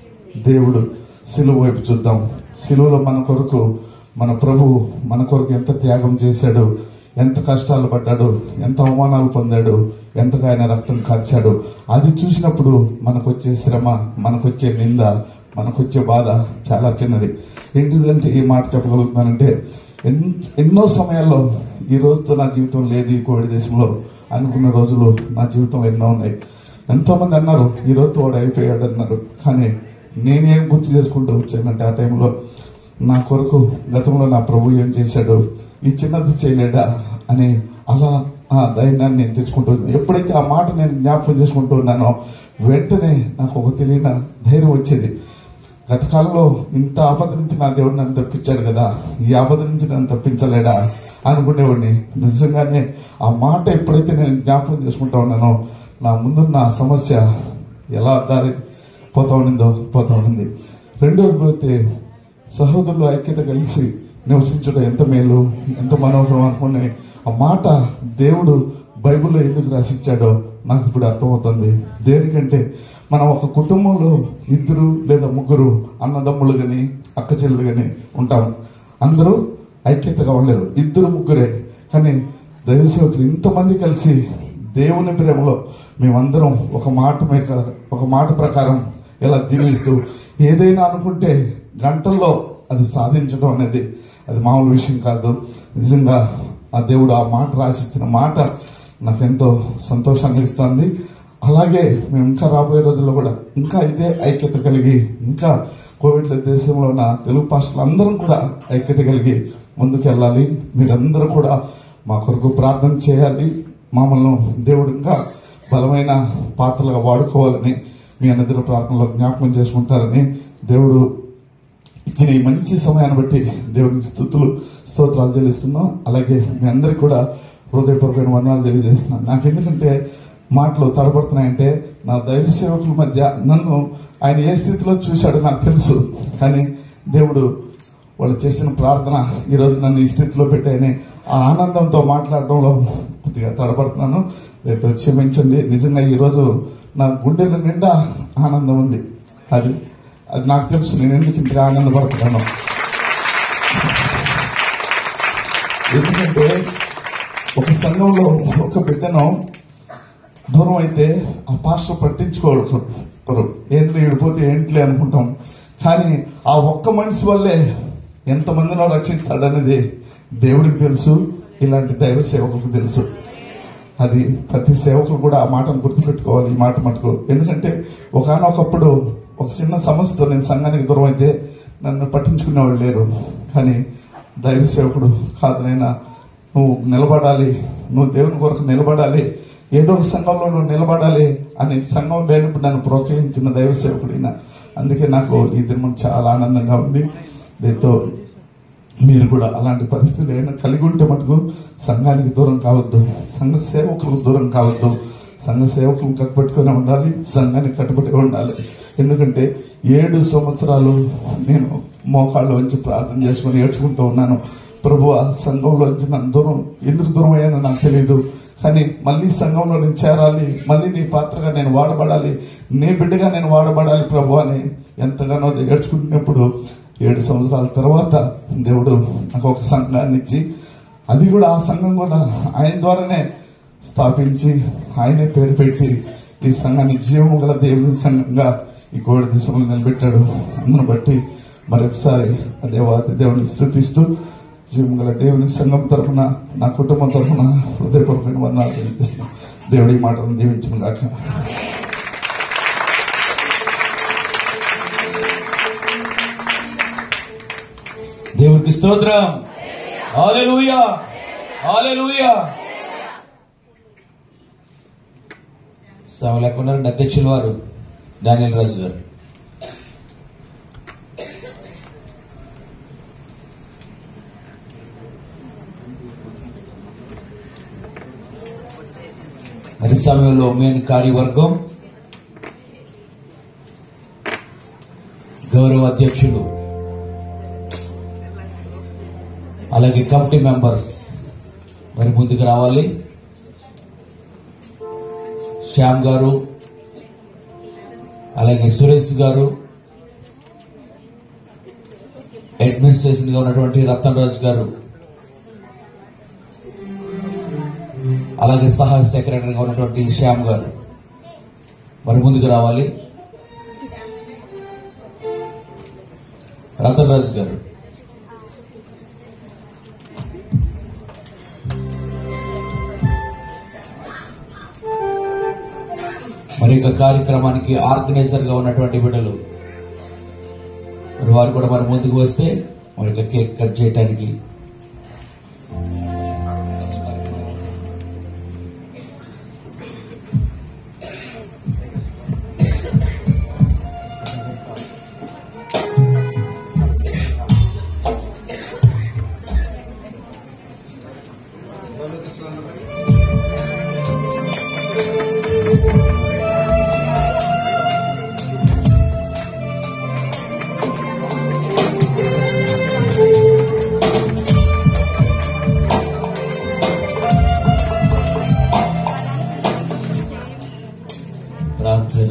దేవుడు సిలువ వైపు చూద్దాం సిలువలో మన కొరకు మన ప్రభు మన కొరకు ఎంత త్యాగం చేశాడు ఎంత కష్టాలు పడ్డాడు ఎంత అవమానాలు పొందాడు ఎంతగా ఆయన రక్తం కార్చాడు అది చూసినప్పుడు మనకొచ్చే శ్రమ మనకొచ్చే నింద మనకొచ్చే బాధ చాలా చిన్నది ఎందుకంటే ఈ మాట చెప్పగలుగుతున్నానంటే ఎన్- ఎన్నో సమయాల్లో ఈ రోజుతో నా జీవితం లేదు ఈ కోవిడ్ దేశంలో అనుకున్న రోజులు నా జీవితం ఎన్నో ఉన్నాయి ఎంతో మంది అన్నారు ఈ రోజుతో వాడు అయిపోయాడు అన్నారు కానీ నేనేం గుర్తు చేసుకుంటూ వచ్చానంటే ఆ టైంలో నా కొరకు గతంలో నా ప్రభు ఏం చేశాడు ఈ చిన్నది చేయలేడా అని అలా ఆ ధైర్యాన్ని నేను తెచ్చుకుంటూ ఎప్పుడైతే ఆ మాట నేను జ్ఞాపకం చేసుకుంటూ ఉన్నానో వెంటనే నాకు ఒక తెలియని ధైర్యం వచ్చేది గత కాలంలో ఇంత ఆపద నుంచి నా దేవుడు నన్ను తప్పించాడు కదా ఈ ఆపద నుంచి నన్ను తప్పించలేడా అనుకునేవాడిని నిజంగానే ఆ మాట ఎప్పుడైతే నేను జ్ఞాపకం చేసుకుంటా ఉన్నానో నా ముందున్న ఆ సమస్య ఎలా దారి పోతా ఉండిందో పోతా ఉండింది రెండోది పోతే సహోదరులు ఐక్యత కలిసి నివసించడం ఎంత మేలు ఎంత మనోహరం అనుకునే ఆ మాట దేవుడు బైబిల్లో ఎందుకు రాసిచ్చాడో నాకు ఇప్పుడు అర్థమవుతుంది దేనికంటే మనం ఒక కుటుంబంలో ఇద్దరు లేదా ముగ్గురు అన్నదమ్ములు గాని అక్క చెల్లెలు గాని ఉంటాం అందరూ ఐక్యతగా ఉండలేరు ఇద్దరు ముగ్గురే కానీ దైవసేవకులు ఇంతమంది కలిసి దేవుని ప్రేమలో మేమందరం ఒక మాట మీద ఒక మాట ప్రకారం ఇలా జీవిస్తూ ఏదైనా అనుకుంటే గంటల్లో అది సాధించడం అనేది అది మామూలు విషయం కాదు నిజంగా ఆ దేవుడు ఆ మాట రాసిచ్చిన మాట నాకెంతో సంతోషాన్ని ఇస్తుంది అలాగే మేము ఇంకా రాబోయే రోజుల్లో కూడా ఇంకా ఇదే ఐక్యత కలిగి ఇంకా కోవిడ్ దేశంలో ఉన్న తెలుగు భాషలు అందరం కూడా ఐక్యత కలిగి ముందుకెళ్ళాలి మీరందరూ కూడా మా కొరకు ప్రార్థన చేయాలి మమ్మల్ని దేవుడు ఇంకా బలమైన పాత్రలుగా వాడుకోవాలని మీ అందరి ప్రార్థనలో జ్ఞాపకం చేసుకుంటారని దేవుడు ఇచ్చిన ఈ మంచి సమయాన్ని బట్టి దేవునికి స్థుతులు స్తోత్రాలు చెల్లిస్తున్నాం అలాగే మీ అందరికి కూడా హృదయపూర్వకమైన వందనాలు తెలియజేస్తున్నాను నాకు ఎందుకంటే మాటలు తడబడుతున్నాయంటే నా దైవ సేవకుల మధ్య నన్ను ఆయన ఏ స్థితిలో చూశాడో నాకు తెలుసు కానీ దేవుడు వాళ్ళు చేసిన ప్రార్థన ఈరోజు నన్ను ఈ స్థితిలో పెట్టాయని ఆ ఆనందంతో మాట్లాడడంలో కొద్దిగా తడబడుతున్నాను రేపు క్షమించండి నిజంగా ఈరోజు నా గుండెల నిండా ఆనందం ఉంది అది అది నాకు తెలుసు నేను ఎందుకు ఇంతగా ఆనందపడుతున్నాను ఎందుకంటే ఒక సంఘంలో ఒక బిడ్డను దూరం అయితే ఆ పాస్టర్ పట్టించుకోరు ఏంటి విడిపోతే ఏంట్లే అనుకుంటాం కానీ ఆ ఒక్క మనిషి వల్లే ఎంతమందినో రక్షిస్తాడనేది దేవుడికి తెలుసు ఇలాంటి దైవ సేవకులకు తెలుసు అది ప్రతి సేవకులు కూడా ఆ మాటను గుర్తుపెట్టుకోవాలి ఈ మాట మటుకు ఎందుకంటే ఒకనొకప్పుడు ఒక చిన్న సమస్యతో నేను సంఘానికి దూరం అయితే నన్ను పట్టించుకునేవాళ్ళు లేరు కానీ దైవ సేవకుడు కాదు నైనా నువ్వు నిలబడాలి నువ్వు దేవుని కొరకు నిలబడాలి ఏదో ఒక సంఘంలో నువ్వు నిలబడాలి అని సంఘం లేనప్పుడు నన్ను ప్రోత్సహించిన దైవ సేవకుడు ఈయన. అందుకే నాకు ఈ దినం చాలా ఆనందంగా ఉంది దీంతో మీరు కూడా అలాంటి పరిస్థితులు ఏమైనా కలిగి ఉంటే మటుకు సంఘానికి దూరం కావద్దు సంఘ సేవకులకు దూరం కావద్దు సంఘ సేవకులను కట్టుబట్టుకొని ఉండాలి సంఘానికి కట్టుబడి ఉండాలి ఎందుకంటే ఏడు సంవత్సరాలు నేను మోకాళ్ళు వంచి ప్రార్థన చేసుకుని ఏడ్చుకుంటూ ఉన్నాను ప్రభు ఆ సంఘంలోంచి నన్ను దూరం ఎందుకు దూరం అయ్యానో నాకు తెలియదు కానీ మళ్ళీ సంఘంలో నేను చేరాలి మళ్ళీ నీ పాత్రగా నేను వాడబడాలి నీ బిడ్డగా నేను వాడబడాలి ప్రభు అని ఎంతగానో ఏడ్చుకుంటున్నప్పుడు ఏడు సంవత్సరాల తర్వాత దేవుడు నాకు ఒక సంఘాన్ని ఇచ్చి అది కూడా ఆ సంఘం కూడా ఆయన ద్వారానే స్థాపించి ఆయనే పేరు పెట్టి ఈ సంఘాన్ని జీవము గల దేవుని సంఘంగా ఈ కోడి దేశంలో నిలబెట్టాడు అందును బట్టి మరొకసారి ఆ దేవాది దేవుని స్థుతిస్తూ జీవం గల దేవుని సంఘం తరఫున నా కుటుంబం తరఫున హృదయపూర్వకమైన వందనాలు తెలియజేస్తున్నాను దేవుడి ఈ మాటలను దీవించను గాక దేవునికి స్తోత్రం హాలెలూయా హాలెలూయా సభ లేకుండా అధ్యక్షుల వారు డానియల్ రాజు గారు మరి సమయంలో మెయిన్ కార్యవర్గం గౌరవ అధ్యక్షులు అలాగే కమిటీ మెంబర్స్ మరి ముందుకు రావాలి శ్యామ్ గారు అలాగే సురేష్ గారు అడ్మినిస్ట్రేషన్ గా ఉన్నటువంటి రతన్ రాజ్ గారు అలాగే సహాయ సెక్రటరీగా ఉన్నటువంటి శ్యామ్ గారు మరి ముందుకు రావాలి రతన్ రాజ్ గారు మరి యొక్క కార్యక్రమానికి ఆర్గనైజర్ గా ఉన్నటువంటి బిడ్డలు మరి వారు కూడా మరి ముందుకు వస్తే మరి యొక్క కేక్ కట్ చేయడానికి ప్రార్థన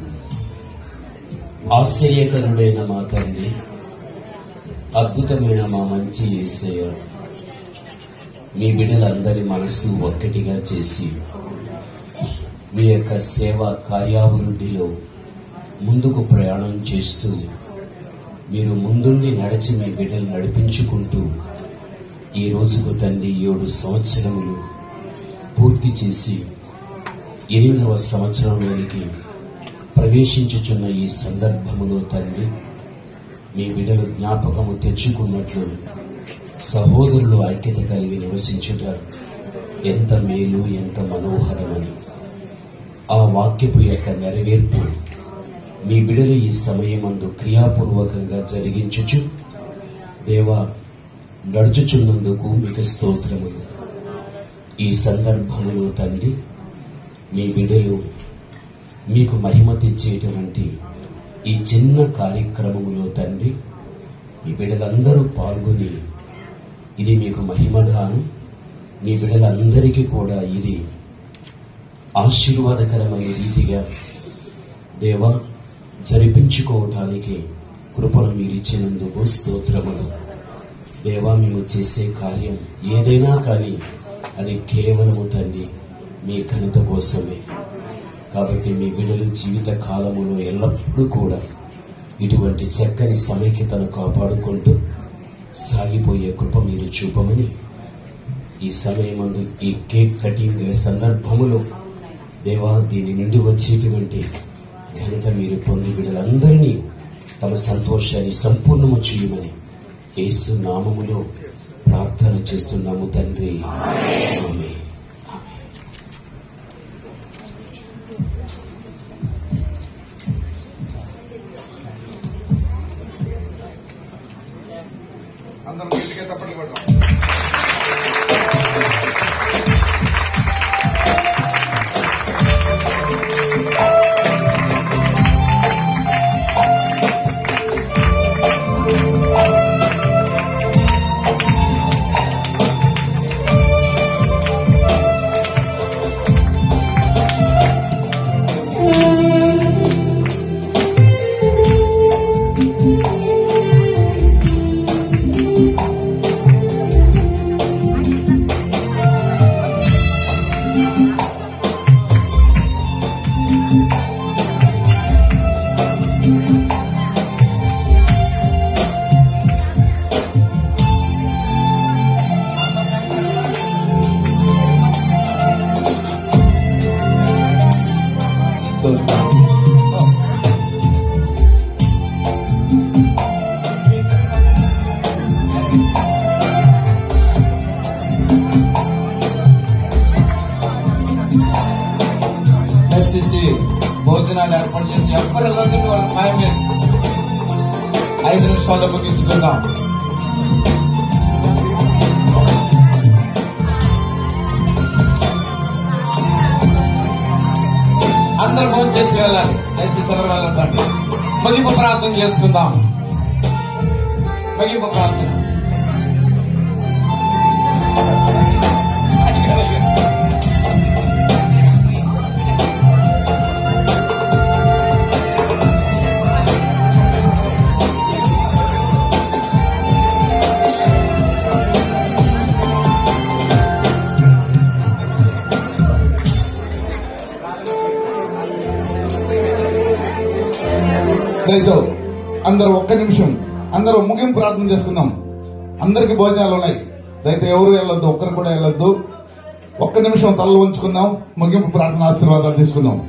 ఆశ్చర్యకరుడైన మా తండ్రి అద్భుతమైన మా మంచి యేసయ్య మీ బిడ్డలందరి మనస్సు ఒక్కటిగా చేసి మీ యొక్క సేవ కార్యాభివృద్ధిలో ముందుకు ప్రయాణం చేస్తూ మీరు ముందుండి నడిచి మీ బిడ్డలు నడిపించుకుంటూ ఈ రోజుకు తండ్రి ఏడు సంవత్సరములు పూర్తి చేసి ఎనిమిదవ సంవత్సరంలోనికి ప్రవేశించుచున్న ఈ సందర్భములో తండ్రి మీ బిడ్డలు జ్ఞాపకము తెచ్చుకున్నట్లు సహోదరులు ఐక్యత కలిగి నివసించుట ఎంత మేలు ఎంత మనోహరమని ఆ వాక్యపు యొక్క నెరవేర్పు మీ బిడలు ఈ సమయమందు క్రియాపూర్వకంగా జరిగించుచు దేవా నడుచుచున్నందుకు మీకు స్తోత్రములు ఈ సందర్భములో తండ్రి మీ బిడ్డలు మీకు మహిమ తెచ్చేటువంటి ఈ చిన్న కార్యక్రమములో తండ్రి మీ బిడ్డలందరూ పాల్గొని ఇది మీకు మహిమగాను మీ బిడ్డలందరికీ కూడా ఇది ఆశీర్వాదకరమైన రీతిగా దేవా జరిపించుకోవటానికి కృపను మీరిచ్చినందుకు స్తోత్రములు దేవా మేము చేసే కార్యం ఏదైనా కానీ అది కేవలము తండ్రి మీ ఘనత కోసమే కాబట్టి మీ బిడ్డలు జీవిత కాలములో ఎల్లప్పుడూ కూడా ఇటువంటి చక్కని సమైక్యతను కాపాడుకుంటూ సాగిపోయే కృప మీరు చూపమని ఈ సమయమందు ఈ కేక్ కటింగ్ సందర్భములో దేవా దీని నుండి వచ్చేటువంటి ఘనత మీరు పొంది బిడ్డలందరినీ తమ సంతోషాన్ని సంపూర్ణము చేయమని యేసు నామములో ప్రార్థన చేస్తున్నాము తండ్రి ఆమేన్. అందరం గట్టిగా తప్పట్లు కొడదాం ఎస్సీసీ భోజనాలు ఏర్పాటు చేసి ఎవ్వరు వెళ్ళొద్దండి వాళ్ళకి ఫైవ్ మినిట్స్ ఐదు నిమిషాల్లో ముగించుకుందాం అందరు భోజనం చేసి వెళ్ళాలి దయచేసి ఎవరు వెళ్ళొద్దండి ముగింపు ప్రార్థన చేసుకుందాం ముగింపు ప్రార్థన దయతో అందరూ ఒక్క నిమిషం అందరూ ముగింపు ప్రార్థన చేసుకుందాం అందరికి భోజనాలు ఉన్నాయి దయతో ఎవరు వెళ్ళొద్దు ఒక్కరు కూడా వెళ్ళొద్దు ఒక్క నిమిషం తలలు ఉంచుకుందాం ముగింపు ప్రార్థన ఆశీర్వాదాలు తీసుకుందాం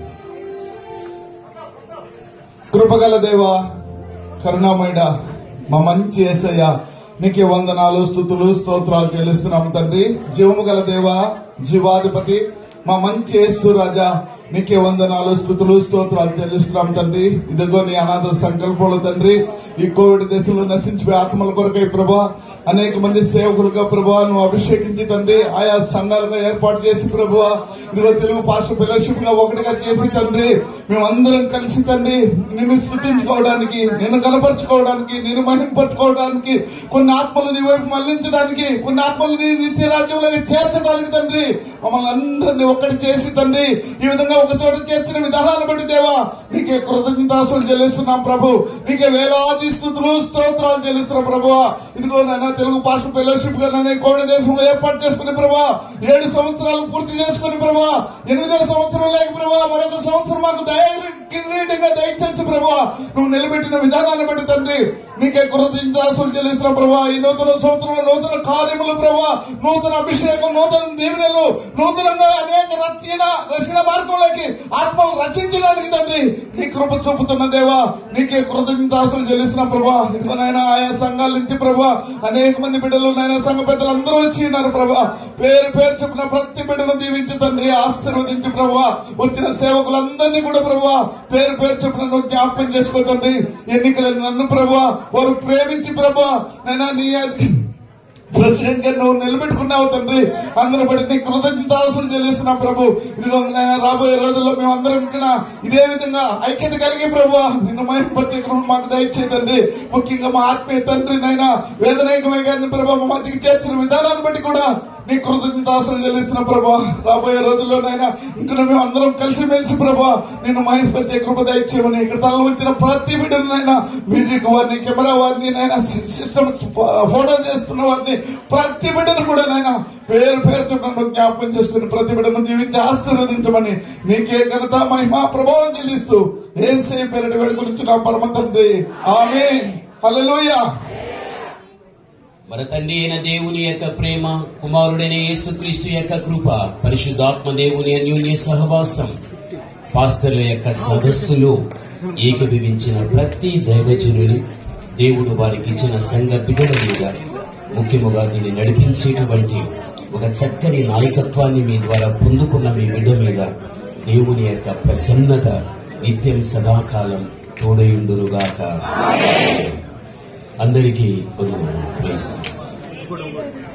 కృపగల దేవ కరుణామయుడ మా మంచి ఏసయ్య నీకే వందనాలు స్థుతులు స్తోత్రాలు చెల్లిస్తున్నాం తండ్రి జీవము గల దేవ జీవాధిపతి మా మంచి యేసు రాజా నీకే వందనాలు స్థుతులు స్తోత్రాలు చెల్లిస్తున్నాం తండ్రి ఇదిగో నీ అనాథ సంకల్పంలో తండ్రి ఈ కోవిడ్ దశలో నశించిపోయే ఆత్మల కొరకై ప్రభా అనేక మంది సేవకులుగా ప్రభా నువ్వు అభిషేకించి తండ్రి ఆయా సంఘాలుగా ఏర్పాటు చేసి ప్రభు ఇదిగో తెలుగు పాస్టర్ ఫెలోషిప్ గా ఒకటిగా చేసి తండ్రి మేమందరం కలిసి తండ్రి నిన్ను స్థుతించుకోవడానికి నిన్ను కనపరుచుకోవడానికి నిన్ను మహింపరచుకోవడానికి కొన్ని ఆత్మలు నీ వైపు మళ్లించడానికి కొన్ని ఆత్మలు నీ నిత్య రాజ్యంలో చేర్చడానికి తండ్రి మమ్మల్ని అందరినీ ఒక్కటి చేసి తండ్రి ఈ విధంగా ఒక చోట చేర్చిన విధానాలు బట్టి దేవా నీకే కృతజ్ఞతాసులు చెల్లిస్తున్నాం ప్రభు నీకే వేలాది స్థుతులు స్తోత్రాలు చెల్లిస్తున్నాం ప్రభు ఇదిగో నాన్న తెలుగు పాస్టర్ ఫెలోషిప్ గా నన్ను ఈ కోడి దేశంలో ఏర్పాటు చేసుకుని ప్రభా ఏడు సంవత్సరాలు పూర్తి చేసుకుని ప్రభా ఎనిమిదో సంవత్సరం లేక ప్రభా మరొక సంవత్సరం మాకు దయ కిరీటంగా దయచేసి ప్రభా నువ్వు నిలబెట్టిన విధానాన్ని బట్టి తండ్రి నీకే కృతజ్ఞతాసులు చెల్లిస్తున్నాం ప్రభా ఈ నూతన సంవత్సరంలో నూతన కార్యములు ప్రభా నూతన అభిషేకం నూతన దీవెనలు నూతనంగా అనేక రక్షణ రక్షణ మార్గంలోకి ఆత్మలు రచించడానికి తండ్రి నీ కృప చూపుతున్న దేవా నీకే కృతజ్ఞతాసులు చెల్లిస్తున్నాం ప్రభా ఇదిగో నాయన ఆయా సంఘాల నుంచి ప్రభా అనేక మంది బిడ్డలు నాయన సంఘ పెద్దలు అందరూ వచ్చి ఉన్నారు ప్రభా పేరు పేరు చెప్పిన ప్రతి బిడ్డను దీవించి తండ్రి ఆశీర్వదించి ప్రభా వచ్చిన సేవకులందరినీ కూడా ప్రభా పేరు పేరు చెప్పిన నువ్వు జ్ఞాపకం చేసుకో తండ్రి ఎన్నికలను నన్ను ప్రభా వారు ప్రేమించి ప్రభా నైనా నీ ప్రెసిడెంట్ గారు నువ్వు నిలబెట్టుకున్నావు తండ్రి అందరూ బట్టి నీ కృతజ్ఞతాసులు చెల్లిస్తున్నాం ప్రభు ఇదిగో నాయనా రాబోయే రోజుల్లో మేము అందరం ఇక్కడ ఇదే విధంగా ఐక్యత కలిగి ప్రభు నిన్ను మైపరిచే కృప మాకు దయచేదండి ముఖ్యంగా మా ఆత్మీయ తండ్రి నైనా వేదనైకమై గారిని ప్రభు మా మధ్యకి చేర్చిన విధానాన్ని బట్టి కూడా నీ కృతజ్ఞతాసనం చెల్లిస్తున్న ప్రభా రాబోయే రోజుల్లోనైనా ఇంకా మేము అందరం కలిసిమెలిసి ప్రభా నేను మహిళపతి కృప దయచేయమని ఇక్కడ తల వచ్చిన ప్రతి బిడ్డనైనా మ్యూజిక్ వారిని కెమెరా వారిని నైనా సిస్టమ్ ఫోటో చేస్తున్న వారిని ప్రతి బిడ్డను కూడా నైనా పేరు పేరుతో నన్ను జ్ఞాపకం చేసుకుని ప్రతి బిడ్డను దీవించి ఆశీర్వదించమని నీకే ఘనత మహిమ ప్రభావం చెల్లిస్తూ ఏసే పేరిట వేడుకొని నా పరమ తండ్రి ఆమె హల్లెలూయా మన తండ్రి అయిన దేవుని యొక్క ప్రేమ కుమారుడైన యేసుక్రీస్తు యొక్క కృప పరిశుద్ధాత్మ దేవుని అన్యోన్య సహవాసం పాస్తరుల యొక్క సదస్సులో ఏకీభవించిన ప్రతి దైవజనుని దేవుడు వారికి ఇచ్చిన సంఘ బిడ్డల మీద ముఖ్యముగా దీన్ని నడిపించేటువంటి ఒక చక్కని నాయకత్వాన్ని మీ ద్వారా పొందుకున్న మీ బిడ్డ మీద దేవుని యొక్క ప్రసన్నత నిత్యం సదాకాలం తోడయుండునుగాక అందరికీ వందనాలు. Praise the Lord.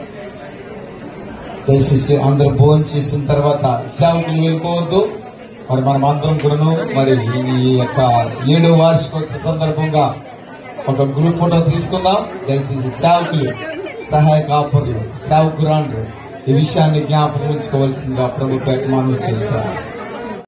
దయచేసి అందరూ భోజనం చేసిన తర్వాత సేవకులు వెళ్ళిపోవద్దు మరి మనం అందరం కూడాను మరి ఈ యొక్క ఏడో వార్షికోత్సవ సందర్భంగా ఒక గ్రూప్ ఫోటో తీసుకుందాం దయచేసి సేవకులు సహాయ కాపరులు సేవకురాండ్రు ఈ విషయాన్ని జ్ఞాపకం ఉంచుకోవాల్సిందిగా ప్రభు పేట మనం చేస్తున్నాం